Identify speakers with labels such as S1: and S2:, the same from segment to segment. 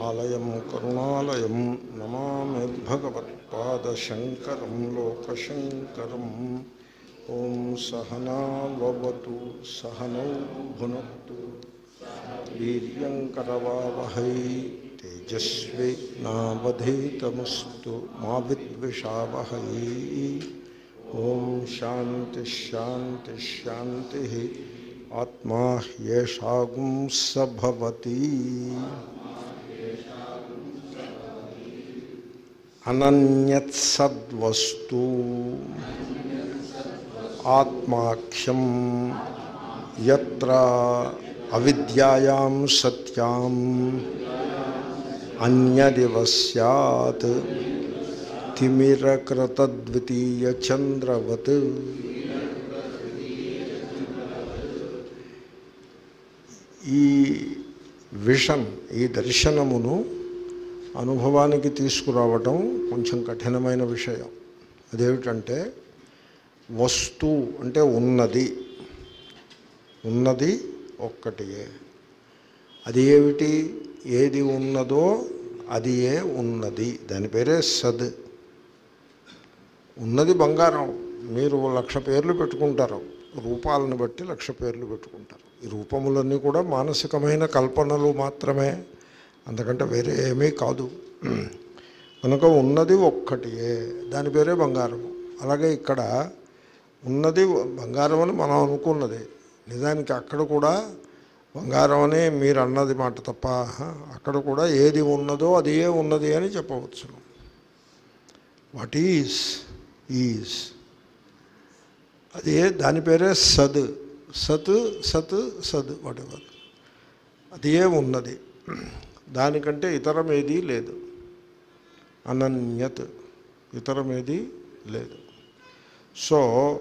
S1: ఆలయం కరుణాలయం నమామి భగవత్పాదశంకరం లోకశంకరం ఓం సహనావతు సహనౌ భునక్తు వీర్యంకరవావహై తేజస్వి నావధీతమస్తు మా విద్విషావహై ఓం శాంతి శాంతి శాంతి ఆత్మా హ్యేషాగుం సభవతి అనన్యత్సద్వస్తు ఆత్మాఖ్యం యత్ర అవిద్యాయాం సత్యాం అన్యదివ సత్ తిమిరకృతద్వితీయచంద్రవత్ ఈ విషన్ ఈ దర్శనమును అనుభవానికి తీసుకురావటం కొంచెం కఠినమైన విషయం అదేమిటంటే వస్తు అంటే ఉన్నది ఉన్నది ఒక్కటియే అది ఏమిటి ఏది ఉన్నదో అది ఏ ఉన్నది దాని పేరే సద్ ఉన్నది బంగారం మీరు లక్ష పేర్లు పెట్టుకుంటారు రూపాలను బట్టి లక్ష పేర్లు పెట్టుకుంటారు ఈ రూపములన్నీ కూడా మానసికమైన కల్పనలు మాత్రమే అంతకంటే వేరే ఏమీ కాదు కనుక ఉన్నది ఒక్కటియే దాని పేరే బంగారం అలాగే ఇక్కడ ఉన్నది బంగారం అని మనం అనుకున్నది నిజానికి అక్కడ కూడా బంగారం అని మీరు అన్నది మాట తప్ప అక్కడ కూడా ఏది ఉన్నదో అది ఏ ఉన్నది అని చెప్పవచ్చును వాట్ ఈజ్ ఈజ్ అదే దాని పేరే సద్ సత్ సత్ సద్ వాట్ ఎవర్ అది ఏ ఉన్నది దానికంటే ఇతరం ఏదీ లేదు అనన్యత్ ఇతరం ఏదీ లేదు సో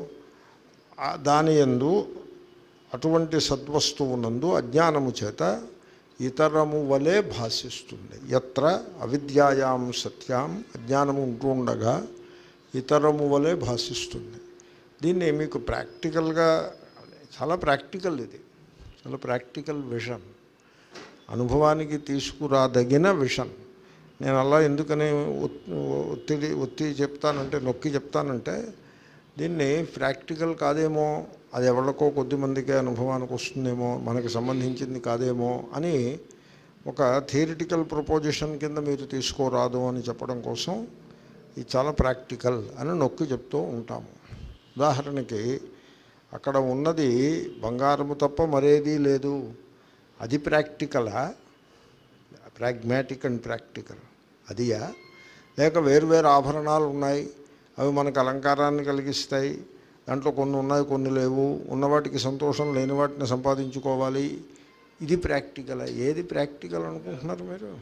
S1: దాని ఎందు అటువంటి సద్వస్తువునందు అజ్ఞానము చేత ఇతరము వలె భాషిస్తుంది ఎత్ర అవిద్యాయాం సత్యాం అజ్ఞానము ఉంటూ ఉండగా ఇతరము వలె భాషిస్తుంది దీన్ని మీకు ప్రాక్టికల్గా చాలా ప్రాక్టికల్ ఇది చాలా ప్రాక్టికల్ విషన్ అనుభవానికి తీసుకురాదగిన విషన్ నేను అలా ఎందుకని ఒత్తిడి ఒత్తి చెప్తానంటే నొక్కి చెప్తానంటే దీన్ని ప్రాక్టికల్ కాదేమో అది ఎవరికో కొద్దిమందికే అనుభవానికి వస్తుందేమో మనకి సంబంధించింది కాదేమో అని ఒక థియరిటికల్ ప్రపోజిషన్ కింద మీరు తీసుకోరాదు అని చెప్పడం కోసం ఇది చాలా ప్రాక్టికల్ అని నొక్కి చెప్తూ ఉంటాము ఉదాహరణకి అక్కడ ఉన్నది బంగారము తప్ప మరేదీ లేదు అది ప్రాక్టికలా ప్రాగ్మాటిక్ అండ్ ప్రాక్టికల్ అదియా లేక వేరువేరు ఆభరణాలు ఉన్నాయి అవి మనకు అలంకారాన్ని కలిగిస్తాయి దాంట్లో కొన్ని ఉన్నాయి కొన్ని లేవు ఉన్నవాటికి సంతోషం లేని వాటిని సంపాదించుకోవాలి ఇది ప్రాక్టికల్ ఏది ప్రాక్టికల్ అనుకుంటున్నారు మీరు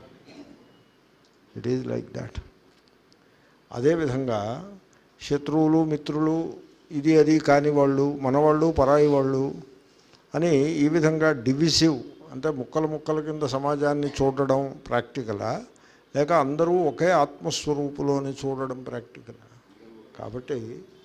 S1: ఇట్ ఈజ్ లైక్ దాట్ అదేవిధంగా శత్రువులు మిత్రులు ఇది అది కాని వాళ్ళు మనవాళ్ళు పరాయి వాళ్ళు అని ఈ విధంగా డివిసివ్ అంటే ముక్కల ముక్కల కింద సమాజాన్ని చూడడం ప్రాక్టికలా లేక అందరూ ఒకే ఆత్మస్వరూపులోని చూడడం ప్రాక్టికలా కాబట్టి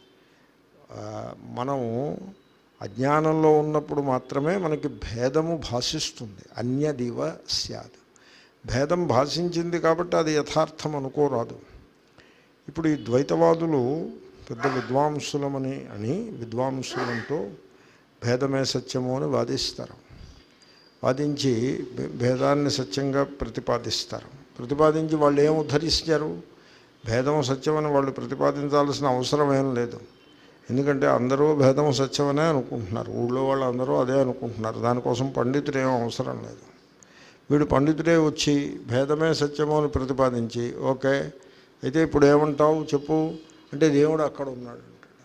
S1: మనం అజ్ఞానంలో ఉన్నప్పుడు మాత్రమే మనకి భేదము భాషిస్తుంది అన్యదివ సద్ భేదం భాషించింది కాబట్టి అది యథార్థం అనుకోరాదు ఇప్పుడు ఈ ద్వైతవాదులు పెద్ద విద్వాంసులమని అని విద్వాంసులంతో భేదమే సత్యము అని వాదిస్తారు వాదించి భేదాన్ని సత్యంగా ప్రతిపాదిస్తారు ప్రతిపాదించి వాళ్ళు ఏం ఉద్ధరిస్తారు భేదం సత్యమని వాళ్ళు ప్రతిపాదించాల్సిన అవసరం ఏం లేదు ఎందుకంటే అందరూ భేదం సత్యమనే అనుకుంటున్నారు ఊళ్ళో వాళ్ళు అందరూ అదే అనుకుంటున్నారు దానికోసం పండితుడు ఏం అవసరం లేదు వీడు పండితుడే వచ్చి భేదమే సత్యము అని ప్రతిపాదించి ఓకే అయితే ఇప్పుడు ఏమంటావు చెప్పు అంటే దేవుడు అక్కడ ఉన్నాడు అంటాడు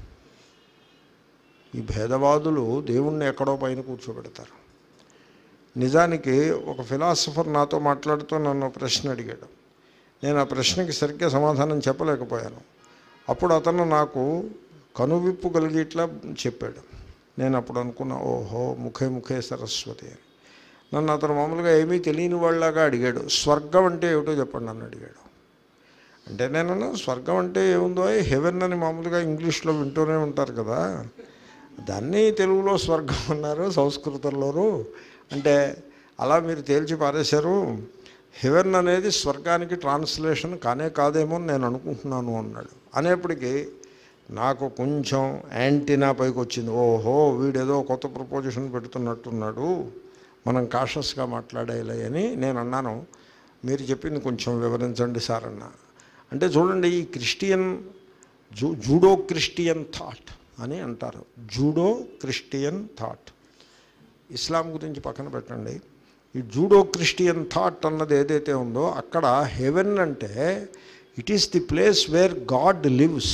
S1: ఈ భేదవాదులు దేవుణ్ణి ఎక్కడో పైన కూర్చోబెడతారు నిజానికి ఒక ఫిలాసఫర్ నాతో మాట్లాడుతూ నన్ను ప్రశ్న అడిగాడు నేను ఆ ప్రశ్నకి సరిగ్గా సమాధానం చెప్పలేకపోయాను అప్పుడు అతను నాకు కనువిప్పు కలిగి ఇట్లా చెప్పాడు నేను అప్పుడు అనుకున్నా ఓహో ముఖే ముఖే సరస్వతి అని నన్ను అతను మామూలుగా ఏమీ తెలియని వాళ్ళలాగా అడిగాడు స్వర్గం అంటే ఏమిటో చెప్పండి నన్ను అడిగాడు అంటే నేను స్వర్గం అంటే ఏముందో హెవెన్ అని మామూలుగా ఇంగ్లీష్లో వింటూనే ఉంటారు కదా దాన్ని తెలుగులో స్వర్గం అన్నారు సంస్కృతంలోనూ అంటే అలా మీరు తేల్చి పారేశారు హెవెన్ అనేది స్వర్గానికి ట్రాన్స్లేషన్ కానే కాదేమో అని నేను అనుకుంటున్నాను అన్నాడు అనేప్పటికీ నాకు కొంచెం యాంటీనా పైకి వచ్చింది ఓహో వీడేదో కొత్త ప్రపోజిషన్ పెడుతున్నట్టున్నాడు మనం కాషస్గా మాట్లాడేయాలి అని నేను అన్నాను మీరు చెప్పింది కొంచెం వివరించండి సార్ అన్న అంటే చూడండి ఈ క్రిస్టియన్ జూ జూడో క్రిస్టియన్ థాట్ అని అంటారు జూడో క్రిస్టియన్ థాట్ ఇస్లాం గురించి పక్కన పెట్టండి ఈ జూడో క్రిస్టియన్ థాట్ అన్నది ఏదైతే ఉందో అక్కడ హెవెన్ అంటే it is the place where God lives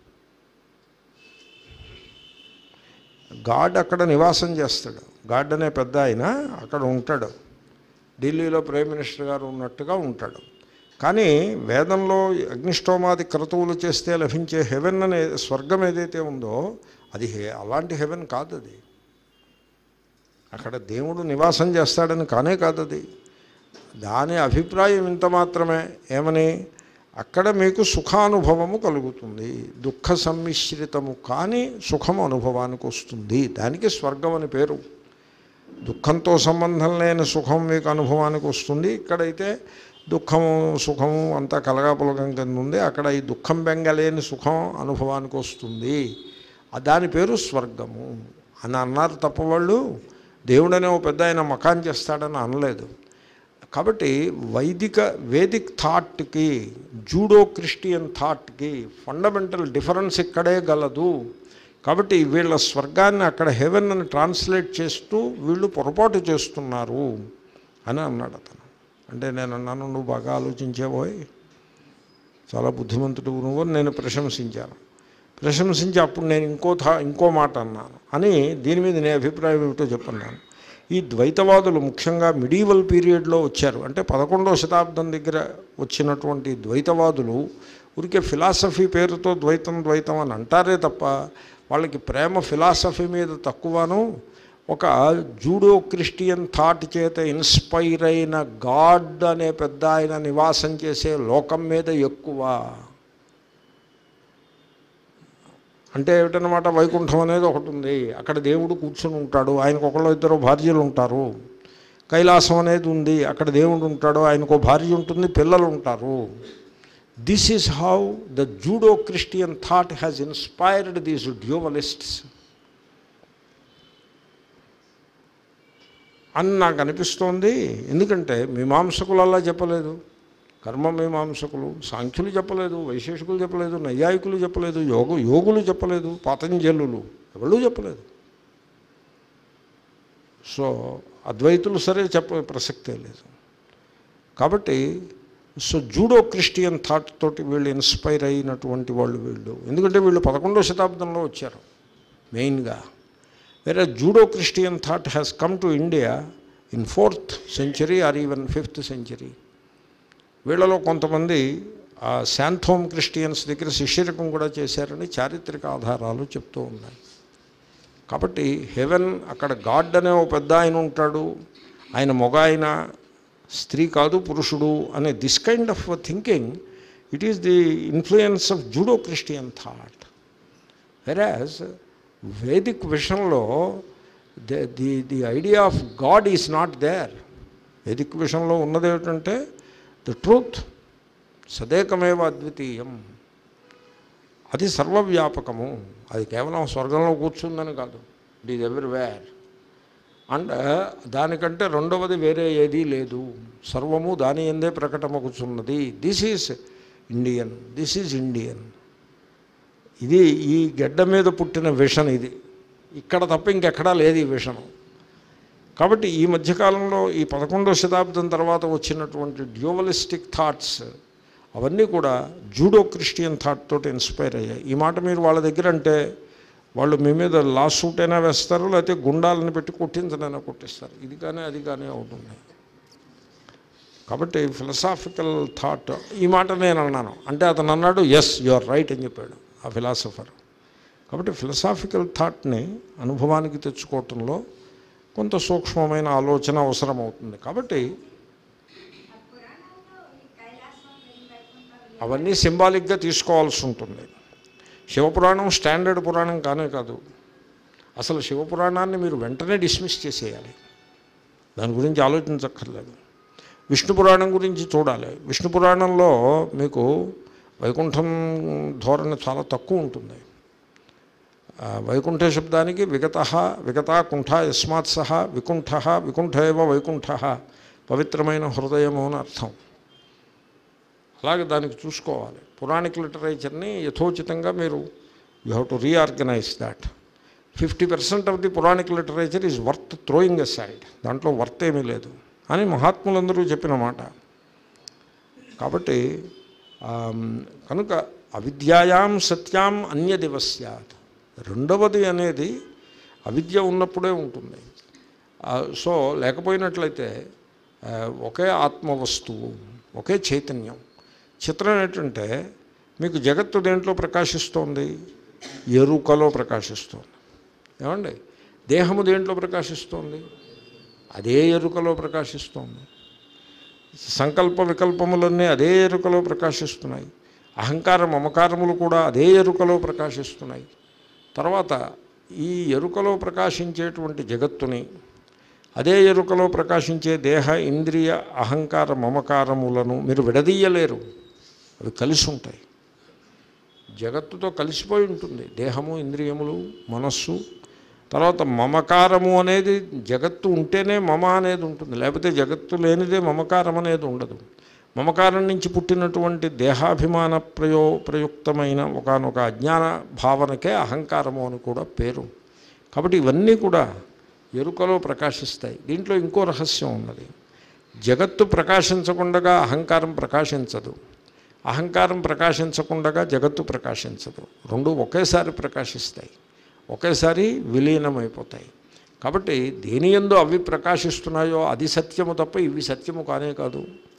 S1: God అక్కడ నివాసం చేస్తాడు గాడ్ అనే పెద్ద ఆయన అక్కడ ఉంటాడు ఢిల్లీలో ప్రైమ్ మినిస్టర్ గారు ఉన్నట్టుగా ఉంటాడు కానీ వేదంలో అగ్నిష్టోమాది క్రతువులు చేస్తే లభించే హెవెన్ అనే స్వర్గం ఏదైతే ఉందో అది హే- అలాంటి హెవెన్ కాదు అది అక్కడ దేవుడు నివాసం చేస్తాడని కానే కాదు అది దాని అభిప్రాయం ఇంత మాత్రమే ఏమని అక్కడ మీకు సుఖానుభవము కలుగుతుంది దుఃఖ సమ్మిశ్రితము కానీ సుఖం అనుభవానికి వస్తుంది దానికి స్వర్గం అని పేరు దుఃఖంతో సంబంధం లేని సుఖం మీకు అనుభవానికి వస్తుంది ఇక్కడైతే దుఃఖము సుఖము అంతా కలగాపులగం కింద ఉంది అక్కడ ఈ దుఃఖం బెంగలేని సుఖం అనుభవానికి వస్తుంది ఆ దాని పేరు స్వర్గము అని అన్నారు తప్ప వాళ్ళు దేవుడనే ఓ పెద్ద ఆయన మకాన్ చేస్తాడని అనలేదు కాబట్టి వైదిక వేదిక్ థాట్కి జూడో క్రిస్టియన్ థాట్కి ఫండమెంటల్ డిఫరెన్స్ ఇక్కడే గలదు కాబట్టి వీళ్ళ స్వర్గాన్ని అక్కడ హెవెన్ అని ట్రాన్స్లేట్ చేస్తూ వీళ్ళు పొరపాటు చేస్తున్నారు అని అన్నాడు అతను అంటే నేను అన్నాను నువ్వు బాగా ఆలోచించేవోయ్ చాలా బుద్ధిమంతుడు నువ్వు అని నేను ప్రశంసించాను ప్రశంసించి అప్పుడు నేను ఇంకో థా ఇంకో మాట అన్నాను అని దీని మీద నీ అభిప్రాయం ఏమిటో చెప్పన్నాను ఈ ద్వైతవాదులు ముఖ్యంగా మిడీవల్ పీరియడ్లో వచ్చారు అంటే పదకొండవ శతాబ్దం దగ్గర వచ్చినటువంటి ద్వైతవాదులు ఊరికే ఫిలాసఫీ పేరుతో ద్వైతం ద్వైతం అని అంటారే తప్ప వాళ్ళకి ప్రేమ ఫిలాసఫీ మీద తక్కువను ఒక జూడో క్రిస్టియన్ థాట్ చేత ఇన్స్పైర్ అయిన గాడ్ అనే పెద్ద ఆయన నివాసం చేసే లోకం మీద ఎక్కువ అంటే ఏమిటనమాట వైకుంఠం అనేది ఒకటి ఉంది అక్కడ దేవుడు కూర్చుని ఉంటాడు ఆయనకు ఒకళ్ళు ఇద్దరు భార్యలు ఉంటారు కైలాసం అనేది ఉంది అక్కడ దేవుడు ఉంటాడు ఆయనకు భార్య ఉంటుంది పిల్లలు ఉంటారు this is how the Judeo Christian thought has inspired these dualists అని నాకు అనిపిస్తోంది ఎందుకంటే మీమాంసకులు అలా చెప్పలేదు కర్మ మీమాంసకులు సాంఖ్యులు చెప్పలేదు వైశేషికులు చెప్పలేదు నైయాయికులు చెప్పలేదు యోగు యోగులు చెప్పలేదు పతంజలులు ఎవరు చెప్పలేదు సో అద్వైతులు సరే చెప్ప ప్రసక్తే లేదు కాబట్టి సో జూడో క్రిస్టియన్ థాట్ తోటి వీళ్ళు ఇన్స్పైర్ అయినటువంటి వాళ్ళు వీళ్ళు ఎందుకంటే వీళ్ళు పదకొండవ శతాబ్దంలో వచ్చారు మెయిన్గా వేరే Judeo Christian thought has come to India in fourth century or even fifth century వీళ్ళలో కొంతమంది ఆ శాంథోమ్ క్రిస్టియన్స్ దగ్గర శిష్యరకం కూడా చేశారని చారిత్రక ఆధారాలు చెప్తూ ఉన్నాయి కాబట్టి హెవెన్ అక్కడ గాడ్ అనే ఓ పెద్ద ఆయన ఉంటాడు ఆయన మొగ ఆయన స్త్రీ కాదు పురుషుడు అనే this kind of thinking it is the influence of Judeo Christian thought whereas Vedic విషయంలో the the the idea of God is not there Vedic విషయంలో ఉన్నది ఏమిటంటే ద ట్రూత్ సదేకమేవ అద్వితీయం అది సర్వవ్యాపకము అది కేవలం స్వర్గంలో కూర్చుందని కాదు ఇట్ ఈజ్ ఎవ్రీవేర్ అండ్ దానికంటే రెండవది వేరే ఏదీ లేదు సర్వము దాని ఎందే ప్రకటమగుచున్నది this is Indian this is Indian ఇది ఈ గడ్డ మీద పుట్టిన విషన్ ఇది ఇక్కడ తప్ప ఇంకెక్కడా లేదు ఈ విషను కాబట్టి ఈ మధ్యకాలంలో ఈ పదకొండవ శతాబ్దం తర్వాత వచ్చినటువంటి డ్యూవలిస్టిక్ థాట్స్ అవన్నీ కూడా జూడో క్రిస్టియన్ థాట్ తోటి ఇన్స్పైర్ అయ్యాయి ఈ మాట మీరు వాళ్ళ దగ్గర అంటే వాళ్ళు మీ మీద లా సూట్ అయినా వేస్తారు లేకపోతే గుండాలను పెట్టి కొట్టించనైనా కొట్టిస్తారు ఇది కానీ అది కానీ అవుతుంది కాబట్టి ఫిలసాఫికల్ థాట్ ఈ మాట నేను అన్నాను అంటే అతను అన్నాడు ఎస్ యు ఆర్ రైట్ అని చెప్పాడు ఆ ఫిలాసఫర్ కాబట్టి ఫిలసాఫికల్ థాట్ని అనుభవానికి తెచ్చుకోవటంలో కొంత సూక్ష్మమైన ఆలోచన అవసరం అవుతుంది కాబట్టి అవన్నీ సింబాలిక్గా తీసుకోవాల్సి ఉంటుంది శివపురాణం స్టాండర్డ్ పురాణం కానే కాదు అసలు శివపురాణాన్ని మీరు వెంటనే డిస్మిస్ చేసేయాలి దాని గురించి ఆలోచించక్కర్లేదు విష్ణు పురాణం గురించి చూడాలి విష్ణు పురాణంలో మీకు వైకుంఠం ధోరణి చాలా తక్కువ ఉంటుంది ఆ, వైకుంఠ శబ్దానికి విగత విగతా కుంఠ యస్మాత్ సహ వికుంఠ వికుంఠ ఏవ వైకుంఠ పవిత్రమైన హృదయము అని అర్థం అలాగే దానికి చూసుకోవాలి పురాణిక్ లిటరేచర్ని యథోచితంగా మీరు you have to reorganize that fifty percent of the Puranic literature is worth throwing aside దాంట్లో వర్త్ ఏమీ లేదు అని మహాత్ములందరూ చెప్పిన మాట కాబట్టి ఆమ్, కనుక అవిద్యాయాం సత్యాం అన్యదివ స్యాత్ రెండవది అనేది అవిద్య ఉన్నప్పుడే ఉంటుంది ఆ, సో లేకపోయినట్లయితే ఆ, ఒకే ఆత్మ వస్తువు ఒకే చైతన్యం చిత్రం ఏంటంటే మీకు జగత్తు దేంట్లో ప్రకాశిస్తోంది ఎరుకలో ప్రకాశిస్తోంది ఏమండి దేహము దేంట్లో ప్రకాశిస్తోంది అదే ఎరుకలో ప్రకాశిస్తోంది సంకల్ప వికల్పములన్నీ అదే ఎరుకలో ప్రకాశిస్తున్నాయి అహంకార మమకారములు కూడా అదే ఎరుకలో ప్రకాశిస్తున్నాయి తర్వాత ఈ ఎరుకలో ప్రకాశించేటువంటి జగత్తుని అదే ఎరుకలో ప్రకాశించే దేహ ఇంద్రియ అహంకార మమకారములను మీరు విడదీయలేరు అవి కలిసి ఉంటాయి జగత్తుతో కలిసిపోయి ఉంటుంది దేహము ఇంద్రియములు మనస్సు తర్వాత మమకారము అనేది జగత్తు ఉంటేనే మమ అనేది ఉంటుంది లేకపోతే జగత్తు లేనిదే మమకారం అనేది ఉండదు మమకారం నుంచి పుట్టినటువంటి దేహాభిమాన ప్రయో ప్రయుక్తమైన ఒకనొక అజ్ఞాన భావనకే అహంకారము అని కూడా పేరు కాబట్టి ఇవన్నీ కూడా ఎరుకలో ప్రకాశిస్తాయి దీంట్లో ఇంకో రహస్యం ఉన్నది జగత్తు ప్రకాశించకుండా అహంకారం ప్రకాశించదు అహంకారం ప్రకాశించకుండా జగత్తు ప్రకాశించదు రెండు ఒకేసారి ప్రకాశిస్తాయి ఒకేసారి విలీనమైపోతాయి కాబట్టి దేని ఎందు అవి ప్రకాశిస్తున్నాయో అది సత్యము తప్ప ఇవి సత్యము కానే కాదు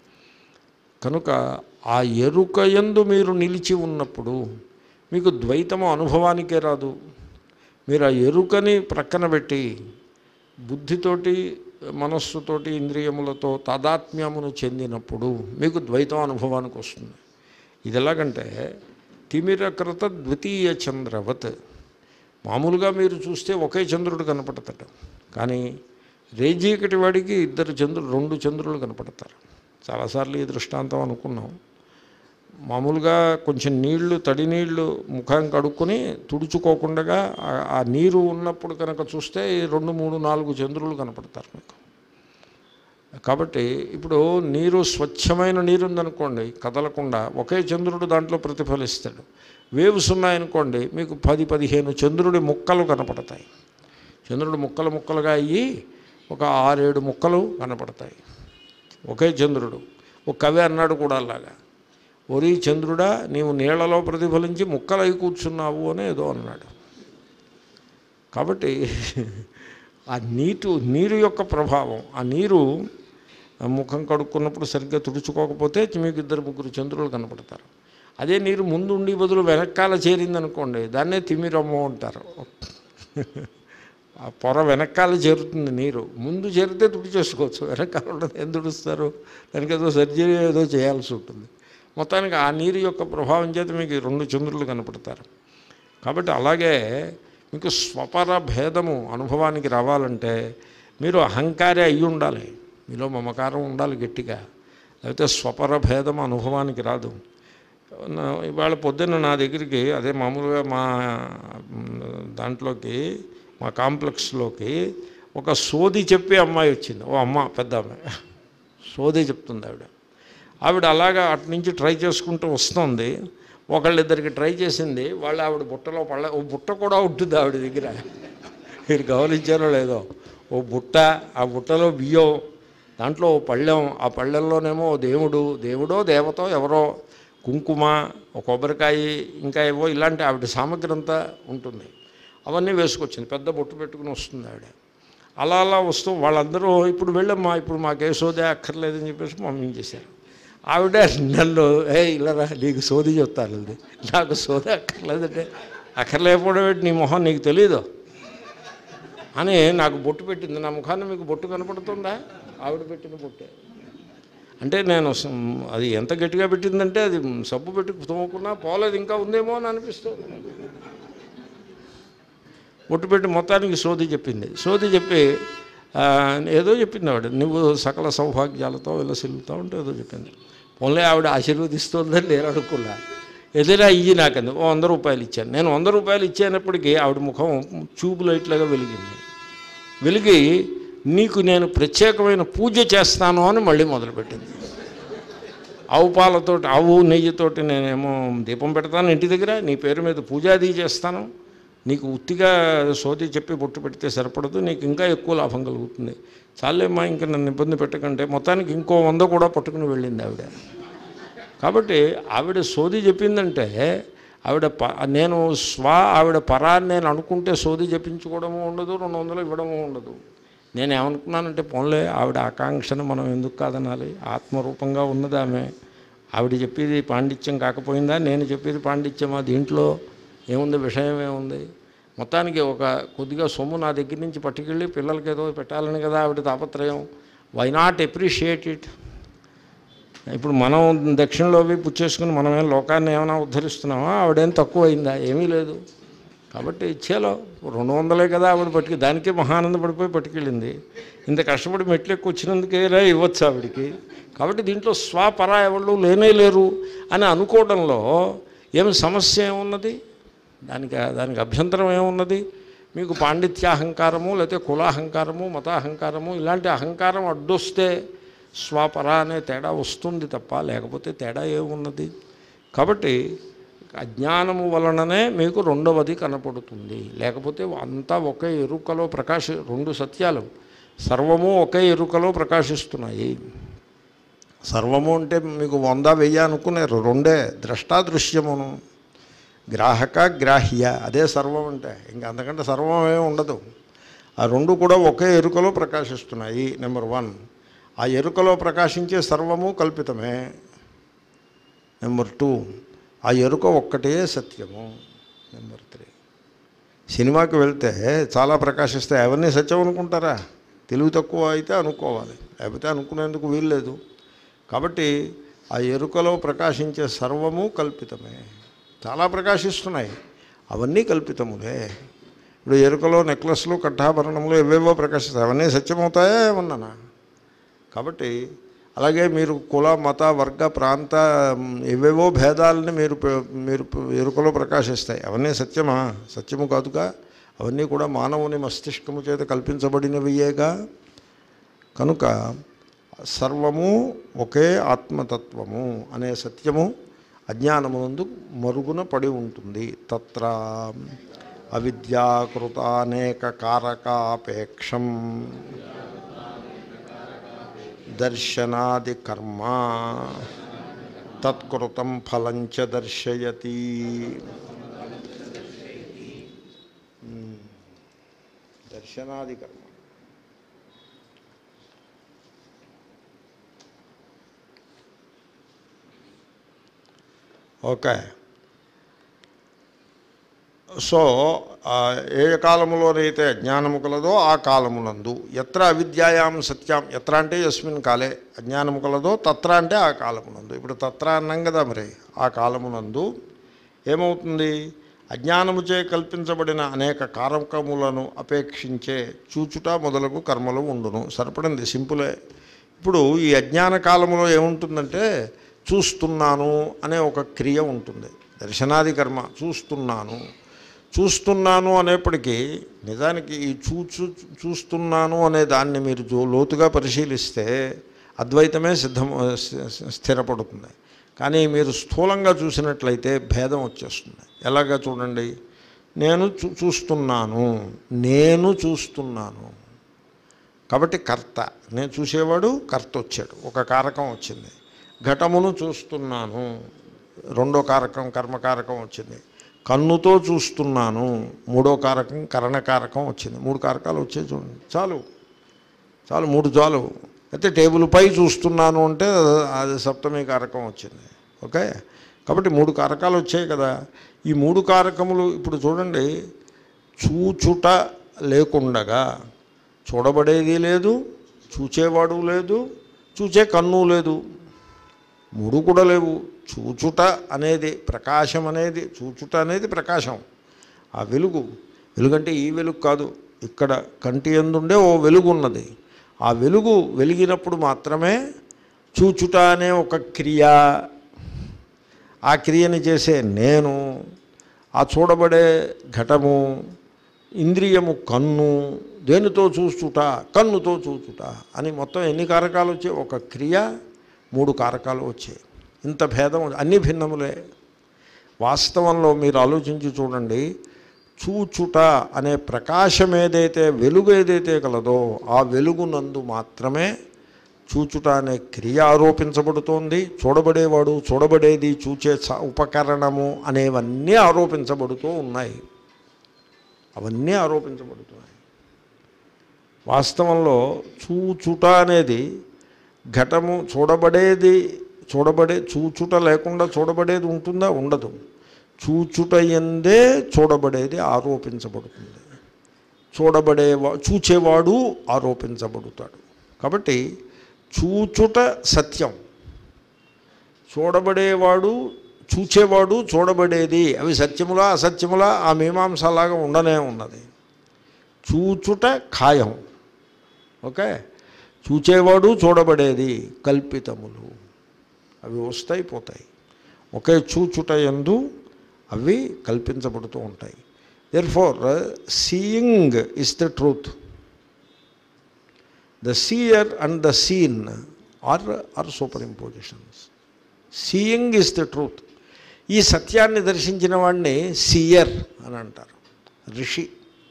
S1: కనుక ఆ ఎరుక యందు మీరు నిలిచి ఉన్నప్పుడు మీకు ద్వైతము అనుభవానికే రాదు మీరు ఆ ఎరుకని ప్రక్కన పెట్టి బుద్ధితోటి మనస్సుతోటి ఇంద్రియములతో తాదాత్మ్యమును చెందినప్పుడు మీకు ద్వైతం అనుభవానికి వస్తుంది ఇది ఎలాగంటే తిమిరకృత ద్వితీయ చంద్రవత్ మామూలుగా మీరు చూస్తే ఒకే చంద్రుడు కనపడతాడు కానీ రేజీకటి వాడికి ఇద్దరు చంద్రులు రెండు చంద్రులు కనపడతారు చాలాసార్లు ఈ దృష్టాంతం అనుకున్నాం మామూలుగా కొంచెం నీళ్లు తడి నీళ్లు ముఖం కడుక్కొని తుడుచుకోకుండా ఆ- ఆ నీరు ఉన్నప్పుడు కనుక చూస్తే ఈ రెండు మూడు నాలుగు చంద్రులు కనపడతారు మీకు కాబట్టి ఇప్పుడు నీరు స్వచ్ఛమైన నీరు ఉందనుకోండి కదలకుండా ఒకే చంద్రుడు దాంట్లో ప్రతిఫలిస్తాడు వేవ్స్ ఉన్నాయనుకోండి మీకు పది పదిహేను చంద్రుడి ముక్కలు కనపడతాయి చంద్రుడు ముక్కలు ముక్కలుగా అయ్యి ఒక ఆరేడు ముక్కలు కనపడతాయి ఒకే చంద్రుడు ఒక కవి అన్నాడు కూడా అలాగా ఒరి చంద్రుడా నీవు నీళ్లలో ప్రతిఫలించి ముక్కలై కూర్చున్నావు అని ఏదో అన్నాడు కాబట్టి ఆ నీటు నీరు యొక్క ప్రభావం ఆ నీరు ఆ ముఖం కడుక్కున్నప్పుడు సరిగ్గా తుడుచుకోకపోతే మీకు ఇద్దరు ముగ్గురు చంద్రులు కనపడతారు అదే నీరు ముందు ఉండి బదులు వెనకాల చేరిందనుకోండి దాన్నే తిమిరమ్మ అంటారు ఆ పొర వెనకాల చేరుతుంది నీరు ముందు చేరితే తుడి చేసుకోవచ్చు వెనకాల ఉన్నది ఎందుకు తుడుస్తారు దానికి ఏదో సర్జరీ ఏదో చేయాల్సి ఉంటుంది మొత్తానికి ఆ నీరు యొక్క ప్రభావం చేత మీకు ఈ రెండు చంద్రులు కనపడతారు కాబట్టి అలాగే మీకు స్వపర భేదము అనుభవానికి రావాలంటే మీరు అహంకారి అయి ఉండాలి మీలో మమకారం ఉండాలి గట్టిగా లేకపోతే స్వపర భేదం అనుభవానికి రాదు నా- ఇవాళ పొద్దున్న నా దగ్గరికి అదే మామూలుగా మా మ్, దాంట్లోకి మా కాంప్లెక్స్లోకి ఒక సోది చెప్పే అమ్మాయి వచ్చింది ఓ అమ్మ పెద్ద అమ్మాయి సోది చెప్తుంది ఆవిడ ఆవిడ అలాగా అటు నుంచి ట్రై చేసుకుంటూ వస్తుంది ఒకళ్ళిద్దరికి ట్రై చేసింది వాళ్ళు ఆవిడ బుట్టలో పళ్ళ ఓ బుట్ట కూడా ఉంటుంది ఆవిడ దగ్గర మీరు గమనించారో లేదో ఓ బుట్ట ఆ బుట్టలో బియ్యం దాంట్లో ఓ పళ్ళెం ఆ పళ్ళెంలోనేమో ఓ దేవుడు దేవుడో దేవతో ఎవరో కుంకుమ ఒక కొబ్బరికాయ ఇంకా ఏవో ఇలాంటి ఆవిడ సామగ్రి అంతా ఉంటుంది అవన్నీ వేసుకొచ్చింది పెద్ద బొట్టు పెట్టుకుని వస్తుంది ఆవిడ అలా అలా వస్తూ వాళ్ళందరూ ఇప్పుడు వెళ్ళమ్మా ఇప్పుడు మాకే సోదే అక్కర్లేదని చెప్పేసి పంపించేశారు ఆవిడ నన్ను ఏ ఇల్లరా నీకు సోది చెప్తాను ఇది నాకు సోది అక్కర్లేదంటే అక్కర్లేకపోవడం ఏంటి నీ మొహం నీకు తెలీదు అని నాకు బొట్టు పెట్టింది నా ముఖాన్ని మీకు బొట్టు కనపడుతుందా ఆవిడ పెట్టిన బొట్టే అంటే నేను సం- అది ఎంత గట్టిగా పెట్టిందంటే అది సబ్బు పెట్టి తోముకున్నా పోలేదు ఇంకా ఉందేమో అని అనిపిస్తుంది బొట్టు పెట్టి మొత్తానికి సోది చెప్పింది సోది చెప్పి ఆ, ఏదో చెప్పింది ఆవిడ నువ్వు సకల సౌభాగ్యాలతో విలసిల్లుతూ ఉంటే ఏదో చెప్పింది ఓన్లీ ఆవిడ ఆశీర్వదిస్తుందని నేను అనుకున్నా ఎదురా ఇయ్యి నాకంది ఓ వంద రూపాయలు ఇచ్చాను నేను వంద రూపాయలు ఇచ్చేటప్పటికీ ఆవిడ ముఖం ట్యూబ్ లైట్లాగా వెలిగింది వెలిగి నీకు నేను ప్రత్యేకమైన పూజ చేస్తాను అని మళ్ళీ మొదలుపెట్టింది ఆవు పాలతోటి ఆవు నెయ్యితోటి నేనేమో దీపం పెడతాను ఇంటి దగ్గర నీ పేరు మీద పూజాది చేస్తాను నీకు ఉత్తిగా సోది చెప్పి బొట్టు పెడితే సరిపడదు నీకు ఇంకా ఎక్కువ లాభం కలుగుతుంది చాలేమ్మా ఇంకా నన్ను ఇబ్బంది పెట్టకంటే మొత్తానికి ఇంకో వంద కూడా పట్టుకుని వెళ్ళింది ఆవిడ కాబట్టి ఆవిడ సోది చెప్పిందంటే ఆవిడ ప నేను స్వ ఆవిడ పరా అని నేను అనుకుంటే సోది చెప్పించుకోవడము ఉండదు రెండు వందలు ఇవ్వడము ఉండదు నేను ఏమనుకున్నానంటే పోన్లే ఆవిడ ఆకాంక్షను మనం ఎందుకు కాదనాలి ఆత్మరూపంగా ఉన్నది ఆమె ఆవిడ చెప్పేది పాండిత్యం కాకపోయిందా నేను చెప్పేది పాండిత్యమా దీంట్లో ఏముంది విషయం ఏముంది మొత్తానికి ఒక కొద్దిగా సొమ్ము నా దగ్గర నుంచి పట్టుకెళ్ళి పిల్లలకి ఏదో పెట్టాలని కదా ఆవిడ తాపత్రయం వై నాట్ ఎప్రిషియేట్ ఇట్ ఇప్పుడు మనం దక్షిణలో అవి పుచ్చేసుకుని మనమేం లోకాన్ని ఏమైనా ఉద్ధరిస్తున్నామా ఆవిడేం తక్కువ అయిందా ఏమీ లేదు కాబట్టి ఇచ్చేలో రెండు వందలే కదా ఆవిడ పట్టుకు దానికే మహానంద పడిపోయి పట్టుకెళ్ళింది ఇంత కష్టపడి మెట్లు ఎక్కువ వచ్చినందుకేరా ఇవ్వచ్చు ఆవిడికి కాబట్టి దీంట్లో స్వపరా ఎవళ్ళు లేనే లేరు అని అనుకోవడంలో ఏమి సమస్య ఏమున్నది దానికి దానికి అభ్యంతరం ఏమున్నది మీకు పాండిత్యాహంకారము లేకపోతే కులాహంకారము మతాహంకారము ఇలాంటి అహంకారం అడ్డొస్తే స్వపర అనే తేడా వస్తుంది తప్ప లేకపోతే తేడా ఏమున్నది కాబట్టి అజ్ఞానము వలననే మీకు రెండవది కనపడుతుంది లేకపోతే అంతా ఒకే ఎరుకలో ప్రకాశ రెండు సత్యాలు సర్వము ఒకే ఎరుకలో ప్రకాశిస్తున్నాయి సర్వము అంటే మీకు వంద వెయ్యి అనుకున్నారు రెండే ద్రష్టాదృశ్యమును గ్రాహక గ్రాహ్య అదే సర్వం అంటే ఇంకా అంతకంటే సర్వం ఏమి ఉండదు ఆ రెండు కూడా ఒకే ఎరుకలో ప్రకాశిస్తున్నాయి నెంబర్ వన్ ఆ ఎరుకలో ప్రకాశించే సర్వము కల్పితమే నెంబర్ టూ ఆ ఎరుక ఒక్కటే సత్యము నెంబర్ త్రీ సినిమాకి వెళ్తే చాలా ప్రకాశిస్తాయి అవన్నీ సత్యం అనుకుంటారా తెలివి తక్కువ అయితే అనుకోవాలి లేకపోతే అనుకునేందుకు వీల్లేదు కాబట్టి ఆ ఎరుకలో ప్రకాశించే సర్వము కల్పితమే చాలా ప్రకాశిస్తున్నాయి అవన్నీ కల్పితములే ఇప్పుడు ఎరుకలో నెక్లెస్లు కట్టాభరణములు ఎవేవో ప్రకాశిస్తాయి అవన్నీ సత్యమవుతాయా ఏమన్నానా కాబట్టి అలాగే మీరు కుల మత వర్గ ప్రాంత మ్, ఏవేవో భేదాలని మీరు ప- మీరు ప- ఎరుకలో ప్రకాశిస్తాయి అవన్నీ సత్యమా సత్యము కాదుగా అవన్నీ కూడా మానవుని మస్తిష్కము చేత కల్పించబడినవియేగా కనుక సర్వము ఒకే ఆత్మతత్వము అనే సత్యము అజ్ఞానమునందు మరుగున పడి ఉంటుంది తత్ర అవిద్యాకృతానేక కారకాపేక్షం దర్శనాది కర్మ తత్కృతం ఫలంచ దర్శయతి మ్మ్. దర్శనాది కర్మ ఓకే సో ఆ, ఏ కాలములోనైతే అజ్ఞానము కలదో ఆ కాలమునందు ఎత్ర అవిద్యాయాం సత్యాం ఎత్ర అంటే యస్మిన్ కాలే అజ్ఞానము కలదో తత్ర అంటే ఆ కాలమునందు ఇప్పుడు తత్ర అన్నాం కదా మరి ఆ కాలమునందు ఏమవుతుంది అజ్ఞానముచే కల్పించబడిన అనేక కారకములను అపేక్షించే చూచుట మొదలగు కర్మలు ఉండును సరిపడింది సింపులే ఇప్పుడు ఈ అజ్ఞాన కాలంలో ఏముంటుందంటే చూస్తున్నాను అనే ఒక క్రియ ఉంటుంది దర్శనాది కర్మ చూస్తున్నాను చూస్తున్నాను అనేప్పటికీ నిజానికి ఈ చూచు చూస్తున్నాను అనే దాన్ని మీరు జో- లోతుగా పరిశీలిస్తే అద్వైతమే సిద్ధం స్థిరపడుతుంది కానీ మీరు స్థూలంగా చూసినట్లయితే భేదం వచ్చేస్తుంది ఎలాగా చూడండి నేను చూ చూస్తున్నాను నేను చూస్తున్నాను కాబట్టి కర్త నేను చూసేవాడు కర్త వచ్చాడు ఒక కారకం వచ్చింది ఘటమును చూస్తున్నాను రెండో కారకం కర్మకారకం వచ్చింది కన్నుతో చూస్తున్నాను మూడో కారకం కరణకారకం వచ్చింది మూడు కారకాలు వచ్చాయి చూడండి చాలు చాలు మూడు చాలు అయితే టేబుల్ పై చూస్తున్నాను అంటే అది సప్తమి కారకం వచ్చింది ఓకే కాబట్టి మూడు కారకాలు వచ్చాయి కదా ఈ మూడు కారకములు ఇప్పుడు చూడండి చూచుట లేకుండగా చూడబడేది లేదు చూచేవాడు లేదు చూచే కన్ను లేదు మూడు కూడా లేవు చూచుట అనేది ప్రకాశం అనేది చూచుట అనేది ప్రకాశం ఆ వెలుగు వెలుగంటే ఈ వెలుగు కాదు ఇక్కడ కంటి ఎందుండే ఓ వెలుగు ఉన్నది ఆ వెలుగు వెలిగినప్పుడు మాత్రమే చూచుట అనే ఒక క్రియ ఆ క్రియని చేసే నేను ఆ చూడబడే ఘటము ఇంద్రియము కన్ను దేనితో చూచుట కన్నుతో చూచుట అని మొత్తం ఎన్ని కారకాలు వచ్చాయి ఒక క్రియ మూడు కారకాలు వచ్చాయి ఇంత భేదం అన్ని భిన్నములే వాస్తవంలో మీరు ఆలోచించి చూడండి చూచుట అనే ప్రకాశం ఏదైతే వెలుగు ఏదైతే కలదో ఆ వెలుగునందు మాత్రమే చూచుట అనే క్రియ ఆరోపించబడుతోంది చూడబడేవాడు చూడబడేది చూచే స- ఉపకరణము అనేవన్నీ ఆరోపించబడుతూ ఉన్నాయి అవన్నీ ఆరోపించబడుతున్నాయి వాస్తవంలో చూచుట అనేది ఘటము చూడబడేది చూడబడే చూచుట లేకుండా చూడబడేది ఉంటుందా ఉండదు చూచుట ఎందే చూడబడేది ఆరోపించబడుతుంది చూడబడేవా చూచేవాడు ఆరోపించబడుతాడు కాబట్టి చూచుట సత్యం చూడబడేవాడు చూచేవాడు చూడబడేది అవి సత్యములా అసత్యములా ఆ మీమాంస అలాగా ఉండనే ఉన్నది చూచుట ఖాయం ఓకే చూచేవాడు చూడబడేది కల్పితములు అవి వస్తాయి పోతాయి ఒకే చూచుట ఎందు అవి కల్పించబడుతూ ఉంటాయి therefore seeing is the truth the seer and the seen are are superimpositions seeing is the truth ఈ సత్యాన్ని దర్శించిన వాడిని సీయర్ అని అంటారు ఋషి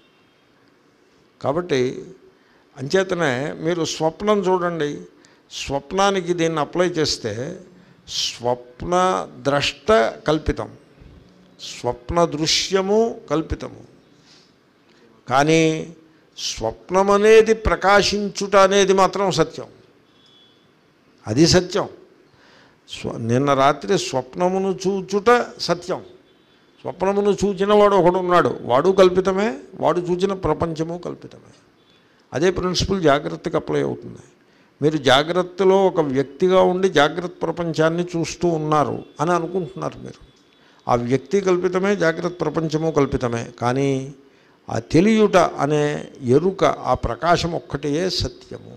S1: కాబట్టి అంచేతనే మీరు స్వప్నం చూడండి స్వప్నానికి దీన్ని అప్లై చేస్తే స్వప్న ద్రష్ట కల్పితం స్వప్న దృశ్యము కల్పితము కానీ స్వప్నం అనేది ప్రకాశించుట అనేది మాత్రం సత్యం అది సత్యం స్వ నిన్న రాత్రి స్వప్నమును చూచుట సత్యం స్వప్నమును చూచిన వాడు ఒకడు ఉన్నాడు వాడు కల్పితమే వాడు చూచిన ప్రపంచము కల్పితమే అదే ప్రిన్సిపల్ జాగ్రత్తకు అప్లై అవుతుంది మీరు జాగ్రత్తలో ఒక వ్యక్తిగా ఉండి జాగ్రత్త ప్రపంచాన్ని చూస్తూ ఉన్నారు అని అనుకుంటున్నారు మీరు ఆ వ్యక్తి కల్పితమే జాగ్రత్త ప్రపంచము కల్పితమే కానీ ఆ తెలియుట అనే ఎరుక ఆ ప్రకాశం ఒక్కటే సత్యము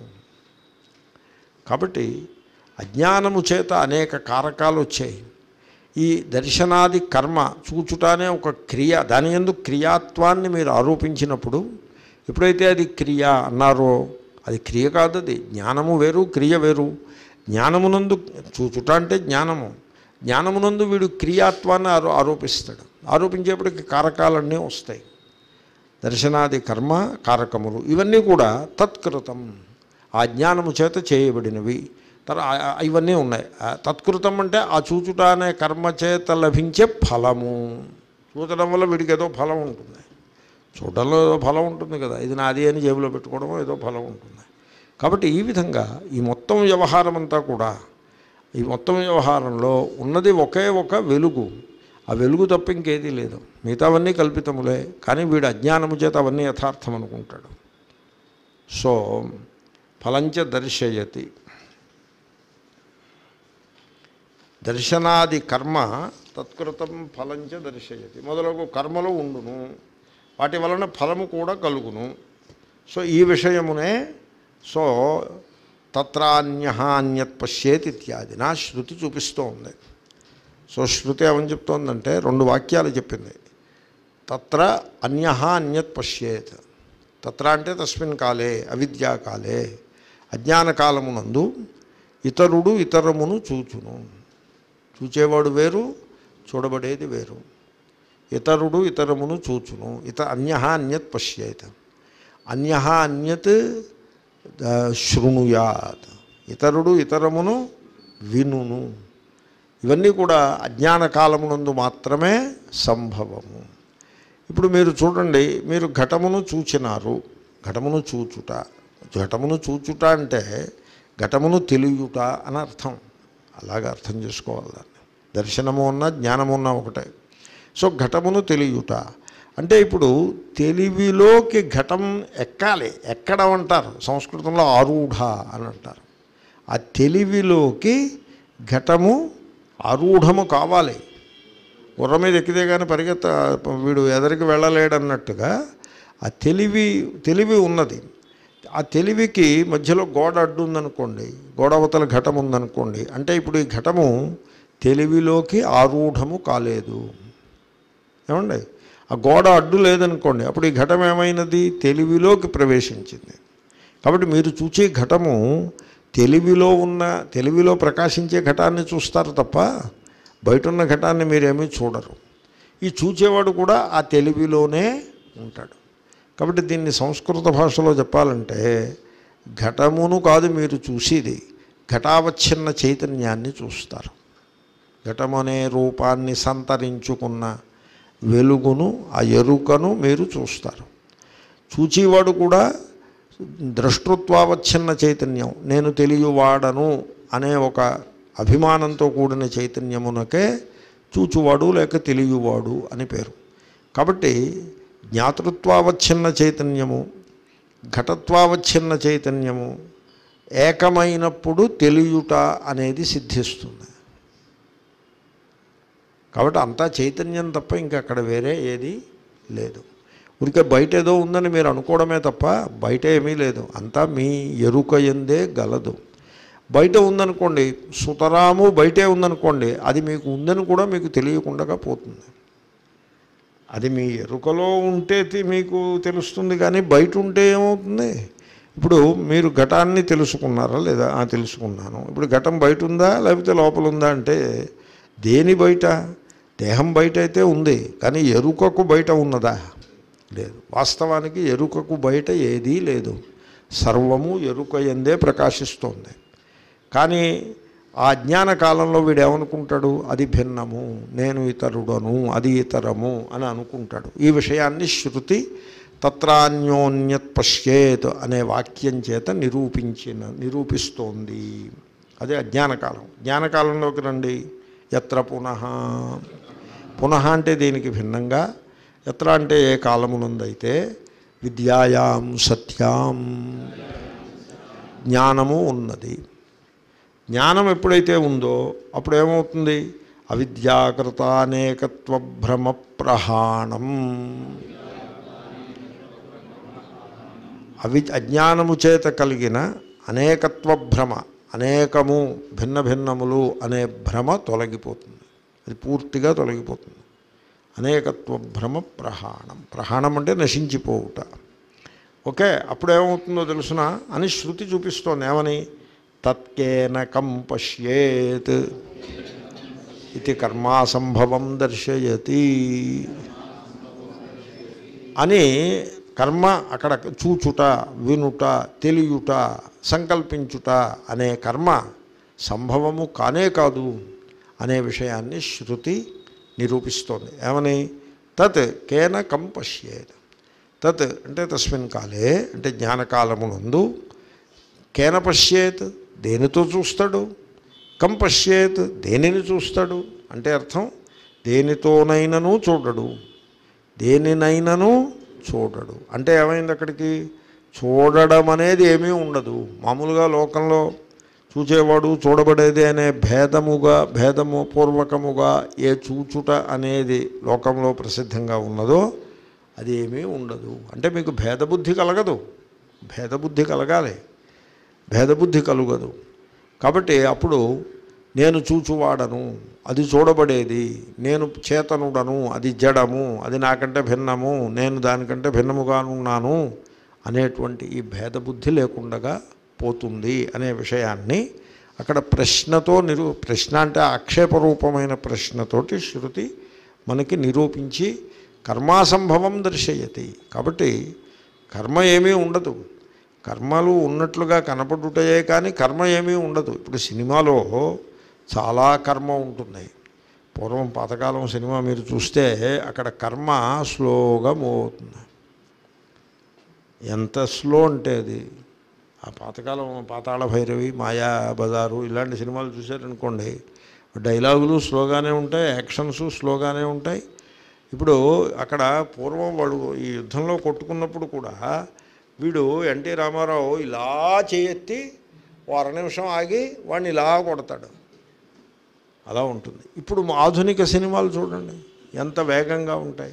S1: కాబట్టి అజ్ఞానము చేత అనేక కారకాలు వచ్చాయి ఈ దర్శనాది కర్మ చూచుట అనే ఒక క్రియ దాని ఎందు క్రియాత్వాన్ని మీరు ఆరోపించినప్పుడు ఎప్పుడైతే అది క్రియ అన్నారో అది క్రియ కాదు అది జ్ఞానము వేరు క్రియ వేరు జ్ఞానమునందు చూచుట అంటే జ్ఞానము జ్ఞానమునందు వీడు క్రియాత్వాన్ని ఆరో ఆరోపిస్తాడు ఆరోపించేప్పటికి కారకాలన్నీ వస్తాయి దర్శనాది కర్మ కారకములు ఇవన్నీ కూడా తత్కృతం ఆ జ్ఞానము చేత చేయబడినవి తర్ ఆ- ఆ- ఇవన్నీ ఉన్నాయి ఆ తత్కృతం అంటే ఆ చూచుట అనే కర్మ చేత లభించే ఫలము చూచడం వల్ల వీడికి ఏదో ఫలం ఉంటుంది చూడడంలో ఏదో ఫలం ఉంటుంది కదా ఇది నాది అని జేబులో పెట్టుకోవడం ఏదో ఫలం ఉంటుంది కాబట్టి ఈ విధంగా ఈ మొత్తం వ్యవహారం అంతా కూడా ఈ మొత్తం వ్యవహారంలో ఉన్నది ఒకే ఒక వెలుగు ఆ వెలుగు తప్ప ఇంకేదీ లేదు మిగతావన్నీ కల్పితములే కానీ వీడు అజ్ఞానము చేత అవన్నీ యథార్థం అనుకుంటాడు సో ఫలంచ దర్శయతి దర్శనాది కర్మ తత్కృతం ఫలంచ దర్శయతి మొదలగు కర్మలు ఉండును వాటి వలన ఫలము కూడా కలుగును సో ఈ విషయమునే సో తత్రాన్య అన్యత్ పశ్యేత్ ఇత్యాది నా శృతి చూపిస్తూ ఉంది సో శృతి ఏమని చెప్తోందంటే రెండు వాక్యాలు చెప్పింది తత్ర అన్య అన్యత్ పశ్యేత్ తత్ర అంటే తస్మిన్ కాలే అవిద్యాకాలే అజ్ఞాన కాలమునందు ఇతరుడు ఇతరమును చూచును చూచేవాడు వేరు చూడబడేది వేరు ఇతరుడు ఇతరమును చూచును ఇత అన్య అన్యత్ పశ్యేత్ అన్య అన్యత్ ఆ, శృణుయాత్ ఇతరుడు ఇతరమును వినును ఇవన్నీ కూడా అజ్ఞాన కాలమునందు మాత్రమే సంభవము ఇప్పుడు మీరు చూడండి మీరు ఘటమును చూచినారు ఘటమును చూచుట ఘటమును చూచుట అంటే ఘటమును తెలియుట అని అర్థం అలాగే అర్థం చేసుకోవాలి దాన్ని దర్శనము ఉన్న జ్ఞానము ఉన్న ఒకటే సో ఘటమును తెలియుట అంటే ఇప్పుడు తెలివిలోకి ఘటం ఎక్కాలి ఎక్కడం అంటారు సంస్కృతంలో ఆరూఢ అని అంటారు ఆ తెలివిలోకి ఘటము ఆరూఢము కావాలి గుర్రం మీద ఎక్కితే కానీ పరిగెత్త వీడు ఎదరికి వెళ్ళలేడన్నట్టుగా ఆ తెలివి తెలివి ఉన్నది ఆ తెలివికి మధ్యలో గోడ అడ్డు ఉందనుకోండి గోడ అవతల ఘటం ఉందనుకోండి అంటే ఇప్పుడు ఈ ఘటము తెలివిలోకి ఆరూఢము కాలేదు ఏమండి ఆ గోడ అడ్డు లేదనుకోండి అప్పుడు ఈ ఘటం ఏమైనది తెలివిలోకి ప్రవేశించింది కాబట్టి మీరు చూచే ఘటము తెలివిలో ఉన్న తెలివిలో ప్రకాశించే ఘటాన్ని చూస్తారు తప్ప బయట ఉన్న ఘటాన్ని మీరేమీ చూడరు ఈ చూచేవాడు కూడా ఆ తెలివిలోనే ఉంటాడు కాబట్టి దీన్ని సంస్కృత భాషలో చెప్పాలంటే ఘటమును కాదు మీరు చూసేది ఘటావచ్ఛిన్న చైతన్యాన్ని చూస్తారు ఘటమనే రూపాన్ని సంతరించుకున్న వెలుగును ఆ ఎరుకను మీరు చూస్తారు చూచేవాడు కూడా ద్రష్టృత్వావచ్ఛిన్న చైతన్యం నేను తెలియవాడను అనే ఒక అభిమానంతో కూడిన చైతన్యమునకే చూచువాడు లేక తెలియవాడు అని పేరు కాబట్టి జ్ఞాతృత్వావచ్ఛిన్న చైతన్యము ఘటత్వావచ్ఛిన్న చైతన్యము ఏకమైనప్పుడు తెలియుట అనేది సిద్ధిస్తుంది కాబట్టి అంతా చైతన్యం తప్ప ఇంకా అక్కడ వేరే ఏది లేదు ఊరికే బయట ఏదో ఉందని మీరు అనుకోవడమే తప్ప బయట ఏమీ లేదు అంతా మీ ఎరుక ఎందే గలదు బయట ఉందనుకోండి సుతరాము బయటే ఉందనుకోండి అది మీకు ఉందని కూడా మీకు తెలియకుండా పోతుంది అది మీ ఎరుకలో ఉంటే తి- మీకు తెలుస్తుంది కానీ బయట ఉంటే ఏమవుతుంది ఇప్పుడు మీరు ఘటాన్ని తెలుసుకున్నారా లేదా ఆ, తెలుసుకున్నాను ఇప్పుడు ఘటం బయట ఉందా లేకపోతే లోపల ఉందా అంటే దేని బయట దేహం బయట అయితే ఉంది కానీ ఎరుకకు బయట ఉన్నదా లేదు వాస్తవానికి ఎరుకకు బయట ఏదీ లేదు సర్వము ఎరుక ఎందే ప్రకాశిస్తోంది కానీ ఆ జ్ఞాన కాలంలో వీడు ఏమనుకుంటాడు అది భిన్నము నేను ఇతరుడను అది ఇతరము అని అనుకుంటాడు ఈ విషయాన్ని శృతి తత్రాన్యోన్యత్ పశ్యేత్ అనే వాక్యం చేత నిరూపించిన నిరూపిస్తోంది అదే అజ్ఞానకాలం జ్ఞానకాలంలోకి రండి ఎత్ర పునః పునః అంటే దీనికి భిన్నంగా ఎత్ర అంటే ఏ కాలమునందైతే విద్యాయాం సత్యాం జ్ఞానము ఉన్నది జ్ఞానం ఎప్పుడైతే ఉందో అప్పుడు ఏమవుతుంది అవిద్యాకృత అనేకత్వ భ్రమ ప్రహాణం అవి అజ్ఞానము చేత కలిగిన అనేకత్వ భ్రమ అనేకము భిన్న భిన్నములు అనే భ్రమ తొలగిపోతుంది అది పూర్తిగా తొలగిపోతుంది అనేకత్వ భ్రమ ప్రహాణం ప్రహాణం అంటే నశించిపోవుట ఓకే అప్పుడేమవుతుందో తెలుసునా అని శృతి చూపిస్తోంది ఏమని తత్కేన కం పశ్యేత్ ఇది కర్మాసంభవం దర్శయతి అని కర్మ అక్కడ చూచుట వినుట తెలియుట సంకల్పించుట అనే కర్మ సంభవము కానే కాదు అనే విషయాన్ని శృతి నిరూపిస్తోంది ఏమని తత్ కేన కం పశ్యేత్ తత్ అంటే తస్మిన్ కాలే అంటే జ్ఞానకాలమునందు కేన పశ్యేత్ దేనితో చూస్తాడు కం పశ్యేత్ దేనిని చూస్తాడు అంటే అర్థం దేనితోనైనను చూడడు దేనినైనను చూడడు అంటే ఏమైంది అక్కడికి చూడడం అనేది ఏమీ ఉండదు మామూలుగా లోకంలో చూచేవాడు చూడబడేది అనే భేదముగా భేదము పూర్వకముగా ఏ చూచుట అనేది లోకంలో ప్రసిద్ధంగా ఉన్నదో అది ఏమీ ఉండదు అంటే మీకు భేదబుద్ధి కలగదు భేదబుద్ధి కలగాలి భేదబుద్ధి కలుగదు కాబట్టి అప్పుడు నేను చూచువాడను అది చూడబడేది నేను చేతనుడను అది జడము అది నాకంటే భిన్నము నేను దానికంటే భిన్నముగా ఉన్నాను అనేటువంటి ఈ భేదబుద్ధి లేకుండగా పోతుంది అనే విషయాన్ని అక్కడ ప్రశ్నతో నిరూ ప్రశ్న అంటే ఆక్షేపరూపమైన ప్రశ్నతోటి శృతి మనకి నిరూపించి కర్మాసంభవం దర్శయతి కాబట్టి కర్మ ఏమీ ఉండదు కర్మలు ఉన్నట్లుగా కనపడుటయే కానీ కర్మ ఏమీ ఉండదు ఇప్పుడు సినిమాలో చాలా కర్మ ఉంటుంది పూర్వం పాతకాలం సినిమా మీరు చూస్తే అక్కడ కర్మ స్లోగా మూవ్ అవుతుంది ఎంత స్లో అంటే అది ఆ పాతకాలం పాతాళ భైరవి మాయా బజారు ఇలాంటి సినిమాలు చూశారనుకోండి డైలాగులు స్లోగానే ఉంటాయి యాక్షన్స్ స్లోగానే ఉంటాయి ఇప్పుడు అక్కడ పూర్వం వాడు ఈ యుద్ధంలో కొట్టుకున్నప్పుడు కూడా వీడు ఎన్టీ రామారావు ఇలా చేయెత్తి ఓ అర నిమిషం ఆగి వాడిని ఇలా కొడతాడు అలా ఉంటుంది ఇప్పుడు ఆధునిక సినిమాలు చూడండి ఎంత వేగంగా ఉంటాయి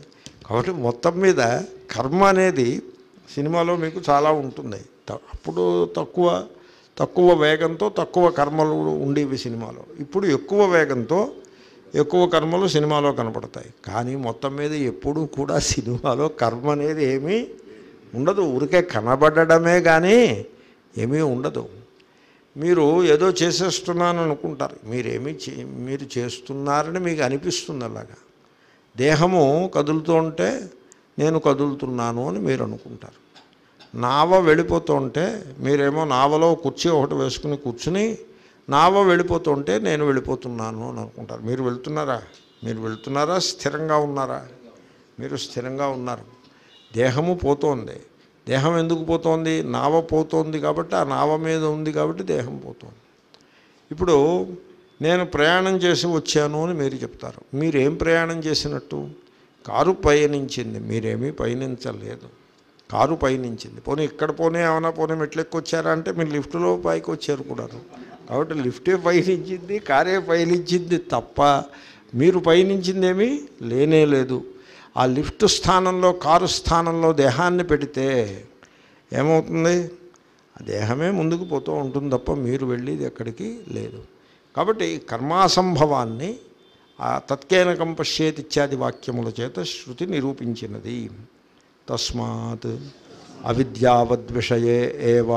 S1: కాబట్టి మొత్తం మీద కర్మ అనేది సినిమాలో మీకు చాలా ఉంటుంది త- అప్పుడు తక్కువ తక్కువ వేగంతో తక్కువ కర్మలు ఉండేవి సినిమాలో ఇప్పుడు ఎక్కువ వేగంతో ఎక్కువ కర్మలు సినిమాలో కనపడతాయి కానీ మొత్తం మీద ఎప్పుడూ కూడా సినిమాలో కర్మ అనేది ఏమీ ఉండదు ఊరికే కనబడడమే కానీ ఏమీ ఉండదు మీరు ఏదో చేసేస్తున్నాను అనుకుంటారు మీరేమీ చే మీరు చేస్తున్నారని మీకు అనిపిస్తుంది అలాగా దేహము కదులుతూ ఉంటే నేను కదులుతున్నాను అని మీరు అనుకుంటారు నావ వెళ్ళిపోతూ ఉంటే మీరేమో నావలో కుర్చీ ఒకటి వేసుకుని కూర్చుని నావ వెళ్ళిపోతుంటే నేను వెళ్ళిపోతున్నాను అని అనుకుంటారు మీరు వెళ్తున్నారా మీరు వెళ్తున్నారా స్థిరంగా ఉన్నారా మీరు స్థిరంగా ఉన్నారు దేహము పోతోంది దేహం ఎందుకు పోతోంది నావ పోతోంది కాబట్టి ఆ నావ మీద ఉంది కాబట్టి దేహం పోతోంది ఇప్పుడు నేను ప్రయాణం చేసి వచ్చాను అని మీరు చెప్తారు మీరేం ప్రయాణం చేసినట్టు కారు పయనించింది మీరేమీ పయనించలేదు కారు పయనించింది పోనీ ఇక్కడ పోనీ ఏమైనా పోనీ మెట్లెక్కి వచ్చారా అంటే మీరు లిఫ్ట్లో పైకి వచ్చారు కూడాను కాబట్టి లిఫ్టే పయనించింది కారే పయనించింది తప్ప మీరు పయనించిందేమీ లేనే లేదు ఆ లిఫ్ట్ స్థానంలో కారు స్థానంలో దేహాన్ని పెడితే ఏమవుతుంది ఆ దేహమే ముందుకు పోతూ ఉంటుంది తప్ప మీరు వెళ్ళేది ఎక్కడికి లేదు కాబట్టి ఈ కర్మాసంభవాన్ని ఆ తత్కేనకం పశ్యేత్ ఇత్యాది వాక్యముల చేత శృతి నిరూపించినది తస్మాత్ అవిద్యావద్విషయే ఏవా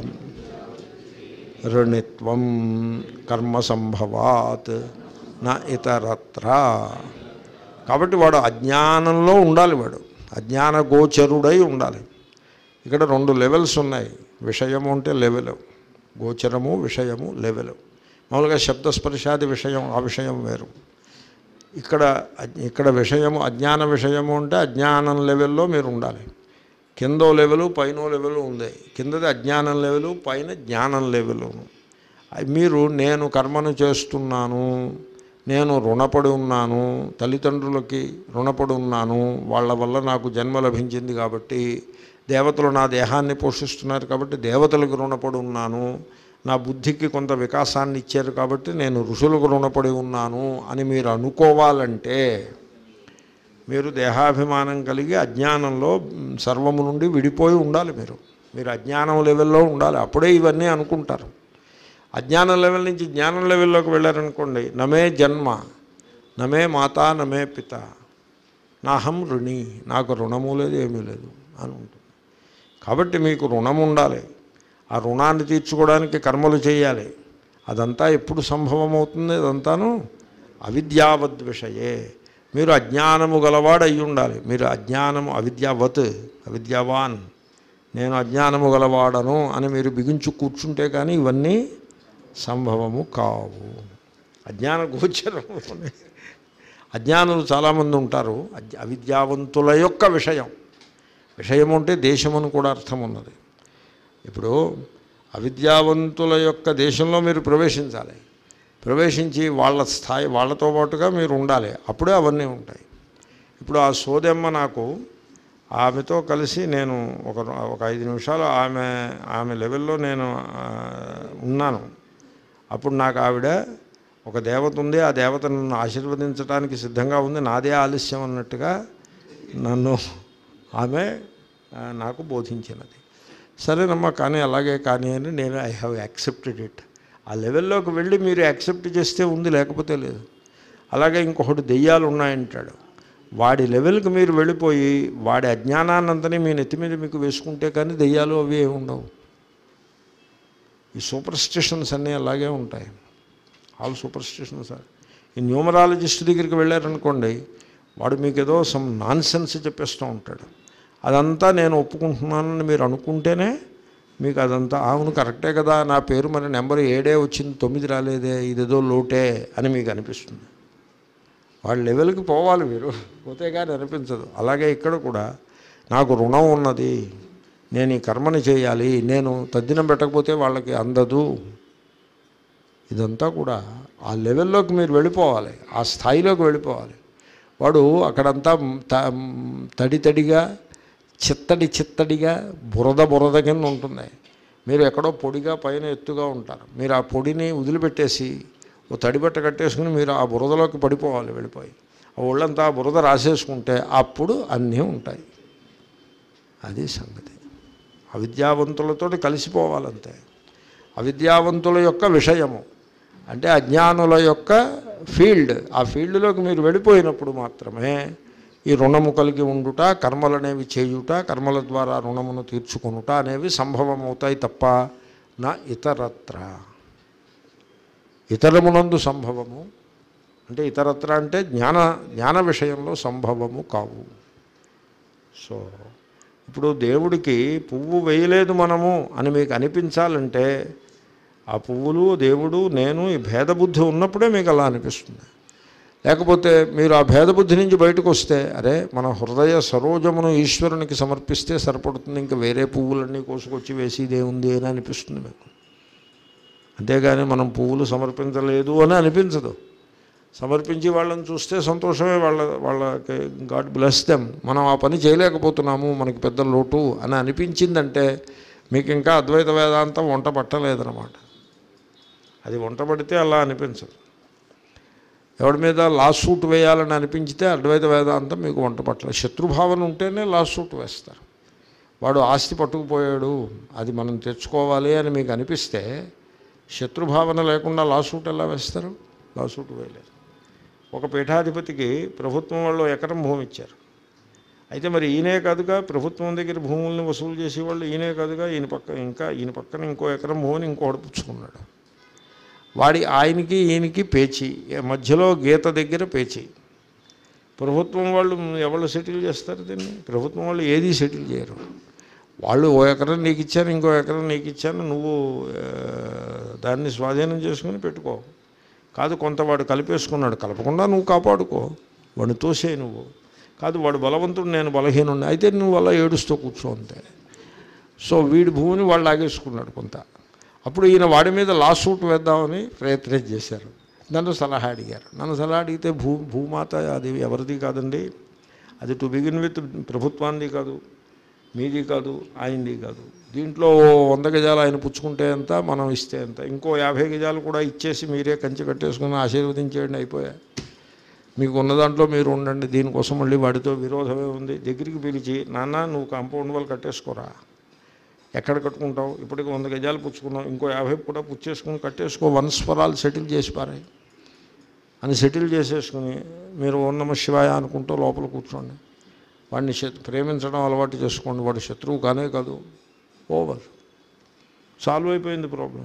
S1: రుణిత్వం కర్మ సంభవాత్ నా ఇతరత్ర కాబట్టి వాడు అజ్ఞానంలో ఉండాలి వాడు అజ్ఞాన గోచరుడై ఉండాలి ఇక్కడ రెండు లెవెల్స్ ఉన్నాయి విషయము అంటే లెవెల్ గోచరము విషయము లెవెల్ మామూలుగా శబ్దస్పర్శాది విషయం ఆ విషయం వేరు ఇక్కడ అజ్- ఇక్కడ విషయము అజ్ఞాన విషయము అంటే అజ్ఞానం లెవెల్లో మీరు ఉండాలి కిందో లెవెలు పైనో లెవెలు ఉంది కిందది అజ్ఞానం లెవెలు పైన జ్ఞానం లెవెలును అయ్ మీరు నేను కర్మను చేస్తున్నాను నేను రుణపడి ఉన్నాను తల్లిదండ్రులకి రుణపడి ఉన్నాను వాళ్ళ వల్ల నాకు జన్మ లభించింది కాబట్టి దేవతలు నా దేహాన్ని పోషిస్తున్నారు కాబట్టి దేవతలకు రుణపడి ఉన్నాను నా బుద్ధికి కొంత వికాసాన్ని ఇచ్చారు కాబట్టి నేను ఋషులకు రుణపడి ఉన్నాను అని మీరు అనుకోవాలంటే మీరు దేహాభిమానం కలిగి అజ్ఞానంలో మ్, సర్వము నుండి విడిపోయి ఉండాలి మీరు మీరు అజ్ఞానం లెవెల్లో ఉండాలి అప్పుడే ఇవన్నీ అనుకుంటారు అజ్ఞానం లెవెల్ నుంచి జ్ఞానం లెవెల్లోకి వెళ్ళారనుకోండి నమే జన్మ నమే మాత నమే పిత నాహం రుణి నాకు రుణము లేదు ఏమీ లేదు అని ఉంటుంది కాబట్టి మీకు రుణం ఉండాలి ఆ రుణాన్ని తీర్చుకోవడానికి కర్మలు చేయాలి అదంతా ఎప్పుడు సంభవం అవుతుంది అదంతాను అవిద్యావద్ విషయే మీరు అజ్ఞానము గలవాడు అయి ఉండాలి మీరు అజ్ఞానము అవిద్యావత్ అవిద్యావాన్ నేను అజ్ఞానము గలవాడను అని మీరు బిగించు కూర్చుంటే కానీ ఇవన్నీ సంభవము కావు అజ్ఞాన గోచరము అజ్ఞానులు చాలామంది ఉంటారు అజ్ఞ అవిద్యావంతుల యొక్క విషయం విషయం అంటే దేశం కూడా అర్థం ఉన్నది ఇప్పుడు అవిద్యావంతుల యొక్క దేశంలో మీరు ప్రవేశించాలి ప్రవేశించి వాళ్ళ స్థాయి వాళ్ళతో పాటుగా మీరు ఉండాలి అప్పుడే అవన్నీ ఉంటాయి ఇప్పుడు ఆ సోదెమ్మ నాకు ఆమెతో కలిసి నేను ఒక ఒక ఐదు నిమిషాలు ఆమె ఆమె లెవెల్లో నేను ఆ, ఉన్నాను అప్పుడు నాకు ఆవిడ ఒక దేవత ఉంది ఆ దేవత నన్ను ఆశీర్వదించడానికి సిద్ధంగా ఉంది నాదే ఆలస్యం అన్నట్టుగా నన్ను ఆమె ఆ, నాకు బోధించినది సరేనమ్మా కానీ అలాగే కానీ అని నేను ఐ హ్యావ్ యాక్సెప్టెడ్ ఇట్ ఆ లెవెల్లోకి వెళ్ళి మీరు యాక్సెప్ట్ చేస్తే ఉంది లేకపోతే లేదు అలాగే ఇంకొకటి దెయ్యాలు ఉన్నాయంటాడు వాడి లెవెల్కి మీరు వెళ్ళిపోయి వాడి అజ్ఞానాన్నంతని మీ నెత్తి మీద మీకు వేసుకుంటే కానీ దెయ్యాలు అవి ఏమి ఉండవు ఈ సూపర్ స్టిషన్స్ అన్నీ అలాగే ఉంటాయి ఆల్ సూపర్ స్టిషన్స్ ఈ న్యూమరాలజిస్ట్ దగ్గరికి వెళ్ళారనుకోండి వాడు మీకు ఏదో సమ్ నాన్ సెన్స్ చెప్పేస్తూ ఉంటాడు అదంతా నేను ఒప్పుకుంటున్నానని మీరు అనుకుంటేనే మీకు అదంతా అవును కరెక్టే కదా నా పేరు మరి నెంబర్ ఏడే వచ్చింది తొమ్మిది రాలేదే ఇదేదో లోటే అని మీకు అనిపిస్తుంది వాళ్ళ లెవెల్కి పోవాలి మీరు పోతే కానీ అనిపించదు అలాగే ఇక్కడ కూడా నాకు రుణం ఉన్నది నేను ఈ కర్మని చేయాలి నేను తద్దినం పెట్టకపోతే వాళ్ళకి అందదు ఇదంతా కూడా ఆ లెవెల్లోకి మీరు వెళ్ళిపోవాలి ఆ స్థాయిలోకి వెళ్ళిపోవాలి వాడు అక్కడంతా త- తడి తడిగా చిత్తడి చిత్తడిగా బురద బురద కింద ఉంటుంది మీరు ఎక్కడో పొడిగా పైన ఎత్తుగా ఉంటారు మీరు ఆ పొడిని వదిలిపెట్టేసి ఓ తడిబట్ట కట్టేసుకుని మీరు ఆ బురదలోకి పడిపోవాలి వెళ్ళిపోయి ఆ ఒళ్ళంతా బురద రాసేసుకుంటే అప్పుడు అన్నీ ఉంటాయి అది సంగతి అవిద్యావంతులతో కలిసిపోవాలంతే అవిద్యావంతుల యొక్క విషయము అంటే అజ్ఞానుల యొక్క ఫీల్డ్ ఆ ఫీల్డ్లోకి మీరు వెళ్ళిపోయినప్పుడు మాత్రమే ఈ రుణము కలిగి ఉండుట కర్మలనేవి చేయుట కర్మల ద్వారా రుణమును తీర్చుకొనుట అనేవి సంభవమవుతాయి తప్ప నా ఇతరత్ర ఇతరమునందు సంభవము అంటే ఇతరత్ర అంటే జ్ఞాన జ్ఞాన విషయంలో సంభవము కావు సో ఇప్పుడు దేవుడికి పువ్వు వేయలేదు మనము అని మీకు అనిపించాలంటే ఆ పువ్వులు దేవుడు నేను ఈ భేదబుద్ధి ఉన్నప్పుడే మీకు అలా అనిపిస్తుంది లేకపోతే మీరు ఆ భేదబుద్ధి నుంచి బయటకు వస్తే అరే మన హృదయ సరోజమును ఈశ్వరునికి సమర్పిస్తే సరిపడుతుంది ఇంకా వేరే పువ్వులన్నీ కోసుకొచ్చి వేసేదే ఉంది అని అనిపిస్తుంది మీకు అంతేగాని మనం పువ్వులు సమర్పించలేదు అని అనిపించదు సమర్పించి వాళ్ళని చూస్తే సంతోషమే వాళ్ళ వాళ్ళకి గాడ్ బ్లెస్ దెమ్ మనం ఆ పని చేయలేకపోతున్నాము మనకి పెద్ద లోటు అని అనిపించిందంటే మీకు ఇంకా అద్వైత వేదాంతం వంట పట్టలేదన్నమాట అది వంట పడితే అలా అనిపించదు ఎవడి మీద లాస్ సూట్ వేయాలని అనిపించితే అద్వైత వేదాంతం మీకు వంట పట్టలేదు శత్రుభావన ఉంటేనే లాస్ సూట్ వేస్తారు వాడు ఆస్తి పట్టుకుపోయాడు అది మనం తెచ్చుకోవాలి అని మీకు అనిపిస్తే శత్రుభావన లేకుండా లాసూట్ ఎలా వేస్తారు లాసూట్ వేయలేరు ఒక పీఠాధిపతికి ప్రభుత్వం వాళ్ళు ఎకరం భూమి ఇచ్చారు అయితే మరి ఈయనే కాదుగా ప్రభుత్వం దగ్గర భూముల్ని వసూలు చేసేవాళ్ళు ఈయనే కాదుగా ఈయన పక్క ఇంకా ఈయన పక్కన ఇంకో ఎకరం భూమిని ఇంకోటి పుచ్చుకున్నాడు వాడి ఆయనకి ఈయనకి పేచి మధ్యలో గీత దగ్గర పేచి ప్రభుత్వం వాళ్ళు ఎవరు సెటిల్ చేస్తారు దీన్ని ప్రభుత్వం వాళ్ళు ఏది సెటిల్ చేయరు వాళ్ళు ఓ ఎకరం నీకు ఇచ్చాను ఇంకో ఎకరం నీకు ఇచ్చాను నువ్వు ఆ, దాన్ని స్వాధీనం చేసుకుని పెట్టుకో కాదు కొంత వాడు కలిపేసుకున్నాడు కలపకుండా నువ్వు కాపాడుకో వాడిని తోసే నువ్వు కాదు వాడు బలవంతుడు నేను బలహీనుండి అయితే నువ్వు అలా ఏడుస్తూ కూర్చో అంతే సో వీడి భూమిని వాళ్ళు లాగేసుకున్నాడు కొంత అప్పుడు ఈయన వాడి మీద లాసూట్ వేద్దామని ప్రయత్నం చేశారు నన్ను సలహా అడిగారు నన్ను సలహా అడిగితే భూ భూమాత అది ఎవరిది కాదండి అది టు బిగిన్ విత్ ప్రభుత్వాన్ని కాదు మీది కాదు ఆయనది కాదు దీంట్లో ఓ వంద గజాలు ఆయన పుచ్చుకుంటే ఎంత మనం ఇస్తే ఎంత ఇంకో యాభై గజాలు కూడా ఇచ్చేసి మీరే కంచి కట్టేసుకుని ఆశీర్వదించేయండి అయిపోయా మీకు ఉన్న దాంట్లో మీరు ఉండండి దీనికోసం మళ్ళీ వాడితో విరోధమే ఉంది దగ్గరికి పిలిచి నాన్న నువ్వు కాంపౌండ్ వాళ్ళు కట్టేసుకోరా ఎక్కడ కట్టుకుంటావు ఇప్పటికి వంద గజాలు పుచ్చుకున్నావు ఇంకో యాభై కూడా పుచ్చేసుకుని కట్టేసుకో వన్స్ ఫర్ ఆల్ సెటిల్ చేసి పారాయి అని సెటిల్ చేసేసుకుని మీరు ఓం నమ శివాయ అనుకుంటూ లోపల కూర్చోండి వాడిని శత్ ప్రేమించడం అలవాటు చేసుకోండి వాడు శత్రువు కానే కాదు ఓవర్ సాల్వ్ అయిపోయింది ప్రాబ్లం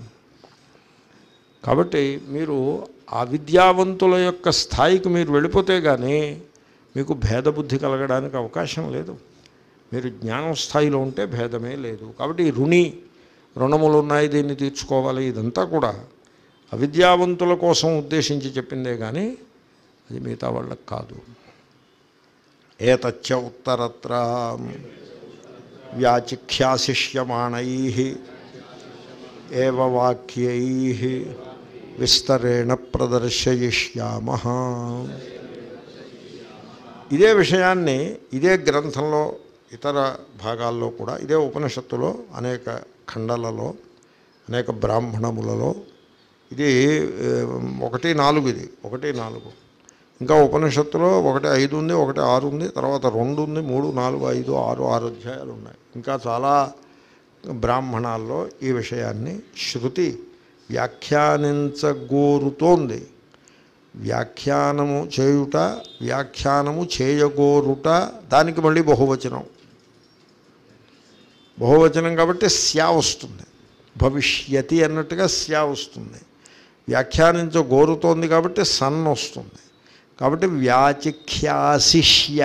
S1: కాబట్టి మీరు ఆ విద్యావంతుల యొక్క స్థాయికి మీరు వెళ్ళిపోతే కానీ మీకు భేదబుద్ధి కలగడానికి అవకాశం లేదు మీరు జ్ఞానం స్థాయిలో ఉంటే భేదమే లేదు కాబట్టి ఈ రుణి రుణములు ఉన్నాయి దీన్ని తీర్చుకోవాలి ఇదంతా కూడా అవిద్యావంతుల కోసం ఉద్దేశించి చెప్పిందే కానీ అది మిగతా వాళ్ళకి కాదు ఏతచ్చ ఉత్తరత్ర వ్యాచిఖ్యాశిష్యమాణై ఏవ వాక్యై విస్తరేణ ప్రదర్శయిష్యామ ఇదే విషయాన్ని ఇదే గ్రంథంలో ఇతర భాగాల్లో కూడా ఇదే ఉపనిషత్తులో అనేక ఖండాలలో అనేక బ్రాహ్మణములలో ఇది ఏ, ఒకటి నాలుగు ఇది ఒకటి నాలుగు ఇంకా ఉపనిషత్తులో ఒకటి ఐదు ఉంది ఒకటి ఆరు ఉంది తర్వాత రెండు ఉంది మూడు నాలుగు ఐదు ఆరు ఆరు అధ్యాయాలు ఉన్నాయి ఇంకా చాలా బ్రాహ్మణాల్లో ఈ విషయాన్ని శృతి వ్యాఖ్యానించగోరుతోంది వ్యాఖ్యానము చేయుట వ్యాఖ్యానము చేయగోరుట దానికి మళ్ళీ బహువచనం బహువచనం కాబట్టి స్యా వస్తుంది భవిష్యతి అన్నట్టుగా స్యా వస్తుంది వ్యాఖ్యానించగోరుతోంది కాబట్టి సన్ వస్తుంది కాబట్టి వ్యాచిఖ్యాశిష్య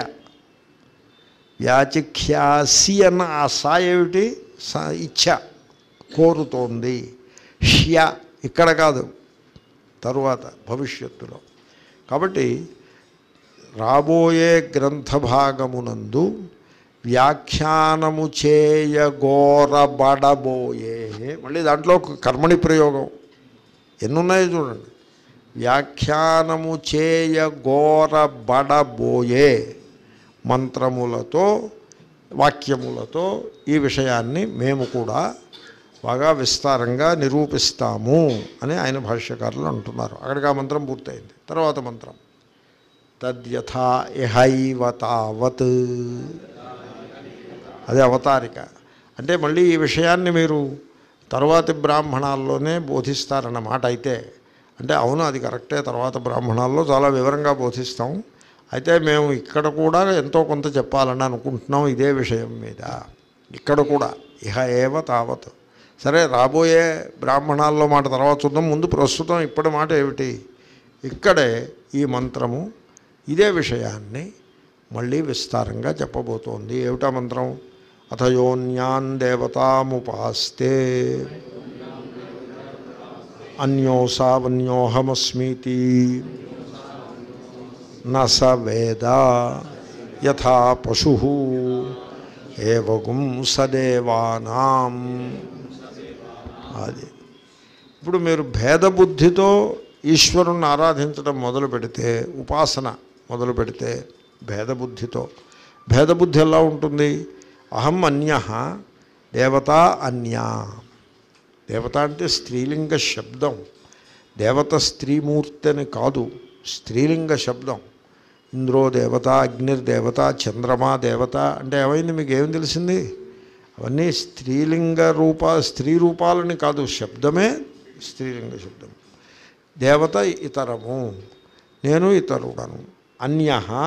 S1: వ్యాచిఖ్యాసి అన్న ఆ సా ఏమిటి స ఇచ్ఛ కోరుతోంది హ్య ఇక్కడ కాదు తరువాత భవిష్యత్తులో కాబట్టి రాబోయే గ్రంథ భాగమునందు వ్యాఖ్యానము చేయగోరబడబోయే మళ్ళీ దాంట్లో ఒక కర్మణి ప్రయోగం ఎన్నున్నాయో చూడండి వ్యాఖ్యానము చేయగోరబడబోయే మంత్రములతో వాక్యములతో ఈ విషయాన్ని మేము కూడా బాగా విస్తారంగా నిరూపిస్తాము అని ఆయన భాష్యకారులు అంటున్నారు అక్కడికి ఆ మంత్రం పూర్తయింది తర్వాత మంత్రం తద్యథా ఇహైవ తావత్ అది అవతారిక అంటే మళ్ళీ ఈ విషయాన్ని మీరు తర్వాతి బ్రాహ్మణాల్లోనే బోధిస్తారన్నమాట అయితే అంటే అవును అది కరెక్టే తర్వాత బ్రాహ్మణాల్లో చాలా వివరంగా బోధిస్తాం అయితే మేము ఇక్కడ కూడా ఎంతో కొంత చెప్పాలని అనుకుంటున్నాం ఇదే విషయం మీద ఇక్కడ కూడా ఇహ ఏవ తావత్ సరే రాబోయే బ్రాహ్మణాల్లో మాట తర్వాత చూద్దాం ముందు ప్రస్తుతం ఇప్పటి మాట ఏమిటి ఇక్కడే ఈ మంత్రము ఇదే విషయాన్ని మళ్ళీ విస్తారంగా చెప్పబోతోంది ఏమిటా మంత్రం అథ యోన్యాన్ దేవతాముపాస్తే అన్యోసావన్యోహమస్మీతి న స వేద యథా పశు ఏవగుం సదేవానాం అది ఇప్పుడు మీరు భేదబుద్ధితో ఈశ్వరుణ్ణి ఆరాధించడం మొదలు పెడితే ఉపాసన మొదలు పెడితే భేదబుద్ధితో భేదబుద్ధి ఎలా ఉంటుంది అహం అన్య దేవత అన్యా దేవత అంటే స్త్రీలింగ శబ్దం దేవత స్త్రీమూర్తి అని కాదు స్త్రీలింగ శబ్దం ఇంద్రో దేవత అగ్నిర్దేవత చంద్రమా దేవత అంటే ఏమైంది మీకు ఏం తెలిసింది అవన్నీ స్త్రీలింగ రూప స్త్రీ రూపాలని కాదు శబ్దమే స్త్రీలింగ శబ్దం దేవత ఇతరము నేను ఇతరుడను అన్య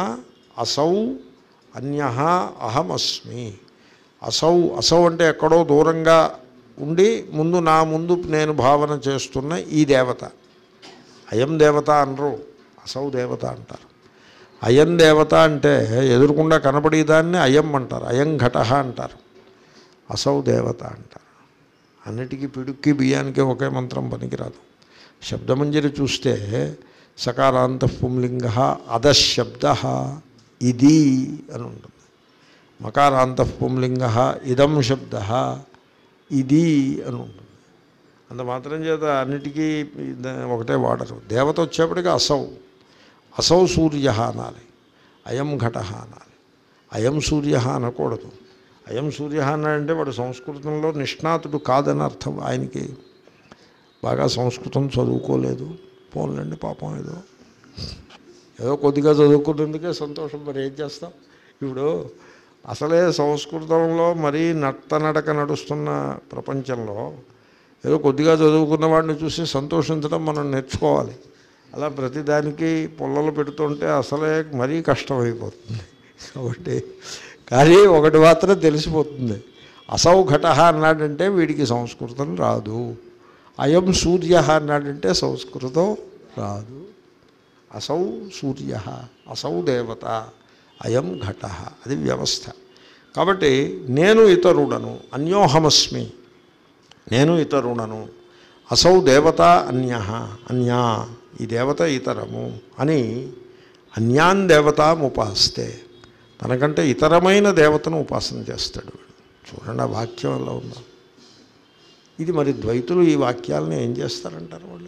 S1: అసౌ అన్య అహమస్మి అసౌ అసౌ అంటే ఎక్కడో దూరంగా ఉండి ముందు నా ముందు నేను భావన చేస్తున్న ఈ దేవత అయం దేవత అనరు అసౌ దేవత అంటారు అయం దేవత అంటే ఎదురుకుండా కనపడేదాన్ని అయం అంటారు అయం ఘట అంటారు అసౌ దేవత అంటారు అన్నిటికీ పిడుక్కి బియ్యానికి ఒకే మంత్రం పనికిరాదు శబ్దమంజరి చూస్తే సకారాంత పుంలింగ అధశబ్ద ఇది అని ఉంటుంది మకారాంత పుంలింగ ఇదం శబ్ద ఇది అని ఉంటుంది అంత మాత్రం చేత అన్నిటికీ ఇద- ఒకటే వాడరు దేవత వచ్చేప్పటికి అసౌ అసౌ సూర్య అనాలి అయం ఘట అనాలి అయం సూర్య అనకూడదు అయం సూర్య అన్నాడంటే వాడు సంస్కృతంలో నిష్ణాతుడు కాదని అర్థం ఆయనకి బాగా సంస్కృతం చదువుకోలేదు పోన్లండి పాపం ఏదో ఏదో కొద్దిగా చదువుకున్నందుకే సంతోషం మరి ఏం చేస్తాం ఇప్పుడు అసలే సంస్కృతంలో మరీ నడక నడుస్తున్న ప్రపంచంలో ఏదో కొద్దిగా చదువుకున్న వాడిని చూసి సంతోషించడం మనం నేర్చుకోవాలి అలా ప్రతిదానికి పొల్లలు పెడుతుంటే అసలే మరీ కష్టమైపోతుంది కాబట్టి కానీ ఒకటి మాత్రం తెలిసిపోతుంది అసౌ ఘట అన్నాడంటే వీడికి సంస్కృతం రాదు అయం సూర్య అన్నాడంటే సంస్కృతం రాదు అసౌ సూర్య అసౌ దేవత అయం ఘట అది వ్యవస్థ కాబట్టి నేను ఇతరుడను అన్యోహమస్మి నేను ఇతరుడను అసౌ దేవత అన్య అన్యా ఈ దేవత ఇతరము అని అన్యాన్ దేవతాముపాస్తే తనకంటే ఇతరమైన దేవతను ఉపాసన చేస్తాడు వీడు. చూడండి ఆ వాక్యం ఎలా ఉందో ఇది మరి ద్వైతులు ఈ వాక్యాలను ఏం చేస్తారంటారు వాళ్ళు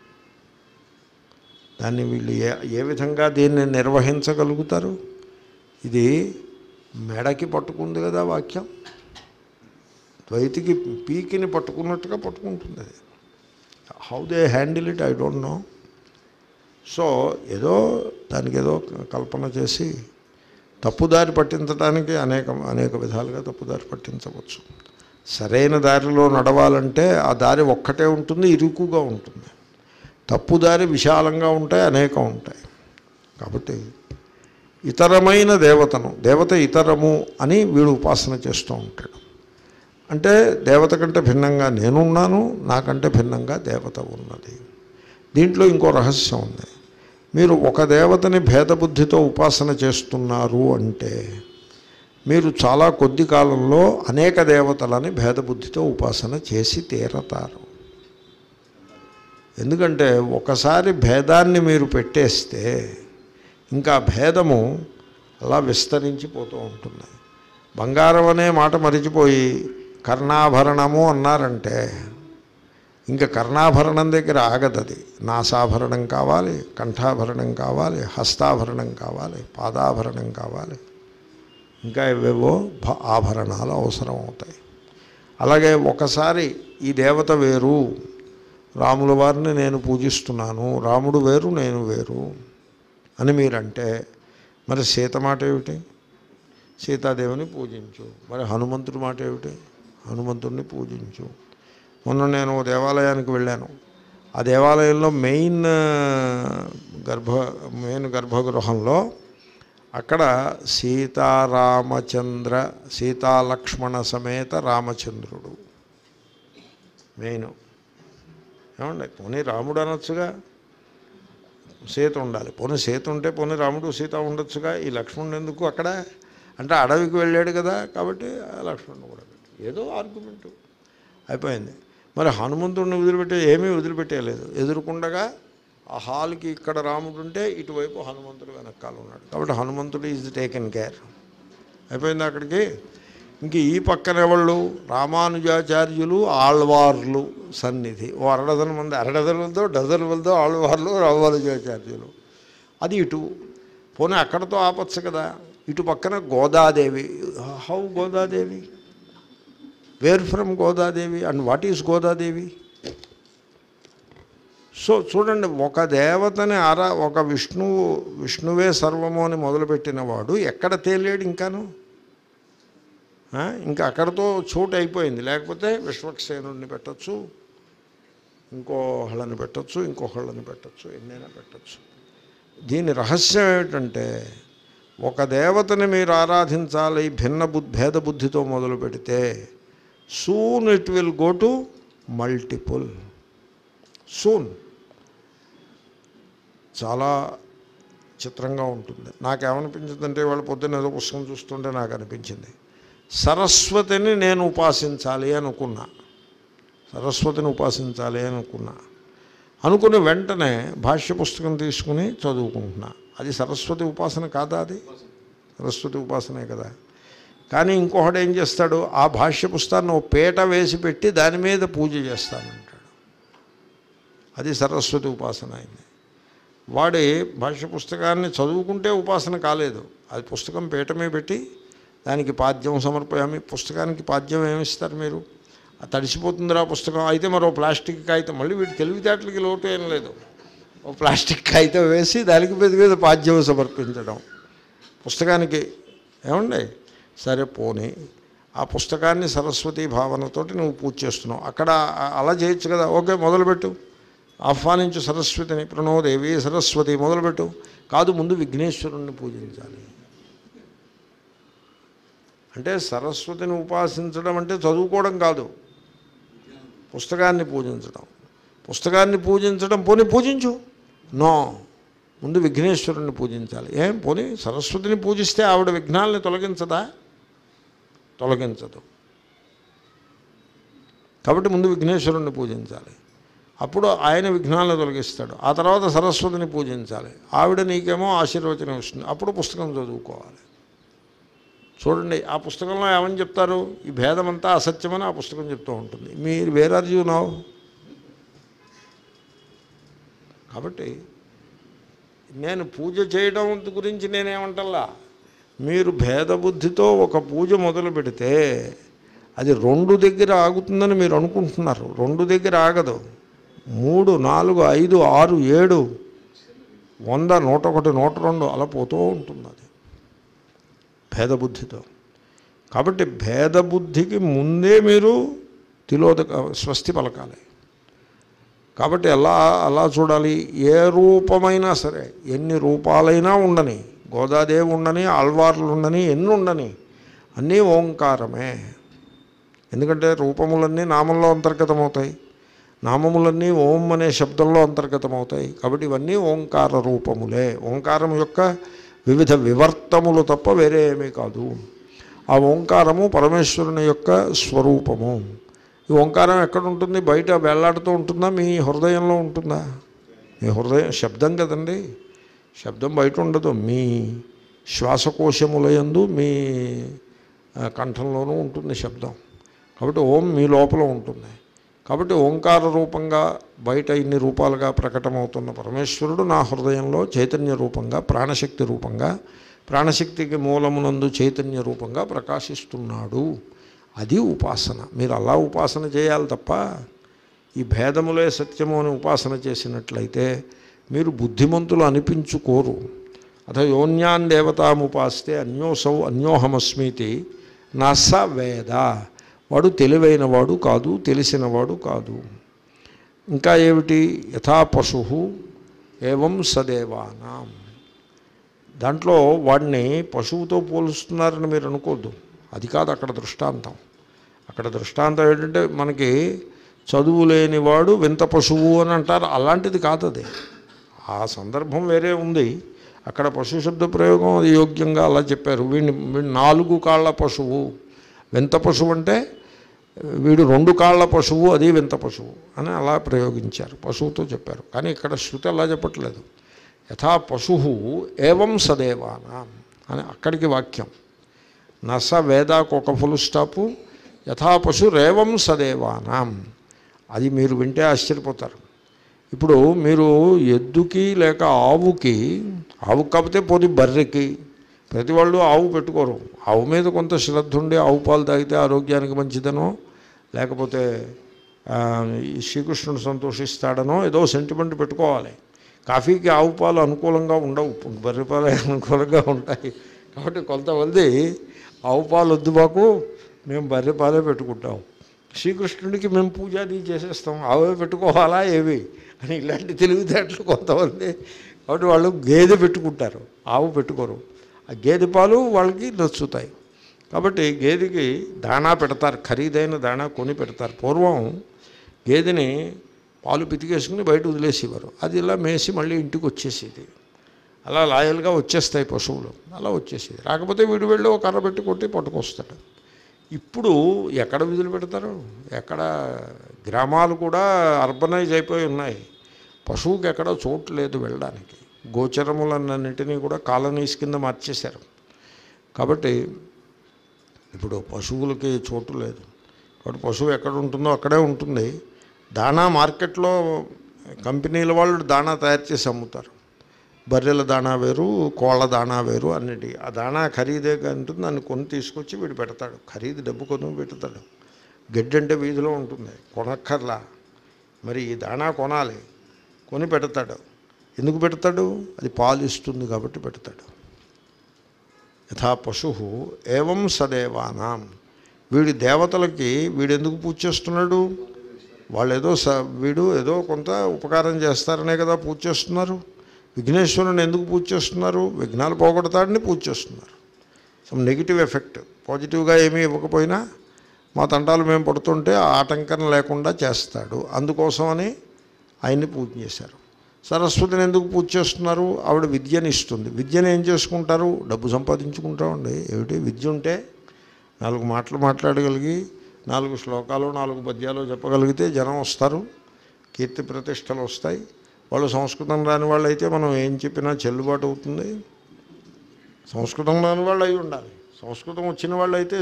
S1: దాన్ని వీళ్ళు ఏ ఏ విధంగా దీన్ని నిర్వహించగలుగుతారు ఇది మెడకి పట్టుకుంది కదా వాక్యం ద్వైతికి పీకిని పట్టుకున్నట్టుగా పట్టుకుంటుంది అది how they handle it I don't know so ఏదో దానికి ఏదో కల్పన చేసి తప్పుదారి పట్టించడానికి అనేక అనేక విధాలుగా తప్పుదారి పట్టించవచ్చు సరైన దారిలో నడవాలంటే ఆ దారి ఒక్కటే ఉంటుంది ఇరుకుగా ఉంటుంది తప్పుదారి విశాలంగా ఉంటాయి అనేకం ఉంటాయి కాబట్టి ఇతరమైన దేవతను దేవత ఇతరము అని వీడు ఉపాసన చేస్తూ ఉంటాడు అంటే దేవత కంటే భిన్నంగా నేనున్నాను నాకంటే భిన్నంగా దేవత ఉన్నది దీంట్లో ఇంకో రహస్యం ఉంది మీరు ఒక దేవతని భేదబుద్ధితో ఉపాసన చేస్తున్నారు అంటే మీరు చాలా కొద్ది కాలంలో అనేక దేవతలని భేదబుద్ధితో ఉపాసన చేసి తీరతారు ఎందుకంటే ఒకసారి భేదాన్ని మీరు పెట్టేస్తే ఇంకా భేదము అలా విస్తరించిపోతూ ఉంటుంది బంగారం అనే మాట మరిచిపోయి కర్ణాభరణము అన్నారంటే ఇంకా కర్ణాభరణం దగ్గర ఆగదది నాసాభరణం కావాలి కంఠాభరణం కావాలి హస్తాభరణం కావాలి పాదాభరణం కావాలి ఇంకా ఇవేవో భ- ఆభరణాలు అవసరం అవుతాయి అలాగే ఒకసారి ఈ దేవత వేరు రాముల వారిని నేను పూజిస్తున్నాను రాముడు వేరు నేను వేరు అని మీరంటే మరి సీత మాట ఏమిటి సీతాదేవిని పూజించు మరి హనుమంతుడి మాట ఏమిటి హనుమంతుడిని పూజించు మొన్న నేను ఓ దేవాలయానికి వెళ్ళాను ఆ దేవాలయంలో మెయిన్ గర్భ మెయిన్ గర్భగృహంలో అక్కడ సీతారామచంద్ర సీతాలక్ష్మణ సమేత రామచంద్రుడు మెయిన్ ఏమండి పోనీ రాముడు అనొచ్చుగా సీత ఉండాలి పోనీ సీత ఉంటే పోనీ రాముడు సీత ఉండొచ్చుగా ఈ లక్ష్మణుడు ఎందుకు అక్కడ అంటే అడవికి వెళ్ళాడు కదా కాబట్టి ఆ లక్ష్మణుడు కూడా పెట్టు ఏదో ఆర్గ్యుమెంటు అయిపోయింది మరి హనుమంతుడిని వదిలిపెట్టే ఏమీ వదిలిపెట్టేయలేదు ఎదురుకుండగా ఆ హాల్కి ఇక్కడ రాముడు ఉంటే ఇటువైపు హనుమంతుడు వెనకాల ఉన్నాడు కాబట్టి హనుమంతుడు ఈజ్ టేకెన్ కేర్ అయిపోయింది అక్కడికి ఇంక ఈ పక్కన ఎవళ్ళు రామానుజాచార్యులు ఆళ్వార్లు సన్నిధి ఓ అరడదన మంది అరడదన వెళ్దో డజన్ వెళ్దో ఆళ్వార్లు రామానుజాచార్యులు అది ఇటు పోనీ అక్కడతో ఆపచ్చు కదా ఇటు పక్కన Godadevi how Godadevi where from Godadevi and what is Godadevi so చూడండి ఒక దేవతని ఆరా ఒక విష్ణువు విష్ణువే సర్వము అని మొదలుపెట్టిన వాడు ఎక్కడ తేలేడు ఇంకాను ఆ? ఇంకా అక్కడతో చోటు అయిపోయింది లేకపోతే విశ్వక్సేనుడిని పెట్టచ్చు ఇంకో హళ్ళని పెట్టచ్చు ఇంకొకళ్ళని పెట్టచ్చు ఎన్నైనా పెట్టచ్చు దీని రహస్యం ఏమిటంటే ఒక దేవతని మీరు ఆరాధించాలి భిన్న బుద్ధి భేద బుద్ధితో మొదలు పెడితే soon it will go to multiple soon చాలా చిత్రంగా ఉంటుంది నాకేమనిపించిందంటే వాళ్ళ పొద్దున్న ఏదో పుస్తకం చూస్తుంటే నాకు అనిపించింది సరస్వతిని నేను ఉపాసించాలి అనుకున్నా సరస్వతిని ఉపాసించాలి అనుకున్నా అనుకుని వెంటనే భాష్య పుస్తకం తీసుకుని చదువుకుంటున్నా అది సరస్వతి ఉపాసన కాదా అది సరస్వతి ఉపాసనే కదా కానీ ఇంకొకడు ఏం చేస్తాడు ఆ భాష్య పుస్తకాన్ని ఓ పీట వేసి పెట్టి దాని మీద పూజ చేస్తానంటాడు అది సరస్వతి ఉపాసన అయింది వాడి భాష్య పుస్తకాన్ని చదువుకుంటే ఉపాసన కాలేదు అది పుస్తకం పీఠమే పెట్టి దానికి పాద్యం సమర్పయామి పుస్తకానికి పాద్యం ఏమిస్తారు మీరు ఆ తడిసిపోతుందిరా పుస్తకం అయితే మరో ప్లాస్టిక్ కాగితం మళ్ళీ వీటి తెలివితేటలకి లోటు ఏం లేదు ఓ ప్లాస్టిక్ కాగితం వేసి దానికి మీద మీద పాద్యం సమర్పించడం పుస్తకానికి ఏమండి సరే పోనీ ఆ పుస్తకాన్ని సరస్వతి భావనతోటి నువ్వు పూజ చేస్తున్నావు అక్కడ అలా చేయొచ్చు కదా ఓకే మొదలుపెట్టు ఆహ్వానించు సరస్వతిని ప్రణోదేవి సరస్వతి మొదలుపెట్టు కాదు ముందు విఘ్నేశ్వరుణ్ణి పూజించాలి అంటే సరస్వతిని ఉపాసించడం అంటే చదువుకోవడం కాదు పుస్తకాన్ని పూజించడం పుస్తకాన్ని పూజించడం పోనీ పూజించు నో ముందు విఘ్నేశ్వరుణ్ణి పూజించాలి ఏం పోనీ సరస్వతిని పూజిస్తే ఆవిడ విఘ్నాలని తొలగించదా తొలగించదు కాబట్టి ముందు విఘ్నేశ్వరుణ్ణి పూజించాలి అప్పుడు ఆయన విఘ్నాలను తొలగిస్తాడు ఆ తర్వాత సరస్వతిని పూజించాలి ఆవిడ నీకేమో ఆశీర్వచనం ఇస్తుంది అప్పుడు పుస్తకం చదువుకోవాలి చూడండి ఆ పుస్తకంలో ఏమని చెప్తారు ఈ భేదమంతా అసత్యమని ఆ పుస్తకం చెప్తూ ఉంటుంది మీరు వేర్ ఆర్ యూ నౌ కాబట్టి నేను పూజ చేయడం గురించి నేనేమంటల్లా మీరు భేదబుద్ధితో ఒక పూజ మొదలు పెడితే అది రెండు దగ్గర ఆగుతుందని మీరు అనుకుంటున్నారు రెండు దగ్గర ఆగదు మూడు నాలుగు ఐదు ఆరు ఏడు వంద నూట ఒకటి నూట రెండు అలా పోతూ ఉంటుంది అది భేదబుద్ధితో కాబట్టి భేదబుద్ధికి ముందే మీరు తిలోదక స్వస్తి పలకాలి కాబట్టి ఎలా అలా చూడాలి ఏ రూపమైనా సరే ఎన్ని రూపాలైనా ఉండని గోదాదేవి ఉండని ఆల్వార్లు ఉండని ఎన్ని ఉండని అన్నీ ఓంకారమే ఎందుకంటే రూపములన్నీ నామంలో అంతర్గతమవుతాయి నామములన్నీ ఓం అనే శబ్దంలో అంతర్గతమవుతాయి కాబట్టి ఇవన్నీ ఓంకార రూపములే ఓంకారం యొక్క వివిధ వివర్తములు తప్ప వేరే ఏమీ కాదు ఆ ఓంకారము పరమేశ్వరుని యొక్క స్వరూపము ఈ ఓంకారం ఎక్కడ ఉంటుంది బయట వేళ్లాడుతూ ఉంటుందా మీ హృదయంలో ఉంటుందా మీ హృదయం శబ్దం కదండి శబ్దం బయట ఉండదు మీ శ్వాసకోశములయందు మీ ఆ, కంఠంలోనూ ఉంటుంది శబ్దం కాబట్టి ఓం మీ లోపల ఉంటుంది కాబట్టి ఓంకార రూపంగా బయట ఇన్ని రూపాలుగా ప్రకటమవుతున్న పరమేశ్వరుడు నా హృదయంలో చైతన్య రూపంగా ప్రాణశక్తి రూపంగా ప్రాణశక్తికి మూలమునందు చైతన్య రూపంగా ప్రకాశిస్తున్నాడు అది ఉపాసన మీరు అలా ఉపాసన చేయాలి తప్ప ఈ భేదములే సత్యము అని ఉపాసన చేసినట్లయితే మీరు బుద్ధిమంతులు అనిపించుకోరు అథ యోన్యాన్ దేవతాముపాస్తే అన్యోసౌ అన్యోహమస్మితి నస వేద వాడు తెలివైనవాడు కాదు తెలిసినవాడు కాదు ఇంకా ఏమిటి యథా పశు ఏవం సదేవానాం దాంట్లో వాడిని పశువుతో పోలుస్తున్నారని మీరు అనుకోద్దు అది కాదు అక్కడ దృష్టాంతం అక్కడ దృష్టాంతం ఏంటంటే మనకి చదువు లేనివాడు వింత పశువు అని అంటారు అలాంటిది కాదు అది ఆ సందర్భం వేరే ఉంది అక్కడ పశు శబ్ద ప్రయోగం అది యోగ్యంగా అలా చెప్పారు వీడిని వీడు నాలుగు కాళ్ళ పశువు వింత పశువు అంటే వీడు రెండు కాళ్ళ పశువు అది వింత పశువు అని అలా ప్రయోగించారు పశువుతో చెప్పారు కానీ ఇక్కడ శృతి అలా చెప్పట్లేదు యథా పశు ఏవం సదేవానాం అని అక్కడికి వాక్యం నస వేదాకు ఒక ఫుల్ స్టాపు యథా పశు రేవం సదేవానాం అది మీరు వింటే ఆశ్చర్యపోతారు ఇప్పుడు మీరు ఎద్దుకి లేక ఆవుకి ఆవు కాకపోతే పోనీ బర్రెకి ప్రతి వాళ్ళు ఆవు పెట్టుకోరు ఆవు మీద కొంత శ్రద్ధ ఉండి ఆవు పాలు తాగితే ఆరోగ్యానికి మంచిదనో లేకపోతే ఆ, ఈ శ్రీకృష్ణుడు సంతోషిస్తాడనో ఏదో సెంటిమెంట్ పెట్టుకోవాలి కాఫీకి ఆవు పాలు అనుకూలంగా ఉండవు బర్రె పాలు అనుకూలంగా ఉంటాయి కాబట్టి కొంతమంది ఆవు పాలు వద్దు మాకు మేము బర్రె పాలే పెట్టుకుంటాం శ్రీకృష్ణుడికి మేము పూజాది చేసేస్తాం ఆవే పెట్టుకోవాలా ఏవి అని ఇలాంటి తెలివితేటలు కొంతమంది కాబట్టి వాళ్ళు గేదె పెట్టుకుంటారు ఆవు పెట్టుకోరు ఆ గేదె పాలు వాళ్ళకి నచ్చుతాయి కాబట్టి గేదెకి దాణా పెడతారు ఖరీదైన దాణా కొని పెడతారు పూర్వం గేదెని పాలు పితికేసుకుని బయట వదిలేసేవారు అది ఇలా మేసి మళ్ళీ ఇంటికి వచ్చేసేది అలా లాయల్గా వచ్చేస్తాయి పశువులు అలా వచ్చేసేది రాకపోతే వీడు వెళ్ళి ఒక కర్ర పెట్టి కొట్టి పట్టుకొస్తాడు ఇప్పుడు ఎక్కడ విధులు పెడతారు ఎక్కడ గ్రామాలు కూడా అర్బనైజ్ అయిపోయి ఉన్నాయి పశువుకి ఎక్కడ చోటు లేదు వెళ్ళడానికి గోచరములన్నింటినీ కూడా కాలనీస్ కింద మార్చేశారు కాబట్టి ఇప్పుడు పశువులకి చోటు లేదు కాబట్టి పశువు ఎక్కడ ఉంటుందో అక్కడే ఉంటుంది దాణా మార్కెట్లో కంపెనీల వాళ్ళు దాణా తయారు చేసి అమ్ముతారు బర్రెల దాణా వేరు కోళ్ళ దాణా వేరు అన్నిటి ఆ దాణా ఖరీదే ఉంటుంది దాన్ని కొని తీసుకొచ్చి వీడు పెడతాడు ఖరీదు డబ్బు కొని పెడతాడు గడ్డి అంటే వీధిలో ఉంటుంది కొనక్కర్లా మరి ఈ దాణా కొనాలి కొని పెడతాడు ఎందుకు పెడతాడు అది పాలు ఇస్తుంది కాబట్టి పెడతాడు యథా పశు ఏవం సదేవానాం వీడి దేవతలకి వీడు ఎందుకు పూజ చేస్తున్నాడు వాళ్ళు ఏదో స వీడు ఏదో కొంత ఉపకారం చేస్తారనే కదా పూజ చేస్తున్నారు విఘ్నేశ్వరుని ఎందుకు పూజ చేస్తున్నారు విఘ్నాలు పోగొడతాడని పూజ చేస్తున్నారు సమ్ నెగిటివ్ ఎఫెక్ట్ పాజిటివ్గా ఏమీ ఇవ్వకపోయినా మా తంటాలు మేము పడుతుంటే ఆ ఆటంకం లేకుండా చేస్తాడు అందుకోసమని ఆయన్ని పూజ చేశారు సరస్వతిని ఎందుకు పూజ చేస్తున్నారు ఆవిడ విద్యని ఇస్తుంది విద్యను ఏం చేసుకుంటారు డబ్బు సంపాదించుకుంటామండి ఏమిటి విద్య ఉంటే నాలుగు మాటలు మాట్లాడగలిగి నాలుగు శ్లోకాలు నాలుగు పద్యాలు చెప్పగలిగితే జనం వస్తారు కీర్తి ప్రతిష్టలు వస్తాయి వాళ్ళు సంస్కృతం రాని వాళ్ళు అయితే మనం ఏం చెప్పినా చెల్లుబాటు అవుతుంది సంస్కృతం రాని వాళ్ళు అయి ఉండాలి సంస్కృతం వచ్చిన వాళ్ళు అయితే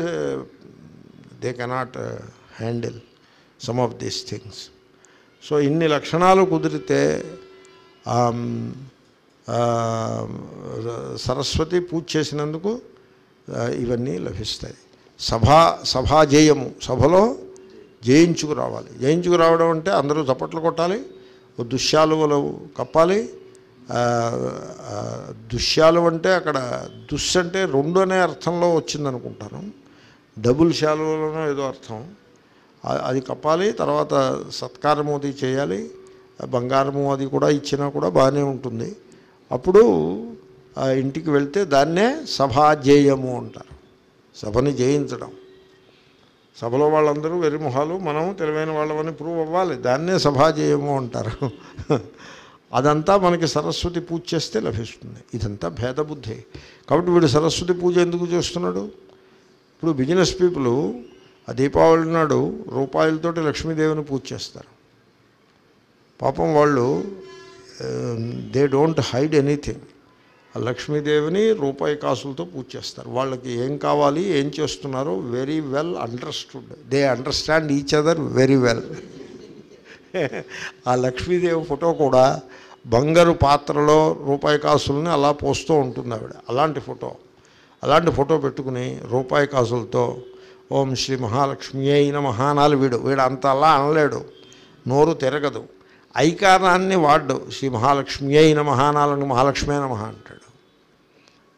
S1: they cannot handle some of these things so ఇన్ని లక్షణాలు కుదిరితే ఆమ్, ఆ, సరస్వతి పూజ చేసినందుకు ఆ, ఇవన్నీ లభిస్తాయి సభా సభాజేయము సభలో జయించుకు రావాలి జయించుకు రావడం అంటే అందరూ చప్పట్లు కొట్టాలి ఓ దుశ్శాలువలు కప్పాలి ఆ, ఆ, దుశ్శాలు అంటే అక్కడ దుస్ అంటే రెండు అనే అర్థంలో వచ్చిందనుకుంటాను డబుల్ శాలువలోనో ఏదో అర్థం ఆ- అది కప్పాలి తర్వాత సత్కారము అది చేయాలి ఆ బంగారము అది కూడా ఇచ్చినా కూడా బాగానే ఉంటుంది అప్పుడు ఆ ఇంటికి వెళ్తే దాన్నే సభాజేయము అంటారు సభని జయించడం సభలో వాళ్ళందరూ వెరిమొహాలు మనం తెలివైన వాళ్ళమని ప్రూవ్ అవ్వాలి దాన్నే సభాజేయము అంటారు అదంతా మనకి సరస్వతి పూజ చేస్తే లభిస్తుంది ఇదంతా భేదబుద్ధి కాబట్టి వీడు సరస్వతి పూజ ఎందుకు చేస్తున్నాడు ఇప్పుడు బిజినెస్ పీపుల్ ఆ దీపావళి నాడు రూపాయలతోటి లక్ష్మీదేవిని పూజ చేస్తారు పాపం వాళ్ళు దే డోంట్ హైడ్ ఎనీథింగ్ ఆ లక్ష్మీదేవిని రూపాయి కాసులతో పూజ చేస్తారు వాళ్ళకి ఏం కావాలి ఏం చేస్తున్నారో very well understood they understand each other very well ఆ లక్ష్మీదేవి ఫోటో కూడా బంగారు పాత్రలో రూపాయి కాసుల్ని అలా పోస్తూ ఉంటుంది ఆవిడ అలాంటి ఫోటో అలాంటి ఫోటో పెట్టుకుని రూపాయి కాసులతో ఓం శ్రీ మహాలక్ష్మి అయిన మహానాలు వీడు వీడు అంత అలా అనలేడు నోరు తిరగదు ఐకారాన్ని వాడు శ్రీ మహాలక్ష్మి అయిన మహానాలను మహాలక్ష్మి అయిన మహా అంటాడు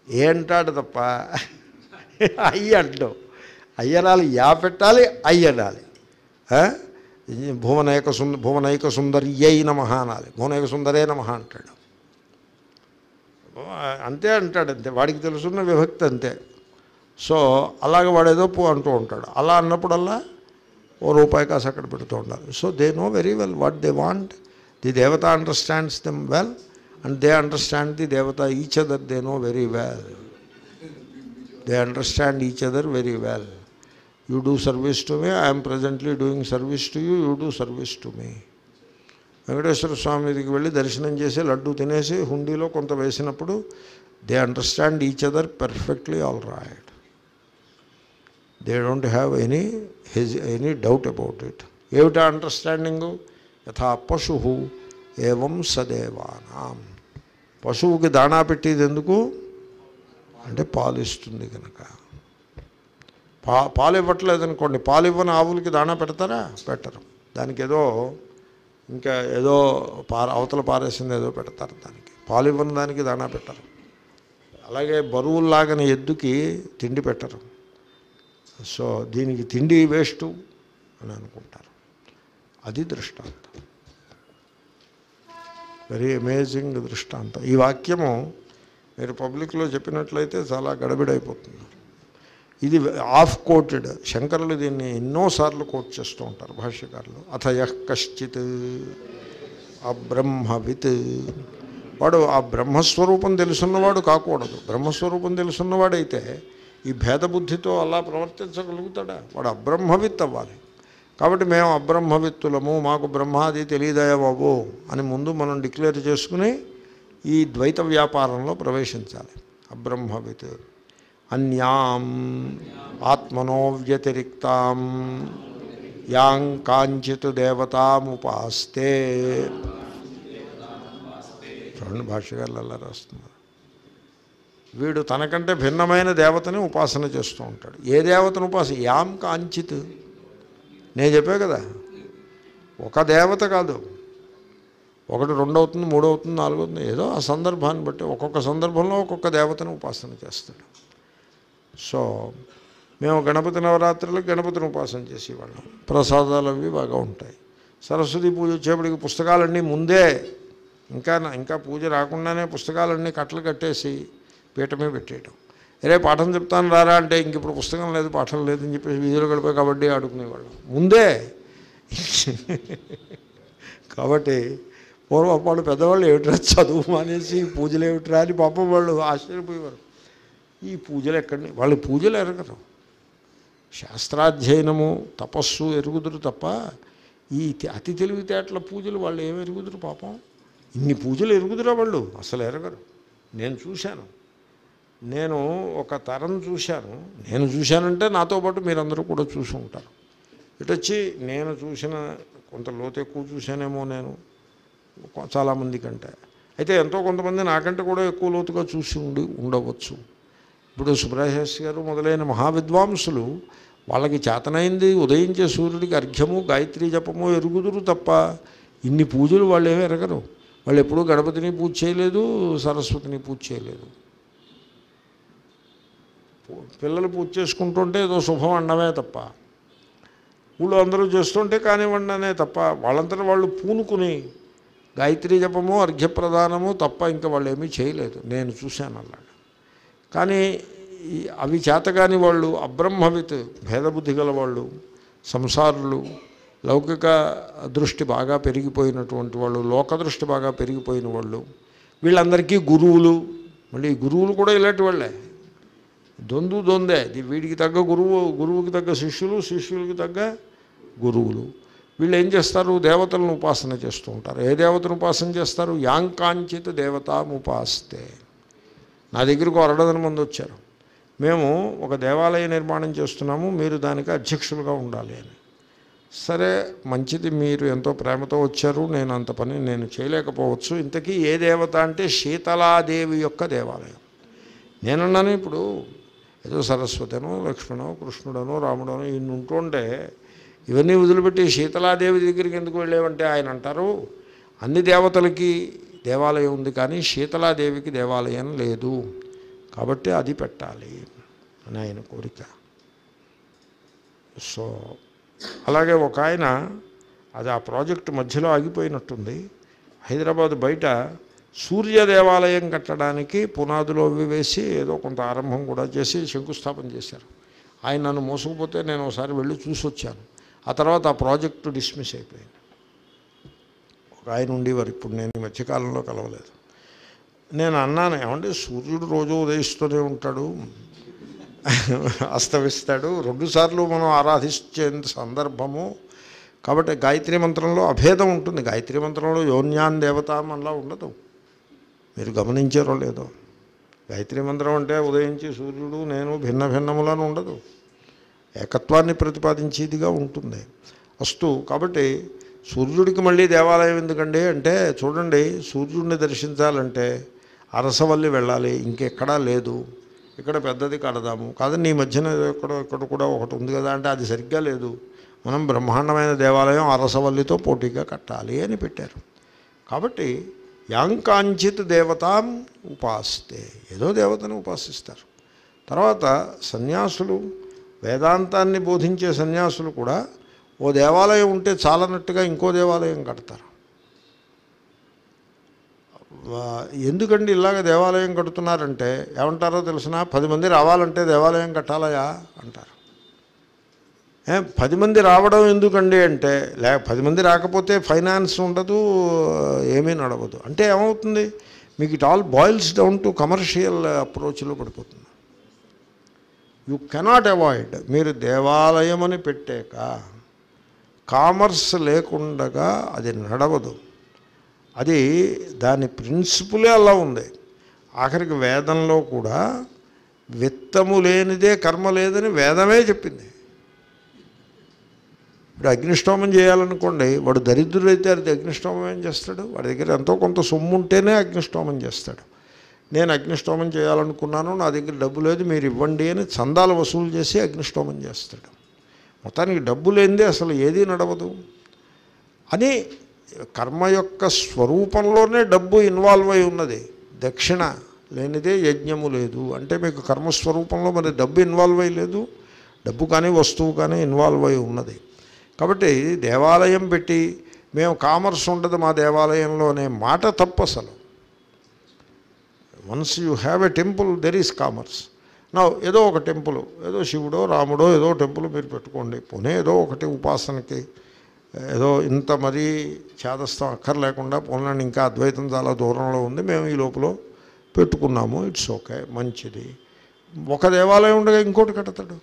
S1: ఏ అంటాడు తప్ప అయ్యి అంటాం అయ్యనాలి యా పెట్టాలి అయ్యి అనాలి ఆ? ఈ భువనైక సుంద భువనైక సుందర్యై నమ అనాలి భువనైక సుందరే నమ అంటాడు అంతే అంటాడు అంతే వాడికి తెలుసున్న విభక్తి అంతే సో అలాగ వాడేదో పో అంటూ ఉంటాడు అలా అన్నప్పుడల్లా ఓ రూపాయి కాసు అక్కడ పెడుతూ ఉండాలి so they know very well what they want the దేవత understands them well and they understand the దేవత each other they know very well they understand each other very well you do service to me I'm presently doing service to you you do service to me Venkateswara Swamy దగ్గరికి వెళ్ళి దర్శనం చేసి లడ్డు తినేసి హుండీలో కొంత వేసినప్పుడు they understand each other perfectly all right they don't have any has any doubt about it ఏమిటా understanding యథా పశు ఏవం సదేవానాం పశువుకి దాణా పెట్టేది ఎందుకు అంటే పాలు ఇస్తుంది కనుక పా పాలు ఇవ్వట్లేదు అనుకోండి పాలు ఇవ్వని ఆవులకి దాణా పెడతారా పెట్టరు దానికి ఏదో ఇంకా ఏదో పార అవతల పారేసింది ఏదో పెడతారు దానికి పాలు ఇవ్వని దానికి దాణా పెట్టరు అలాగే బరువుల్లాగని ఎద్దుకి తిండి పెట్టరు సో దీనికి తిండి వేస్ట్ అని అనుకుంటారు అది దృష్టాంతం వెరీ అమేజింగ్ దృష్టాంతం ఈ వాక్యము మీరు పబ్లిక్లో చెప్పినట్లయితే చాలా గడబిడైపోతుంది ఇది ఆఫ్ కోటెడ్ శంకరులు దీన్ని ఎన్నోసార్లు కోట్ చేస్తూ ఉంటారు భాష్యకారులు అథ యః కశ్చిత్ అబ్రహ్మవిత్ వాడు ఆ బ్రహ్మస్వరూపం తెలుసున్నవాడు కాకూడదు బ్రహ్మస్వరూపం తెలుసున్నవాడైతే ఈ భేదబుద్ధితో అలా ప్రవర్తించగలుగుతాడా వాడు అబ్రహ్మవిత్ అవ్వాలి కాబట్టి మేము అబ్రహ్మవిత్తులము మాకు బ్రహ్మాది తెలియదయా బాబు అని ముందు మనం డిక్లేర్ చేసుకుని ఈ ద్వైత వ్యాపారంలో ప్రవేశించాలి అబ్రహ్మవిత్ అన్యాం ఆత్మనో వ్యతిరిక్తాం యాం కాంచిత్ దేవతాముపాస్తే చూడండి భాష్యగారులు అలా రాస్తున్నారు వీడు తనకంటే భిన్నమైన దేవతని ఉపాసన చేస్తూ ఉంటాడు ఏ దేవతను ఉపాసన యాం కాంచిత్ నేను చెప్పే కదా ఒక దేవత కాదు ఒకటి రెండు అవుతుంది మూడు అవుతుంది నాలుగు అవుతుంది ఏదో ఆ సందర్భాన్ని బట్టి ఒక్కొక్క సందర్భంలో ఒక్కొక్క దేవతను ఉపాసన చేస్తాడు సో మేము గణపతి నవరాత్రులు గణపతిని ఉపాసన చేసేవాళ్ళం ప్రసాదాలు అవి బాగా ఉంటాయి సరస్వతి పూజ వచ్చేప్పటికి పుస్తకాలన్నీ ముందే ఇంకా ఇంకా పూజ రాకుండానే పుస్తకాలన్నీ కట్టలు కట్టేసి పీఠమే పెట్టేయటం అరే పాఠం చెప్తాను రారా అంటే ఇంక ఇప్పుడు పుస్తకం లేదు పాఠం లేదని చెప్పేసి వీధిలో గడిపోయి కబడ్డీ ఆడుకునేవాళ్ళం ముందే కాబట్టి పూర్వం వాళ్ళు పెద్దవాళ్ళు ఏమిట్రా చదువు మానేసి పూజలు ఏమిట్రా అని పాపం వాళ్ళు ఆశ్చర్యపోయేవారు ఈ పూజలు ఎక్కడి వాళ్ళు పూజలు ఎరగరు శాస్త్రాధ్యయనము తపస్సు ఎరుగుదురు తప్ప ఈ తి- అతి తెలివితేటల పూజలు వాళ్ళు ఏమి ఎరుగుదురు పాపం ఇన్ని పూజలు ఎరుగుదురా వాళ్ళు అసలు ఎరగరు నేను చూశాను నేను ఒక తరం చూశాను నేను చూశానంటే నాతో పాటు మీరందరూ కూడా చూసి ఉంటారు ఇటు వచ్చి నేను చూసిన కొంత లోతు ఎక్కువ చూశానేమో నేను కొ- చాలామంది కంటే అయితే ఎంతో కొంతమంది నాకంటే కూడా ఎక్కువ లోతుగా చూసి ఉండి ఉండవచ్చు ఇప్పుడు సుబ్రహ్మణ్య గారు మొదలైన మహావిద్వాంసులు వాళ్ళకి చేతనైంది ఉదయించే సూర్యుడికి అర్ఘ్యము గాయత్రి జపము ఎరుగుదురు తప్ప ఇన్ని పూజలు వాళ్ళు ఏమీ ఎరగరు వాళ్ళు ఎప్పుడూ గణపతిని పూజ చేయలేదు సరస్వతిని పూజ చేయలేదు పిల్లలు పూజ చేసుకుంటుంటే ఏదో శుభం అన్నమే తప్ప ఊళ్ళో అందరూ చేస్తుంటే కానివ్వండి అనే తప్ప వాళ్ళంతటా వాళ్ళు పూనుకుని గాయత్రి జపము అర్ఘ్యప్రదానము తప్ప ఇంకా వాళ్ళు ఏమీ చేయలేదు నేను చూశాను అలాగా కానీ ఈ అవి చేతగాని వాళ్ళు అబ్రహ్మవిత్ భేదబుద్ధి గల వాళ్ళు సంసారులు లౌకిక దృష్టి బాగా పెరిగిపోయినటువంటి వాళ్ళు లోక దృష్టి బాగా పెరిగిపోయిన వాళ్ళు వీళ్ళందరికీ గురువులు మళ్ళీ ఈ గురువులు కూడా ఇలాంటి వాళ్ళే దొందు దొందే ఇది వీడికి తగ్గ గురువు గురువుకి తగ్గ శిష్యులు శిష్యులకి తగ్గ గురువులు వీళ్ళు ఏం చేస్తారు దేవతలను ఉపాసన చేస్తూ ఉంటారు ఏ దేవతను ఉపాసన చేస్తారు యాంకాంచిత దేవతాముపాస్తే నా దగ్గరకు అరడదన మంది వచ్చారు మేము ఒక దేవాలయ నిర్మాణం చేస్తున్నాము మీరు దానికి అధ్యక్షులుగా ఉండాలి అని సరే మంచిది మీరు ఎంతో ప్రేమతో వచ్చారు నేను అంత పని నేను చేయలేకపోవచ్చు ఇంతకీ ఏ దేవత అంటే శీతలాదేవి యొక్క దేవాలయం నేనన్నాను ఇప్పుడు ఏదో సరస్వతినో లక్ష్మణో కృష్ణుడనో రాముడనో ఈయన ఉంటుంటే ఇవన్నీ వదిలిపెట్టి శీతలాదేవి దగ్గరికి ఎందుకు వెళ్ళేవంటే ఆయన అంటారు అన్ని దేవతలకి దేవాలయం ఉంది కానీ శీతలాదేవికి దేవాలయం లేదు కాబట్టి అది పెట్టాలి అని ఆయన కోరిక సో అలాగే ఒక ఆయన అది ఆ ప్రాజెక్టు మధ్యలో ఆగిపోయినట్టుంది హైదరాబాద్ బయట సూర్య దేవాలయం కట్టడానికి పునాదులు అవి వేసి ఏదో కొంత ఆరంభం కూడా చేసి శంకుస్థాపన చేశారు ఆయన నన్ను మోసుకుపోతే నేను ఒకసారి వెళ్ళి చూసి వచ్చాను ఆ తర్వాత ఆ ప్రాజెక్టు డిస్మిస్ అయిపోయింది ఒక ఆయన ఉండేవారు ఇప్పుడు నేను ఈ మధ్యకాలంలో కలవలేదు నేను అన్నాను ఏమంటే సూర్యుడు రోజు ఉదయిస్తూనే ఉంటాడు అస్తమిస్తాడు రెండుసార్లు మనం ఆరాధించే సందర్భము కాబట్టి గాయత్రి మంత్రంలో అభేదం ఉంటుంది గాయత్రి మంత్రంలో యోన్యాన్ దేవతాం అలా ఉండదు మీరు గమనించారో లేదో గాయత్రి మంత్రం అంటే ఉదయించి సూర్యుడు నేను భిన్న భిన్నములను ఉండదు ఏకత్వాన్ని ప్రతిపాదించేదిగా ఉంటుంది వస్తూ కాబట్టి సూర్యుడికి మళ్ళీ దేవాలయం ఎందుకండి అంటే చూడండి సూర్యుడిని దర్శించాలంటే అరసవల్లి వెళ్ళాలి ఇంకెక్కడా లేదు ఇక్కడ పెద్దది కడదాము కాదు నీ మధ్యన ఎక్కడ ఇక్కడ కూడా ఒకటి ఉంది కదా అంటే అది సరిగ్గా లేదు మనం బ్రహ్మాండమైన దేవాలయం అరసవల్లితో పోటీగా కట్టాలి అని పెట్టారు కాబట్టి యాంకాంచిత్ దేవతాం ఉపాస్తే ఏదో దేవతను ఉపాసిస్తారు తర్వాత సన్యాసులు వేదాంతాన్ని బోధించే సన్యాసులు కూడా ఓ దేవాలయం ఉంటే చాలన్నట్టుగా ఇంకో దేవాలయం కడతారు వా- ఎందుకండి ఇలాగ దేవాలయం కడుతున్నారంటే ఏమంటారో తెలిసిన పది మంది రావాలంటే దేవాలయం కట్టాలయా అంటారు ఏ, పది మంది రావడం ఎందుకండి అంటే లే పది మంది రాకపోతే ఫైనాన్స్ ఉండదు ఏమీ నడవదు అంటే ఏమవుతుంది మీకు it all boils down to commercial అప్రోచ్లో పడిపోతుంది యు కెనాట్ అవాయిడ్ మీరు దేవాలయం అని పెట్టాక కామర్స్ లేకుండగా అది నడవదు అది దాని ప్రిన్సిపులే అలా ఉంది ఆఖరికి వేదంలో కూడా విత్తము లేనిదే కర్మ లేదని వేదమే చెప్పింది ఇప్పుడు అగ్నిష్టోమం చేయాలనుకోండి వాడు దరిద్రుడైతే అది అగ్నిష్టోమం ఏం చేస్తాడు వాడి దగ్గర ఎంతో కొంత సొమ్ము ఉంటేనే అగ్నిష్టోమం చేస్తాడు నేను అగ్నిష్టోమం చేయాలనుకున్నాను నా దగ్గర డబ్బు లేదు మీరు ఇవ్వండి అని చందాలు వసూలు చేసి అగ్నిష్టోమం చేస్తాడు మొత్తానికి డబ్బు లేనిదే అసలు ఏదీ నడవదు అని కర్మ యొక్క స్వరూపంలోనే డబ్బు ఇన్వాల్వ్ అయి ఉన్నది దక్షిణ లేనిదే యజ్ఞము లేదు అంటే మీకు కర్మస్వరూపంలో మరి డబ్బు ఇన్వాల్వ్ అయి లేదు డబ్బు కానీ వస్తువు కానీ ఇన్వాల్వ్ అయి ఉన్నది కాబట్టి దేవాలయం పెట్టి మేము కామర్స్ ఉండదు మా దేవాలయంలో అనే మాట తప్పు అసలు once you have a temple there is commerce నా ఏదో ఒక టెంపుల్ ఏదో శివుడో రాముడో ఏదో టెంపుల్ మీరు పెట్టుకోండి పోనీ ఏదో ఒకటి ఉపాసనకి ఏదో ఇంత మరీ చేదస్థం అక్కర్లేకుండా పోన్లండి ఇంకా అద్వైతం చాలా దూరంలో ఉంది మేము ఈ లోపల పెట్టుకున్నాము ఇట్స్ ఓకే మంచిది ఒక దేవాలయం ఉండగా ఇంకోటి కడతాడు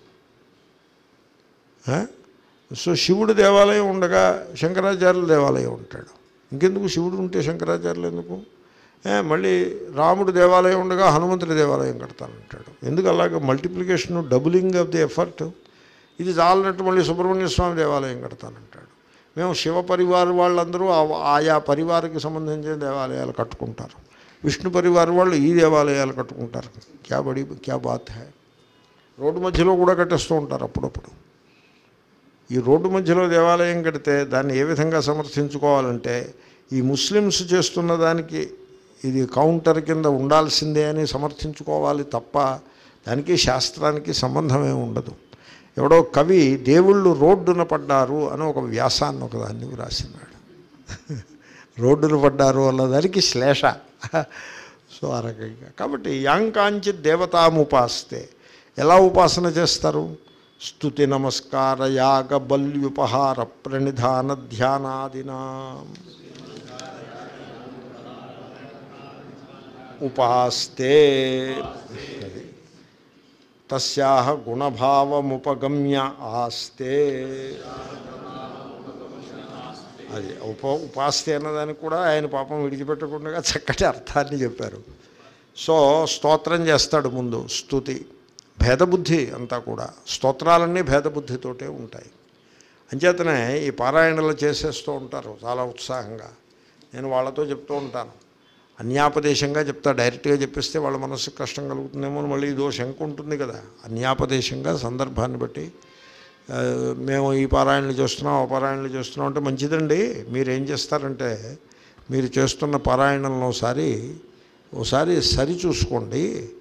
S1: ఆ? సో శివుడు దేవాలయం ఉండగా శంకరాచార్యుల దేవాలయం ఉంటాడు ఇంకెందుకు శివుడు ఉంటే శంకరాచార్యులు ఎందుకు ఏ, మళ్ళీ రాముడు దేవాలయం ఉండగా హనుమంతుడి దేవాలయం కడతానంటాడు ఎందుకు అలాగ multiplication doubling of the effort ఇది చాలనట్టు మళ్ళీ సుబ్రహ్మణ్య స్వామి దేవాలయం కడతానంటాడు మేము శివ పరివార్ వాళ్ళందరూ ఆ- ఆయా పరివారికి సంబంధించిన దేవాలయాలు కట్టుకుంటారు విష్ణు పరివార్ వాళ్ళు ఈ దేవాలయాలు కట్టుకుంటారు క్యా బడి క్యా బాత్ హై రోడ్డు మధ్యలో కూడా కట్టేస్తూ ఉంటారు అప్పుడప్పుడు ఈ రోడ్డు మధ్యలో దేవాలయం కడితే దాన్ని ఏ విధంగా సమర్థించుకోవాలంటే ఈ ముస్లిమ్స్ చేస్తున్న దానికి ఇది కౌంటర్ కింద ఉండాల్సిందే అని సమర్థించుకోవాలి తప్ప దానికి శాస్త్రానికి సంబంధమే ఉండదు ఎవడో కవి దేవుళ్ళు రోడ్డున పడ్డారు అని ఒక వ్యాసాన్ని ఒకదాన్ని వ్రాసినాడు రోడ్డున పడ్డారు అన్న దానికి శ్లేష సో ఆ రకంగా కాబట్టి యాంకాంచి దేవతాముపాస్తే ఎలా ఉపాసన చేస్తారు స్తుతి నమస్కార యాగ బల్యుపహార ప్రణిధాన ధ్యానాదినా ఉపాస్తే తస్యాహ గుణభావముపగమ్య ఆస్తే అది ఉప ఉపాస్తే అన్నదానికి కూడా ఆయన పాపం విడిచిపెట్టకుండా చక్కటి అర్థాన్ని చెప్పారు సో స్తోత్రం చేస్తాడు ముందు స్తుతి భేదబుద్ధి అంతా కూడా స్తోత్రాలన్నీ భేదబుద్ధితోటే ఉంటాయి అంచేతనే ఈ పారాయణలు చేసేస్తూ ఉంటారు చాలా ఉత్సాహంగా నేను వాళ్ళతో చెప్తూ ఉంటాను అన్యాపదేశంగా చెప్తా డైరెక్ట్గా చెప్పిస్తే వాళ్ళ మనసుకు కష్టం కలుగుతుందేమో అని మళ్ళీ ఇదో శంక ఉంటుంది కదా అన్యాపదేశంగా సందర్భాన్ని బట్టి ఆ, మేము ఈ పారాయణలు చేస్తున్నాం ఆ పారాయణలు చేస్తున్నాం అంటే మంచిదండి మీరు ఏం చేస్తారంటే మీరు చేస్తున్న పారాయణలను ఒకసారి ఒకసారి సరి చూసుకోండి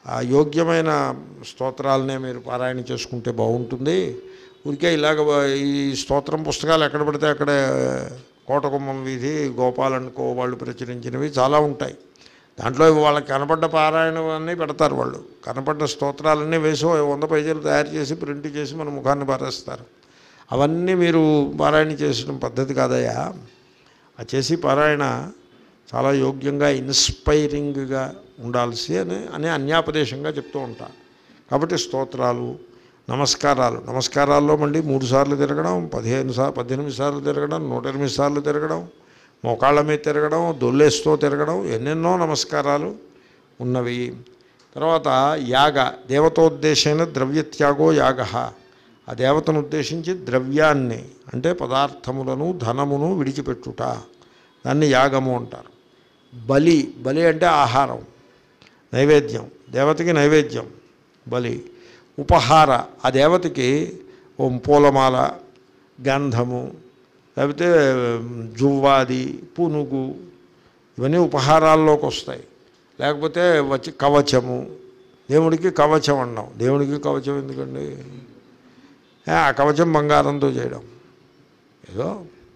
S1: ఆ యోగ్యమైన స్తోత్రాలనే మీరు పారాయణ చేసుకుంటే బాగుంటుంది ఊరికే ఇలాగ ఈ స్తోత్రం పుస్తకాలు ఎక్కడ పడితే అక్కడ కోటకుమ్మం వీధి గోపాలనుకో వాళ్ళు ప్రచురించినవి చాలా ఉంటాయి దాంట్లో వాళ్ళకి కనపడ్డ పారాయణం అన్నీ పెడతారు వాళ్ళు కనపడ్డ స్తోత్రాలన్నీ వేసి ఓ వంద పేజీలు తయారు చేసి ప్రింట్ చేసి మన ముఖాన్ని పారేస్తారు అవన్నీ మీరు పారాయణ చేసిన పద్ధతి కాదయ్యా ఆ చేసి పారాయణ చాలా యోగ్యంగా ఇన్స్పైరింగ్గా ఉండాల్సి అని అనే అన్యాపదేశంగా చెప్తూ ఉంటా కాబట్టి స్తోత్రాలు నమస్కారాలు నమస్కారాల్లో మళ్ళీ మూడు సార్లు తిరగడం పదిహేను సార్లు పద్దెనిమిది సార్లు తిరగడం నూట ఎనిమిది సార్లు తిరగడం మోకాళ్ళ మీద తిరగడం దొల్లేస్తూ తిరగడం ఎన్నెన్నో నమస్కారాలు ఉన్నవి తర్వాత యాగ దేవతోద్దేశైన ద్రవ్యత్యాగో యాగ ఆ దేవతను ఉద్దేశించి ద్రవ్యాన్ని అంటే పదార్థములను ధనమును విడిచిపెట్టుట దాన్ని యాగము అంటారు బలి బలి అంటే ఆహారం నైవేద్యం దేవతకి నైవేద్యం బలి ఉపహార ఆ దేవతకి ఓ పూలమాల గంధము లేకపోతే జువ్వాది పునుగు ఇవన్నీ ఉపహారాల్లోకి వస్తాయి లేకపోతే వచ్చి కవచము దేవుడికి కవచం అన్నాం దేవుడికి కవచం ఎందుకండి ఏ, ఆ కవచం బంగారంతో చేయడం ఏదో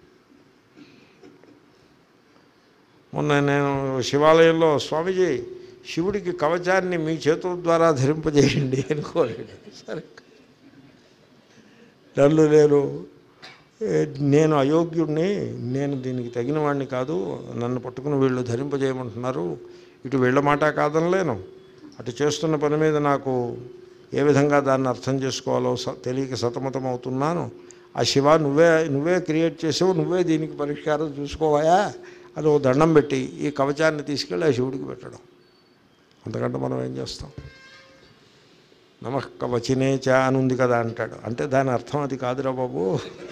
S1: మొన్న నేను శివాలయంలో స్వామీజీ శివుడికి కవచాన్ని మీ చేతుల ద్వారా ధరింపజేయండి అనుకోలేదు సరే నన్ను నేను ఏ, నేను అయోగ్యుడిని నేను దీనికి తగిన వాడిని కాదు నన్ను పట్టుకుని వీళ్ళు ధరింపజేయమంటున్నారు ఇటు వీళ్ళ మాట కాదనలేను అటు చేస్తున్న పని మీద నాకు ఏ విధంగా దాన్ని అర్థం చేసుకోవాలో స తెలియక సతమతం అవుతున్నాను ఆ శివ నువ్వే నువ్వే క్రియేట్ చేసావు నువ్వే దీనికి పరిష్కారం చూసుకోవాయా అని ఓ దండం పెట్టి ఈ కవచాన్ని తీసుకెళ్ళి ఆ శివుడికి పెట్టడం అంతకంటే మనం ఏం చేస్తాం నమః కవచినే చ అని ఉంది కదా అంటాడు అంటే దాని అర్థం అది కాదురా బాబు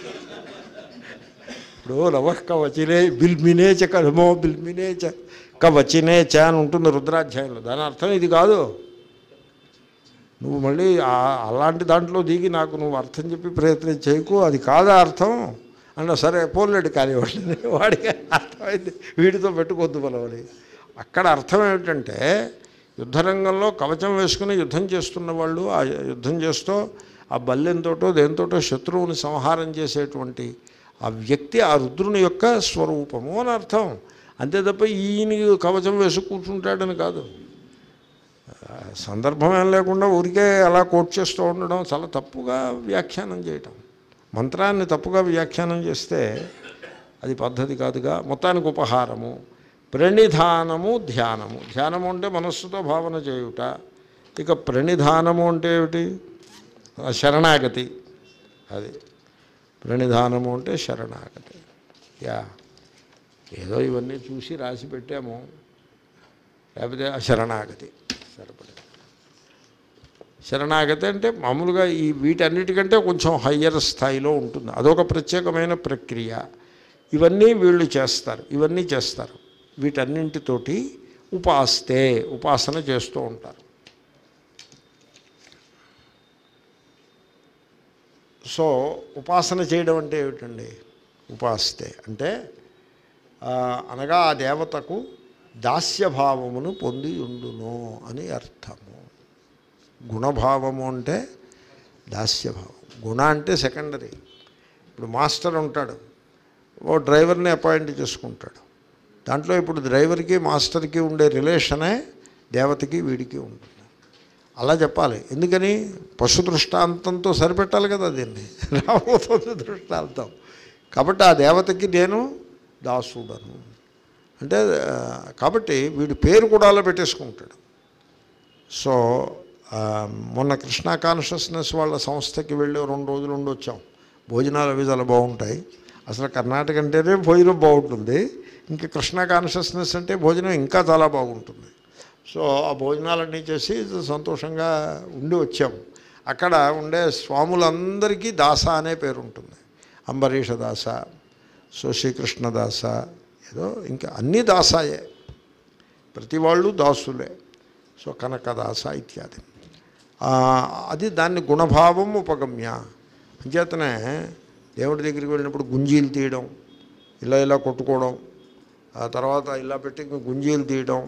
S1: ఇప్పుడు నమః కవచినే బిల్మినే చ కలమో బిల్మినే చ కవచినే చ అని ఉంటుంది రుద్రాధ్యాయంలో దాని అర్థం ఇది కాదు నువ్వు మళ్ళీ ఆ- అలాంటి దాంట్లో దిగి నాకు నువ్వు అర్థం చెప్పి ప్రయత్నం చేయకు అది కాదా అర్థం అన్న సరే పోలేడు కానివ్వండి వాడికి అర్థమైంది వీడితో పెట్టుకోవద్దు మనవని అక్కడ అర్థం ఏమిటంటే యుద్ధరంగంలో కవచం వేసుకుని యుద్ధం చేస్తున్న వాళ్ళు ఆ యుద్ధం చేస్తూ ఆ బల్లెంతోటో దేంతోటో శత్రువుని సంహారం చేసేటువంటి ఆ వ్యక్తి ఆ రుద్రుని యొక్క స్వరూపము అని అర్థం అంతే తప్ప ఈయన కవచం వేసి కూర్చుంటాడని కాదు సందర్భం ఏం లేకుండా ఊరికే అలా కోట్ చేస్తూ ఉండడం చాలా తప్పుగా వ్యాఖ్యానం చేయటం మంత్రాన్ని తప్పుగా వ్యాఖ్యానం చేస్తే అది పద్ధతి కాదుగా మొత్తానికి ఉపహారము ప్రణిధానము ధ్యానము ధ్యానము అంటే మనస్సుతో భావన చేయుట ఇక ప్రణిధానము అంటే ఏమిటి ఆ శరణాగతి అది ప్రణిధానము అంటే శరణాగతి యా ఏదో ఇవన్నీ చూసి రాసి పెట్టాము లేకపోతే ఆ శరణాగతి సరిపడి శరణాగతి అంటే మామూలుగా ఈ వీటన్నిటికంటే కొంచెం హయ్యర్ స్థాయిలో ఉంటుంది అదొక ప్రత్యేకమైన ప్రక్రియ ఇవన్నీ వీళ్ళు చేస్తారు ఇవన్నీ చేస్తారు వీటన్నింటితోటి ఉపాస్తే ఉపాసన చేస్తూ ఉంటారు సో ఉపాసన చేయడం అంటే ఏమిటండి ఉపాస్తే అంటే ఆ, అనగా ఆ దేవతకు దాస్యభావమును పొంది ఉండును అని అర్థము గుణభావము అంటే దాస్యభావం గుణ అంటే సెకండరీ ఇప్పుడు మాస్టర్ ఉంటాడు ఓ డ్రైవర్ని అపాయింట్ చేసుకుంటాడు దాంట్లో ఇప్పుడు డ్రైవర్కి మాస్టర్కి ఉండే రిలేషనే దేవతకి వీడికి ఉంటుంది అలా చెప్పాలి ఎందుకని పశు దృష్టాంతంతో సరిపెట్టాలి కదా దీన్ని రాబోతుంది దృష్టాంతం కాబట్టి ఆ దేవతకి నేను దాసుడను అంటే ఆ, కాబట్టి వీడి పేరు కూడా అలా పెట్టేసుకుంటాడు సో ఆ, మొన్న కృష్ణా కాన్షియస్నెస్ వాళ్ళ సంస్థకి వెళ్ళి రెండు రోజులు ఉండి వచ్చాం భోజనాలు అవి చాలా బాగుంటాయి అసలు కర్ణాటక అంటేనే భోజనం బాగుంటుంది ఇంకా కృష్ణా కాన్షియస్నెస్ అంటే భోజనం ఇంకా చాలా బాగుంటుంది సో ఆ భోజనాలన్నీ చేసి సంతోషంగా ఉండి వచ్చాము అక్కడ ఉండే స్వాములందరికీ దాస అనే పేరు ఉంటుంది అంబరీష దాస సో శ్రీకృష్ణ దాస ఏదో ఇంకా అన్నీ దాసాయే ప్రతి వాళ్ళు దాసులే సో కనకదాస ఇత్యాది ఆ, అది దాన్ని గుణభావం ఉపగమ్య అంచేతనే దేవుడి దగ్గరికి వెళ్ళినప్పుడు గుంజీలు తీయడం ఇలా ఇలా కొట్టుకోవడం ఆ తర్వాత ఇలా పెట్టి గుంజీలు తీయడం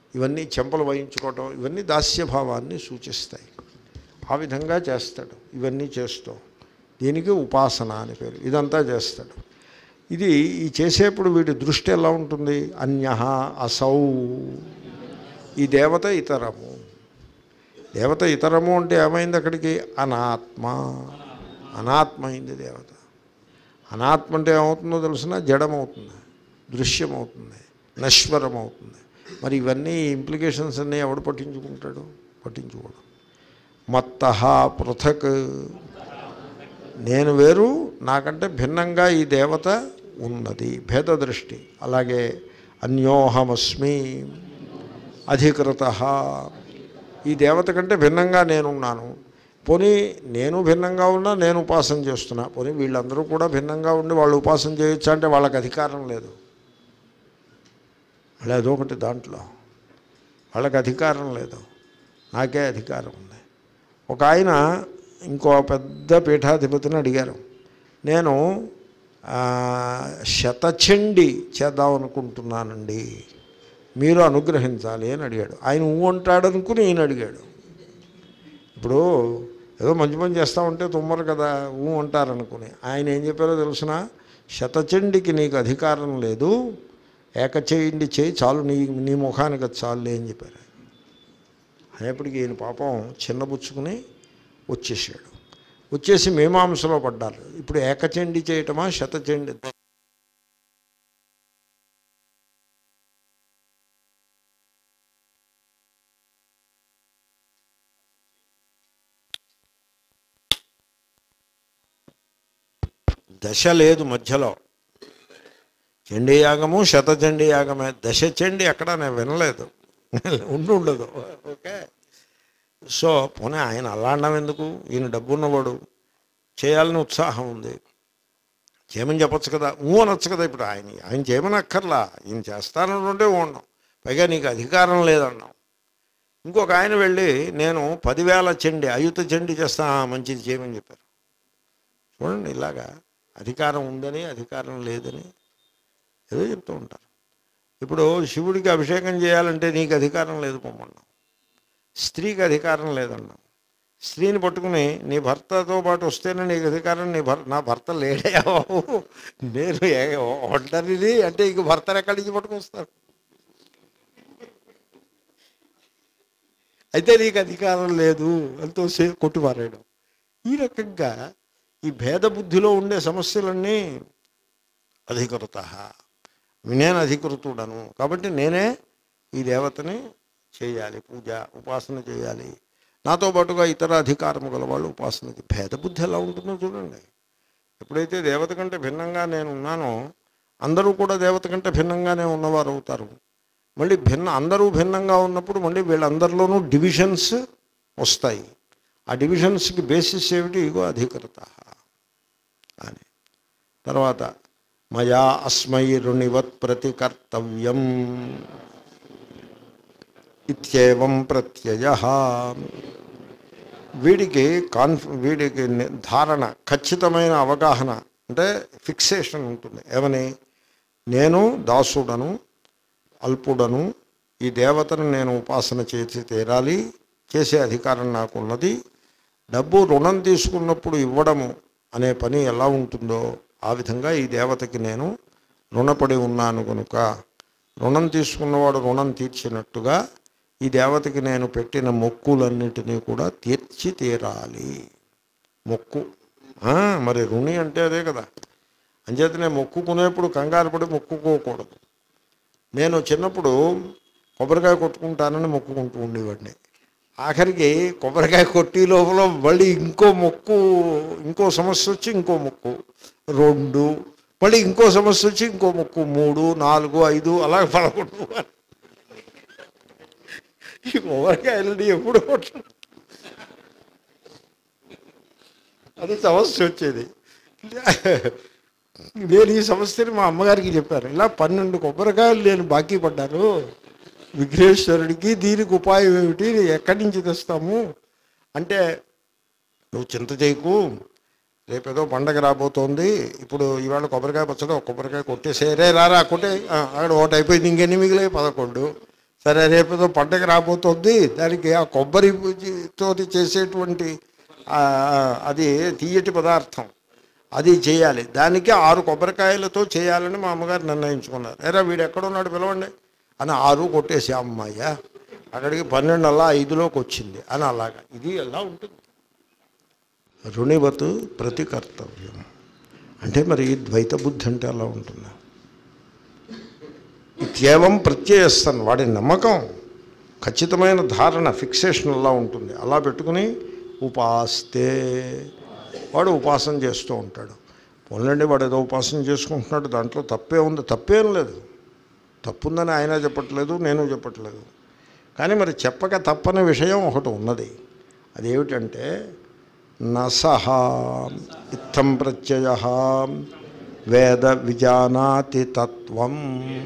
S1: ఇవన్నీ చెంపలు వహించుకోవటం ఇవన్నీ దాస్యభావాన్ని సూచిస్తాయి ఆ విధంగా చేస్తాడు ఇవన్నీ చేస్తూ దీనికి ఉపాసన అని పేరు ఇదంతా చేస్తాడు ఇది ఈ చేసేప్పుడు వీడి దృష్టి ఎలా ఉంటుంది అన్య అసౌ ఈ దేవత ఇతరము దేవత ఇతరము అంటే ఏమైంది అక్కడికి అనాత్మ అనాత్మ అయింది దేవత అనాత్మ అంటే ఏమవుతుందో తెలిసిన జడమవుతుంది దృశ్యమవుతుంది నశ్వరమవుతుంది మరి ఇవన్నీ ఇంప్లికేషన్స్ అన్నీ ఎవడు పట్టించుకుంటాడు పట్టించుకోడు మత్త పృథక్ నేను వేరు నాకంటే భిన్నంగా ఈ దేవత ఉన్నది భేద దృష్టి అలాగే అన్యోహమస్మి అధికృత ఈ దేవత కంటే భిన్నంగా నేనున్నాను పోనీ నేను భిన్నంగా ఉన్నా నేను ఉపాసన చేస్తున్నా పోనీ వీళ్ళందరూ కూడా భిన్నంగా ఉండి వాళ్ళు ఉపాసన చేయొచ్చు అంటే వాళ్ళకి అధికారం లేదు మళ్ళీ అదొకటి దాంట్లో వాళ్ళకి అధికారం లేదు నాకే అధికారం ఉంది ఒక ఆయన ఇంకో పెద్ద పీఠాధిపతిని అడిగారు నేను ఆ, శతచండి చేద్దాం అనుకుంటున్నానండి మీరు అనుగ్రహించాలి అని అడిగాడు ఆయన ఊ అంటాడు అనుకుని ఈయన అడిగాడు ఇప్పుడు ఏదో మంచి పని చేస్తా ఉంటే తుమ్మరు కదా ఊ అంటారనుకుని ఆయన ఏం చెప్పారో తెలుసిన శతచండికి నీకు అధికారం లేదు ఏకచేయండి చేయి చాలు నీ నీ ముఖానికి అది చాలులే అని చెప్పారు అనేప్పటికీ ఈయన పాపం చిన్నబుచ్చుకుని వచ్చేసాడు వచ్చేసి మీమాంసలో పడ్డారు ఇప్పుడు ఏకచండి చేయటమా శతచండి దశ లేదు మధ్యలో చండీ యాగము శతచండీ యాగమే దశ చండి ఎక్కడ నేను వినలేదు ఉండి ఉండదు ఓకే సో పోనీ ఆయన అలా అన్నం ఎందుకు ఈయన డబ్బు ఉన్నవాడు చేయాలని ఉత్సాహం ఉంది చేయమని చెప్పొచ్చు కదా ఊ అనొచ్చు కదా ఇప్పుడు ఆయన ఆయన చేయమని అక్కర్లా ఈయన చేస్తానంటుంటే ఉండడం పైగా నీకు అధికారం లేదన్నాం ఇంకొక ఆయన వెళ్ళి నేను పదివేల చెండి అయుత చెండి చేస్తా "ఆ, మంచిది చేయమని చెప్పారు చూడండి ఇలాగా అధికారం ఉందని అధికారం లేదని ఏదో చెప్తూ ఉంటారు ఇప్పుడు శివుడికి అభిషేకం చేయాలంటే నీకు అధికారం లేదు పొమ్మన్నాం స్త్రీకి అధికారం లేదన్నాం స్త్రీని పట్టుకుని నీ భర్తతో పాటు వస్తేనే నీకు అధికారం నీ భర్త నా భర్త లేడయా బాబు నేను ఏ- ఒంటరిది అంటే ఇంక భర్తను ఎక్కడి నుంచి పట్టుకొస్తారు అయితే నీకు అధికారం లేదు ఎంతో సే కొట్టుమారాడు ఈ రకంగా ఈ భేద బుద్ధిలో ఉండే సమస్యలన్నీ అధికృత నేను అధికృతుడను కాబట్టి నేనే ఈ దేవతని చేయాలి పూజ ఉపాసన చేయాలి నాతో పాటుగా ఇతర అధికారము గల వాళ్ళు ఉపాసన చే- భేద బుద్ధి ఎలా ఉంటుందో చూడండి ఎప్పుడైతే దేవత కంటే భిన్నంగా నేను ఉన్నానో అందరూ కూడా దేవత కంటే భిన్నంగానే ఉన్నవారు అవుతారు మళ్ళీ భిన్న అందరూ భిన్నంగా ఉన్నప్పుడు మళ్ళీ వీళ్ళందరిలోనూ డివిజన్స్ వస్తాయి ఆ డివిజన్స్కి బేసిస్ ఏమిటి ఇగో అధికృత అని తర్వాత మయా అస్మై రుణివత్ ప్రతికర్తవ్యం ఇత్యేవం ప్రత్యయ వీడికి కాన్ఫ్ వీడికి ని- ధారణ ఖచ్చితమైన అవగాహన అంటే ఫిక్సేషన్ ఉంటుంది ఏమని నేను దాసుడను అల్పుడను ఈ దేవతను నేను ఉపాసన చేసి తీరాలి చేసే అధికారం నాకున్నది డబ్బు రుణం తీసుకున్నప్పుడు ఇవ్వడము అనే పని ఎలా ఉంటుందో ఆ విధంగా ఈ దేవతకి నేను రుణపడి ఉన్నాను కనుక రుణం తీసుకున్నవాడు రుణం తీర్చినట్టుగా ఈ దేవతకి నేను పెట్టిన మొక్కులన్నిటినీ కూడా తీర్చి తీరాలి మొక్కు ఆ, మరి రుణి అంటే అదే కదా అంచేతనే మొక్కుకునేప్పుడు కంగారు పడి మొక్కుకోకూడదు నేను చిన్నప్పుడు కొబ్బరికాయ కొట్టుకుంటానని మొక్కుకుంటూ ఉండేవాడిని ఆఖరికి కొబ్బరికాయ కొట్టి లోపల మళ్ళీ ఇంకో మొక్కు ఇంకో సమస్య వచ్చి ఇంకో మొక్కు రెండు మళ్ళీ ఇంకో సమస్య వచ్చి ఇంకో మొక్కు మూడు నాలుగు ఐదు అలాగే పదకొండు ఈ కొబ్బరికాయలని ఎప్పుడు కొట్టను అది సమస్య వచ్చేది నేను ఈ సమస్యని మా అమ్మగారికి చెప్పాను ఇలా పన్నెండు కొబ్బరికాయలు నేను బాకీ పడ్డాను విఘ్నేశ్వరుడికి దీనికి ఉపాయం ఏమిటి ఎక్కడి నుంచి తెస్తాము అంటే నువ్వు చింత చేయకు రేపేదో పండగ రాబోతోంది ఇప్పుడు ఈవేళ కొబ్బరికాయ పచ్చడి ఒక కొబ్బరికాయ కొట్టేసే రే రారా కొట్టే ఆ, అక్కడ ఒకటి అయిపోయింది ఇంకెన్ని మిగిలే పదకొండు సరే రేపేదో పండగ రాబోతోంది దానికి ఆ కొబ్బరి తోటి చేసేటువంటి ఆ, అది తీయటి పదార్థం అది చేయాలి దానికి ఆరు కొబ్బరికాయలతో చేయాలని మా అమ్మగారు నిర్ణయించుకున్నారు ఎరా వీడు ఎక్కడున్నాడు పిలవండి అని ఆరు కొట్టేసి అమ్మాయ్య అక్కడికి పన్నెండు అలా ఐదులోకి వచ్చింది అని అలాగా ఇది ఎలా ఉంటుంది రుణివత్ ప్రతి కర్తవ్యం అంటే మరి ఈ ద్వైత బుద్ధి అంటే అలా ఉంటుంది ఇత్యేవం ప్రత్యయస్తాను వాడి నమ్మకం ఖచ్చితమైన ధారణ ఫిక్సేషన్ అలా ఉంటుంది అలా పెట్టుకుని ఉపాస్తే వాడు ఉపాసన చేస్తూ ఉంటాడు పోన్లండి వాడు ఏదో ఉపాసన చేసుకుంటున్నాడు దాంట్లో తప్పే ఉంది తప్పేం లేదు తప్పుందని ఆయన చెప్పట్లేదు నేను చెప్పట్లేదు కానీ మరి చెప్పక తప్పని విషయం ఒకటి ఉన్నది అదేమిటంటే నసహ ఇత్థం ప్రత్యయ వేద విజానాతి తత్వం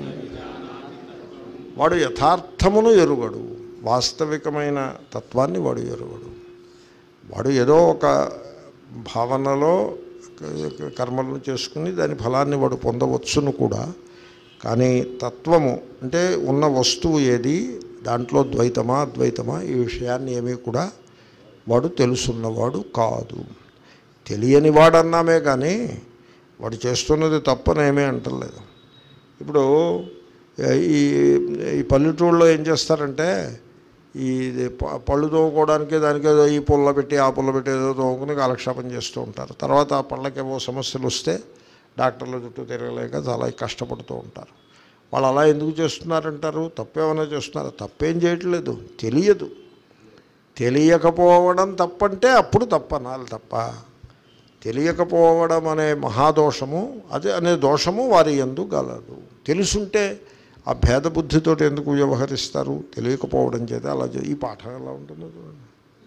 S1: వాడు యథార్థమును ఎరుగడు వాస్తవికమైన తత్వాన్ని వాడు ఎరుగడు వాడు ఏదో ఒక భావనలో క- కర్మలను చేసుకుని దాని ఫలాన్ని వాడు పొందవచ్చును కూడా కానీ తత్వము అంటే ఉన్న వస్తువు ఏది దాంట్లో ద్వైతమా అద్వైతమా ఈ విషయాన్ని ఏమీ కూడా వాడు తెలుసున్నవాడు కాదు తెలియని వాడన్నామే కానీ వాడు చేస్తున్నది తప్పనేమీ అంటలేదు ఇప్పుడు ఏ, ఈ ఈ పల్లెటూళ్ళలో ఏం చేస్తారంటే ఈ ప- పళ్ళు తోముకోవడానికి దానికి ఏదో ఈ పుల్ల పెట్టి ఆ పుల్ల పెట్టి ఏదో తోముకుని కాలక్షేపం చేస్తూ ఉంటారు తర్వాత ఆ పళ్ళకేవో సమస్యలు వస్తే డాక్టర్ల చుట్టూ తిరగలేక చాలా కష్టపడుతూ ఉంటారు వాళ్ళు అలా ఎందుకు చేస్తున్నారంటారు తప్పేమైనా చేస్తున్నారు తప్పేం చేయట్లేదు తెలియదు తెలియకపోవడం తప్పంటే అప్పుడు తప్పనాలి తప్ప తెలియకపోవడం అనే మహాదోషము అదే అనే దోషము వారి ఎందు గలదు తెలుసుంటే ఆ భేద బుద్ధితోటి ఎందుకు వ్యవహరిస్తారు తెలియకపోవడం చేత అలా చే- ఈ పాఠం ఎలా ఉంటుందో చూడండి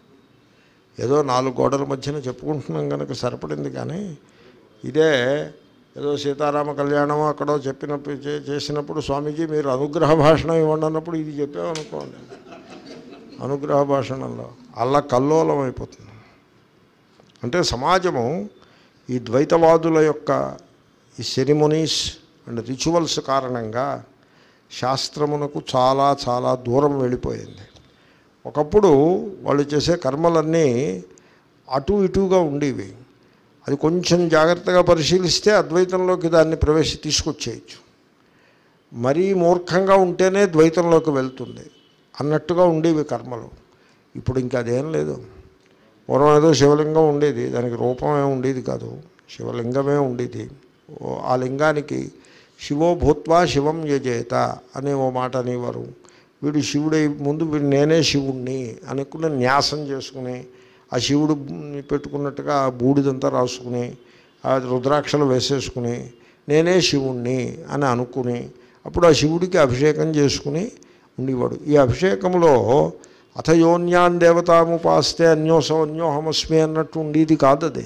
S1: ఏదో నాలుగు గోడల మధ్యన చెప్పుకుంటున్నాం కనుక సరిపడింది కానీ ఇదే ఏదో సీతారామ కళ్యాణం అక్కడో చెప్పినప్పుడు చే- చేసినప్పుడు స్వామీజీ మీరు అనుగ్రహ భాషణం ఇవ్వండి అన్నప్పుడు ఇది చెప్పామనుకోండి అనుగ్రహ భాషణంలో అలా కల్లోలం అయిపోతుంది అంటే సమాజము ఈ ద్వైతవాదుల యొక్క ఈ సెరిమొనీస్ అండ్ రిచువల్స్ కారణంగా శాస్త్రమునకు చాలా చాలా దూరం వెళ్ళిపోయింది ఒకప్పుడు వాళ్ళు చేసే కర్మలన్నీ అటు ఇటుగా ఉండేవి అది కొంచెం జాగ్రత్తగా పరిశీలిస్తే అద్వైతంలోకి దాన్ని ప్రవేశ తీసుకొచ్చేయచ్చు మరీ మూర్ఖంగా ఉంటేనే ద్వైతంలోకి వెళ్తుంది అన్నట్టుగా ఉండేవి కర్మలు ఇప్పుడు ఇంకా అదేం లేదు పూర్వం ఏదో శివలింగం ఉండేది దానికి రూపమే ఉండేది కాదు శివలింగమే ఉండేది ఓ ఆ లింగానికి శివో భూత్వా శివం యజేత అనే ఓ మాట అనేవారు వీడు శివుడై ముందు వీడు నేనే శివుణ్ణి అనుకుని న్యాసం చేసుకుని ఆ శివుడు పెట్టుకున్నట్టుగా ఆ బూడిదంతా రాసుకుని ఆ రుద్రాక్షలు వేసేసుకుని నేనే శివుణ్ణి అని అనుకుని అప్పుడు ఆ శివుడికి అభిషేకం చేసుకుని ఉండేవాడు ఈ అభిషేకంలో అథయోన్యాన్ దేవతాముపాస్తే అన్యోసం అన్యోహమస్మి అన్నట్టు ఉండేది కాదు అది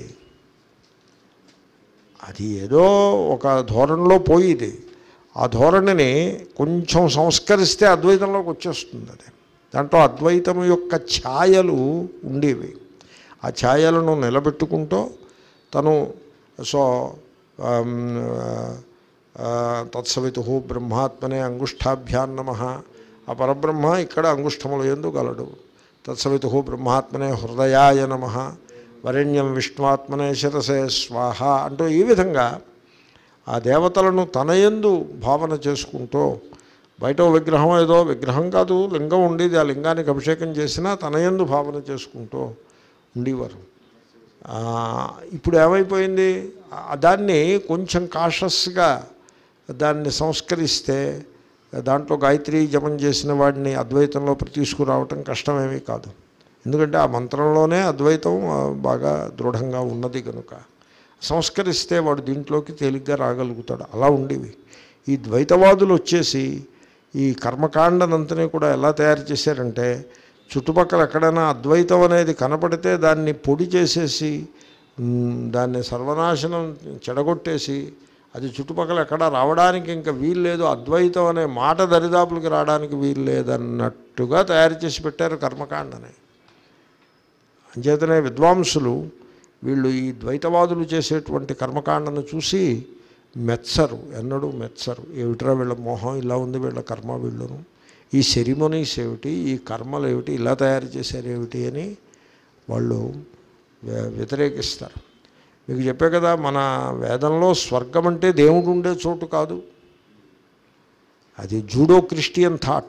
S1: అది ఏదో ఒక ధోరణిలో పోయేది ఆ ధోరణిని కొంచెం సంస్కరిస్తే అద్వైతంలోకి వచ్చేస్తుంది అది దాంట్లో అద్వైతం యొక్క ఛాయలు ఉండేవి ఆ ఛాయలను నిలబెట్టుకుంటూ తను సో ఆమ్, ఆ, తత్సవితు బ్రహ్మాత్మనే అంగుష్టాభ్యాన్నమ ఆ పరబ్రహ్మ ఇక్కడ అంగుష్టముల ఎందు గలడు తత్సవితు బ్రహ్మాత్మనే హృదయాయ నమ వరేణ్యం విష్ణువాత్మనే శిరసే స్వాహ అంటూ ఈ విధంగా ఆ దేవతలను తన యందు భావన చేసుకుంటూ బయట ఓ విగ్రహం ఏదో విగ్రహం కాదు లింగం ఉండేది ఆ లింగానికి అభిషేకం చేసినా తన యందు భావన చేసుకుంటూ ఉండేవారు ఆ, ఇప్పుడు ఏమైపోయింది ఆ, దాన్ని కొంచెం కాషస్గా దాన్ని సంస్కరిస్తే దాంట్లో గాయత్రి జపం చేసిన వాడిని అద్వైతంలో తీసుకురావటం కష్టమేమీ కాదు ఎందుకంటే ఆ మంత్రంలోనే అద్వైతం ఆ, బాగా దృఢంగా ఉన్నది కనుక సంస్కరిస్తే వాడు దీంట్లోకి తేలిగ్గా రాగలుగుతాడు అలా ఉండేవి ఈ ద్వైతవాదులు వచ్చేసి ఈ కర్మకాండనంతని కూడా ఎలా తయారు చేశారంటే చుట్టుపక్కల ఎక్కడైనా అద్వైతం అనేది కనపడితే దాన్ని పొడి చేసేసి మ్, దాన్ని సర్వనాశనం చెడగొట్టేసి అది చుట్టుపక్కల ఎక్కడ రావడానికి ఇంకా వీలు లేదు అద్వైతం అనే మాట దరిదాపులకి రావడానికి వీలు లేదన్నట్టుగా తయారు చేసి పెట్టారు కర్మకాండని అంచేతనే విద్వాంసులు వీళ్ళు ఈ ద్వైతవాదులు చేసేటువంటి కర్మకాండను చూసి మెచ్చరు ఎన్నడూ మెచ్చరు ఏమిట్రా వీళ్ళ మోహం ఇలా ఉంది వీళ్ళ కర్మ వీళ్ళను ఈ సెరిమొనీస్ ఏమిటి ఈ కర్మలు ఏమిటి ఇలా తయారు చేశారు ఏమిటి అని వాళ్ళు వ్య- వ్యతిరేకిస్తారు మీకు చెప్పే కదా మన వేదంలో స్వర్గం అంటే దేవుడు ఉండే చోటు కాదు అది జూడో క్రిస్టియన్ థాట్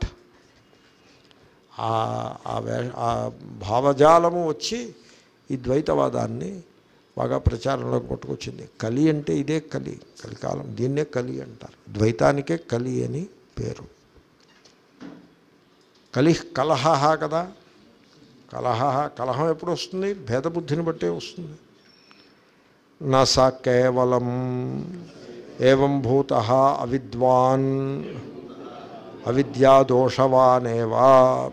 S1: ఆ- ఆ వే- ఆ భావజాలము వచ్చి ఈ ద్వైతవాదాన్ని బాగా ప్రచారంలోకి పట్టుకొచ్చింది కలి అంటే ఇదే కలి కలికాలం దీన్నే కలి అంటారు ద్వైతానికే కలి అని పేరు కలి కలహ కదా కలహ కలహం ఎప్పుడు వస్తుంది భేదబుద్ధిని బట్టే వస్తుంది నా సా కేవలం ఏం భూత అవిద్వాన్ అవిద్యాదోషవానేవా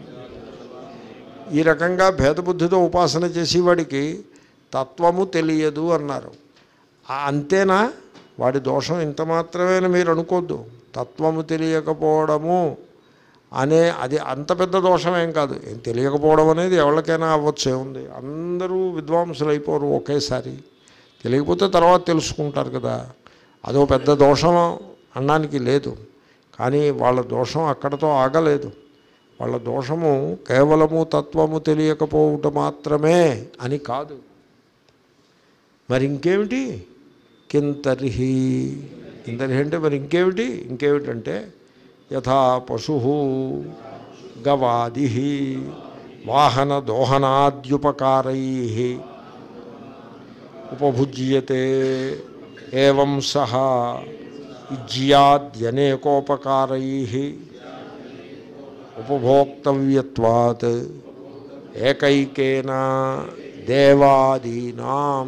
S1: ఈ రకంగా భేదబుద్ధితో ఉపాసన చేసేవాడికి తత్వము తెలియదు అన్నారు ఆ అంతేనా వాడి దోషం ఇంత మాత్రమేనా మీరు అనుకోద్దు తత్వము తెలియకపోవడము అనే అది అంత పెద్ద దోషం ఏం కాదు ఏం తెలియకపోవడం అనేది ఎవరికైనా అవ్వచ్చు ఏముంది అందరూ విద్వాంసులు అయిపోరు ఒకేసారి తెలియకపోతే తర్వాత తెలుసుకుంటారు కదా అదో పెద్ద దోషం అనడానికి లేదు కానీ వాళ్ళ దోషం అక్కడతో ఆగలేదు వాళ్ళ దోషము కేవలము తత్వము తెలియకపోవుట మాత్రమే అని కాదు మరి ఇంకేమిటి కింతర్హి కింతర్హి అంటే మరి ఇంకేమిటి ఇంకేమిటంటే యథా పశు గవాది వాహన దోహనాద్యుపకారై ఉపభుజ్యతే ఏం సహ జ్యాద్యనేకోపకారై ఉపభోక్తవ్యత్వాత్ ఏకైకేన దేవాదీనాం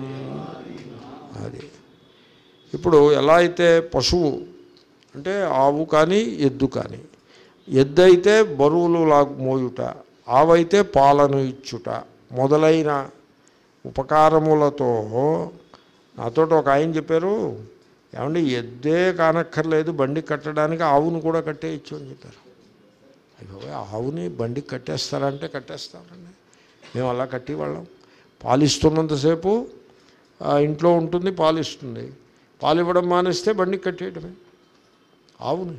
S1: అది ఇప్పుడు ఎలా అయితే పశువు అంటే ఆవు కానీ ఎద్దు కానీ ఎద్దు అయితే బరువులు లాగు మోయుట ఆవైతే పాలను ఇచ్చుట మొదలైన ఉపకారములతో నాతో ఒక ఆయన చెప్పారు ఏమండి ఎద్దే కానక్కర్లేదు బండి కట్టడానికి ఆవును కూడా కట్టేయచ్చు అని చెప్పారు అయ్యో ఆవుని బండికి కట్టేస్తారంటే కట్టేస్తారండి మేము అలా కట్టేవాళ్ళం పాలిస్తున్నంతసేపు ఆ, ఇంట్లో ఉంటుంది పాలిస్తుంది పాలు ఇవ్వడం మానేస్తే బండికి కట్టేయడమే ఆవుని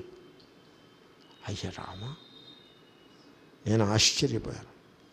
S1: అయ్య రామ నేను ఆశ్చర్యపోయాను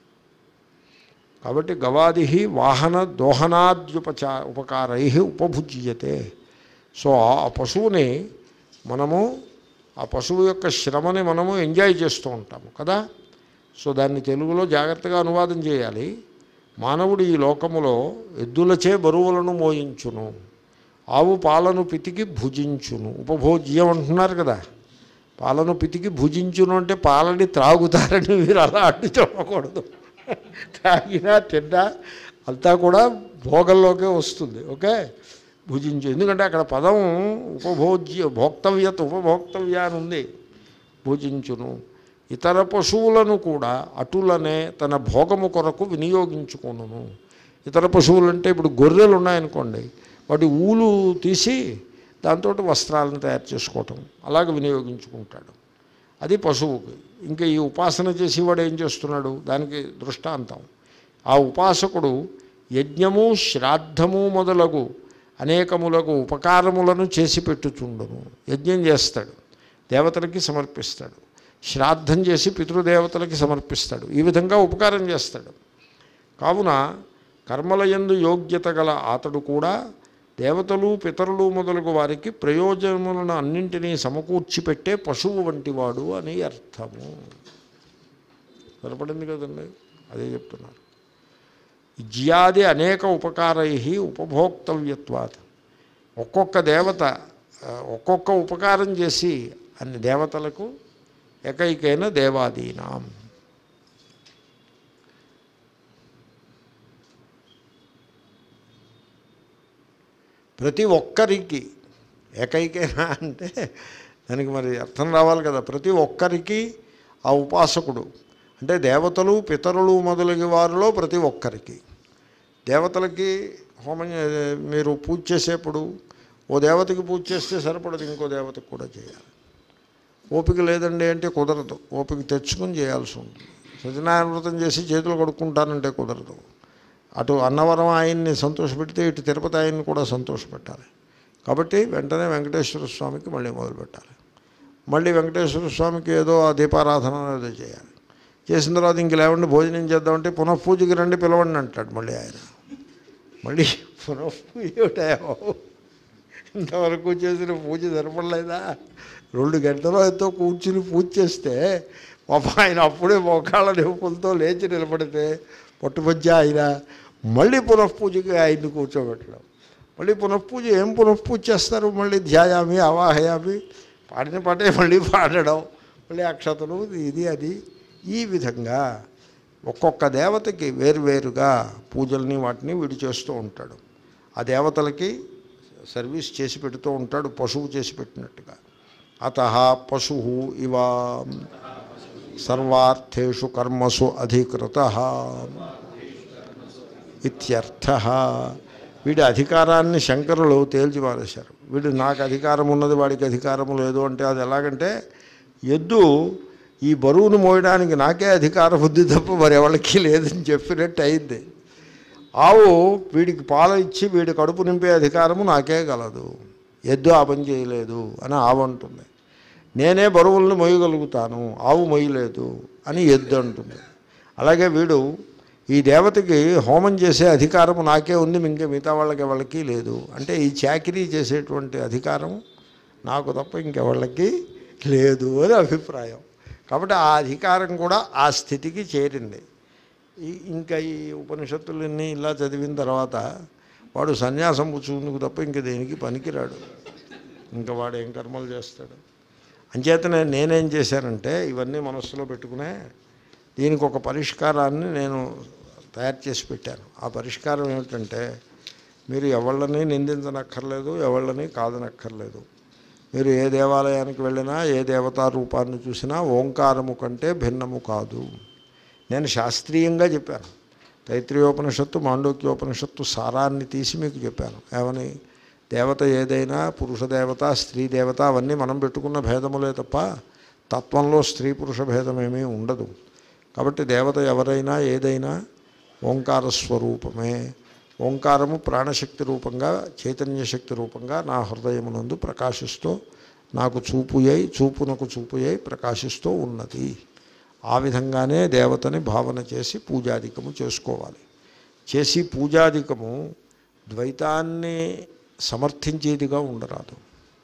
S1: కాబట్టి గవాది వాహన దోహనాద్యుపచా ఉపకారై ఉపభుజ్యతే సో ఆ పశువుని మనము ఆ పశువు యొక్క శ్రమని మనము ఎంజాయ్ చేస్తూ ఉంటాము కదా సో దాన్ని తెలుగులో జాగ్రత్తగా అనువాదం చేయాలి మానవుడు ఈ లోకములో ఎద్దులచే బరువులను మోయించును ఆవు పాలను పితికి భుజించును ఉపభోజ్యం అంటున్నారు కదా పాలను పితికి భుజించును అంటే పాలని త్రాగుతారని మీరు అలా అడ్డు చూడకూడదు తాగినా తిన్నా అంతా కూడా భోగంలోకే వస్తుంది ఓకే భుజించు ఎందుకంటే అక్కడ పదం ఉపభోజ్య భోక్తవ్యత ఉపభోక్తవ్య అని ఉంది భుజించును ఇతర పశువులను కూడా అటులనే తన భోగము కొరకు వినియోగించుకును ఇతర పశువులు అంటే ఇప్పుడు గొర్రెలు ఉన్నాయనుకోండి వాటి ఊలు తీసి దాంతో వస్త్రాలను తయారు చేసుకోవటం అలాగ వినియోగించుకుంటాడు అది పశువుకి ఇంకా ఈ ఉపాసన చేసేవాడు ఏం చేస్తున్నాడు దానికి దృష్టాంతం ఆ ఉపాసకుడు యజ్ఞము శ్రాద్ధము మొదలగు అనేకములకు ఉపకారములను చేసి పెట్టుచుండును యజ్ఞం చేస్తాడు దేవతలకి సమర్పిస్తాడు శ్రాద్ధం చేసి పితృదేవతలకి సమర్పిస్తాడు ఈ విధంగా ఉపకారం చేస్తాడు కావున కర్మలయందు యోగ్యత గల అతడు కూడా దేవతలు పితరులు మొదలగు వారికి ప్రయోజనములను అన్నింటినీ సమకూర్చి పెట్టే పశువు వంటివాడు అని అర్థము సరిపడింది కదండి అదే చెప్తున్నారు జ్యాది అనేక ఉపకారై ఉపభోక్తవ్యత్వాత్ ఒక్కొక్క దేవత ఆ, ఒక్కొక్క ఉపకారం చేసి అన్ని దేవతలకు ఏకైకైన దేవాదీనాం ప్రతి ఒక్కరికి ఏకైకైనా అంటే దానికి మరి అర్థం రావాలి కదా ప్రతి ఒక్కరికి ఆ ఉపాసకుడు అంటే దేవతలు పితరులు మొదలగు వారిలో ప్రతి ఒక్కరికి దేవతలకి హోమం చే- మీరు పూజ చేసేప్పుడు ఓ దేవతకి పూజ చేస్తే సరిపడదు ఇంకో దేవతకి కూడా చేయాలి ఓపిక లేదండి అంటే కుదరదు ఓపిక తెచ్చుకొని చేయాల్సి ఉంటుంది సత్యనారాయణ వ్రతం చేసి చేతులు కడుక్కుంటానంటే కుదరదు అటు అన్నవరం ఆయన్ని సంతోషపెడితే ఇటు తిరుపతి ఆయన్ని కూడా సంతోషపెట్టాలి కాబట్టి వెంటనే వెంకటేశ్వర స్వామికి మళ్ళీ మొదలుపెట్టాలి మళ్ళీ వెంకటేశ్వర స్వామికి ఏదో ఆ దీపారాధన ఏదో చేయాలి చేసిన తర్వాత ఇంక లేవండి భోజనం చేద్దామంటే పునః పూజకి రండి పిలవండి అంటాడు మళ్ళీ ఆయన మళ్ళీ పునః పూజ ఏమిటాయో ఇంతవరకు చేసిన పూజ సరిపడలేదా రెండు గంటలో ఎంతో కూర్చుని పూజ చేస్తే పాప ఆయన అప్పుడే మోకాళ్ళ నొప్పులతో లేచి నిలబడితే పట్టుపచ్చి ఆయన మళ్ళీ పునఃపూజకి ఆయన్ని కూర్చోబెట్టడం మళ్ళీ పునఃపూజ ఏం పునఃపూజ చేస్తారు మళ్ళీ ధ్యాయామి అవాహయామి పాడిన పాటే మళ్ళీ పాడడం మళ్ళీ అక్షతలు ఇది అది ఈ విధంగా ఒక్కొక్క దేవతకి వేరువేరుగా పూజల్ని వాటిని వీడు చేస్తూ ఉంటాడు ఆ దేవతలకి సర్వీస్ చేసి పెడుతూ ఉంటాడు పశువు చేసి పెట్టినట్టుగా అత పశు ఇవ సర్వార్థేషు కర్మసు అధికృత ఇత్యర్థ వీడి అధికారాన్ని శంకరులు తేల్చి పారేశారు వీడు నాకు అధికారం ఉన్నది వాడికి అధికారం లేదు అంటే అది ఎలాగంటే ఎద్దు ఈ బరువును మోయడానికి నాకే అధికార బుద్ధి తప్ప మరి ఎవరికి లేదని చెప్పినట్టు అయింది ఆవు వీడికి పాలు ఇచ్చి వీడి కడుపు నింపే అధికారము నాకే గలదు ఎద్దు ఆ పని చేయలేదు అని ఆవు అంటుంది నేనే బరువులను మొయ్యగలుగుతాను ఆవు మొయ్యలేదు అని ఎద్దు అంటుంది అలాగే వీడు ఈ దేవతకి హోమం చేసే అధికారము నాకే ఉంది ఇంకే మిగతా వాళ్ళకి ఎవరికి లేదు అంటే ఈ చాకిరీ చేసేటువంటి అధికారం నాకు తప్ప ఇంకెవళ్ళకి లేదు అని అభిప్రాయం కాబట్టి ఆ అధికారం కూడా ఆ స్థితికి చేరింది ఈ ఇంకా ఈ ఉపనిషత్తులన్నీ ఇలా చదివిన తర్వాత వాడు సన్యాసం పుచ్చుకుందుకు తప్ప ఇంక దేనికి పనికిరాడు ఇంకా వాడు ఏం కర్మలు చేస్తాడు అంచేతనే నేనేం చేశానంటే ఇవన్నీ మనస్సులో పెట్టుకునే దీనికి ఒక పరిష్కారాన్ని నేను తయారు చేసి పెట్టాను ఆ పరిష్కారం ఏమిటంటే మీరు ఎవళ్ళని నిందించనక్కర్లేదు ఎవళ్ళని కాదనక్కర్లేదు మీరు ఏ దేవాలయానికి వెళ్ళినా ఏ దేవతా రూపాన్ని చూసినా ఓంకారము కంటే భిన్నము కాదు నేను శాస్త్రీయంగా చెప్పాను తైత్రీయోపనిషత్తు మాండోక్యోపనిషత్తు సారాన్ని తీసి మీకు చెప్పాను ఏమని దేవత ఏదైనా పురుష దేవత స్త్రీ దేవత అవన్నీ మనం పెట్టుకున్న భేదములే తప్ప తత్వంలో స్త్రీ పురుష భేదం ఏమీ ఉండదు కాబట్టి దేవత ఎవరైనా ఏదైనా ఓంకార స్వరూపమే ఓంకారము ప్రాణశక్తి రూపంగా చైతన్య శక్తి రూపంగా నా హృదయమునందు ప్రకాశిస్తూ నాకు చూపుయై చూపునకు చూపుయై ప్రకాశిస్తూ ఉన్నది ఆ విధంగానే దేవతని భావన చేసి పూజాధికము చేసుకోవాలి చేసి పూజాధికము ద్వైతాన్ని సమర్థించేదిగా ఉండరాదు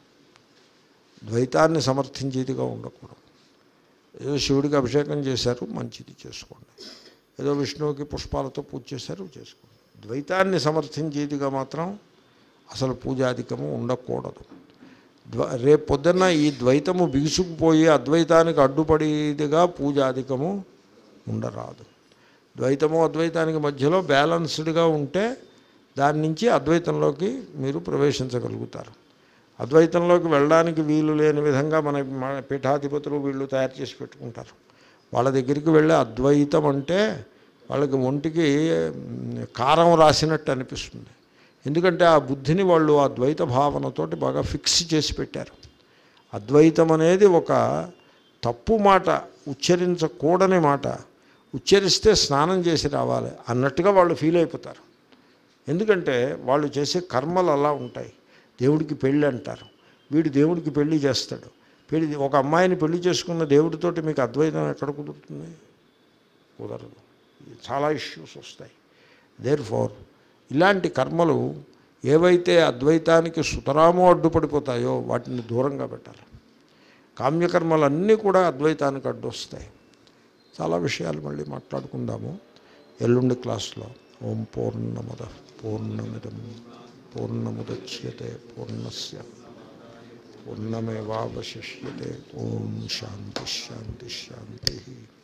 S1: ద్వైతాన్ని సమర్థించేదిగా ఉండకూడదు ఏదో శివుడికి అభిషేకం చేశారు మంచిది చేసుకోండి ఏదో విష్ణువుకి పుష్పాలతో పూజ చేశారు చేసుకోండి ద్వైతాన్ని సమర్థించేదిగా మాత్రం అసలు పూజాధికము ఉండకూడదు ద్వ రేపు పొద్దున్న ఈ ద్వైతము బిగుసుకుపోయి అద్వైతానికి అడ్డుపడేదిగా పూజాధికము ఉండరాదు ద్వైతము అద్వైతానికి మధ్యలో బ్యాలన్స్డ్గా ఉంటే దాని నుంచి అద్వైతంలోకి మీరు ప్రవేశించగలుగుతారు అద్వైతంలోకి వెళ్ళడానికి వీలు లేని విధంగా మన మన పీఠాధిపతులు వీళ్ళు తయారు చేసి పెట్టుకుంటారు వాళ్ళ దగ్గరికి వెళ్ళే అద్వైతం అంటే వాళ్ళకి ఒంటికి మ్, కారం రాసినట్టు అనిపిస్తుంది ఎందుకంటే ఆ బుద్ధిని వాళ్ళు ఆ ద్వైత భావనతోటి బాగా ఫిక్స్ చేసి పెట్టారు అద్వైతం అనేది ఒక తప్పు మాట ఉచ్చరించకూడని మాట ఉచ్చరిస్తే స్నానం చేసి రావాలి అన్నట్టుగా వాళ్ళు ఫీల్ అయిపోతారు ఎందుకంటే వాళ్ళు చేసే కర్మలు అలా ఉంటాయి దేవుడికి పెళ్ళి అంటారు వీడు దేవుడికి పెళ్లి చేస్తాడు పెళ్లి ఒక అమ్మాయిని పెళ్లి చేసుకున్న దేవుడితోటి మీకు అద్వైతం ఎక్కడ కుదురుతుంది కుదరదు చాలా ఇష్యూస్ వస్తాయి దేర్ ఫోర్ ఇలాంటి కర్మలు ఏవైతే అద్వైతానికి సుతరామో అడ్డుపడిపోతాయో వాటిని దూరంగా పెట్టాలి కామ్యకర్మలన్నీ కూడా అద్వైతానికి అడ్డొస్తాయి చాలా విషయాలు మళ్ళీ మాట్లాడుకుందాము ఎల్లుండి క్లాస్లో ఓం పూర్ణముద పూర్ణమిదం పూర్ణముద్యతే పూర్ణస్య పూర్ణమేవాశిష్యతే ఓం శాంతి శాంతి శాంతి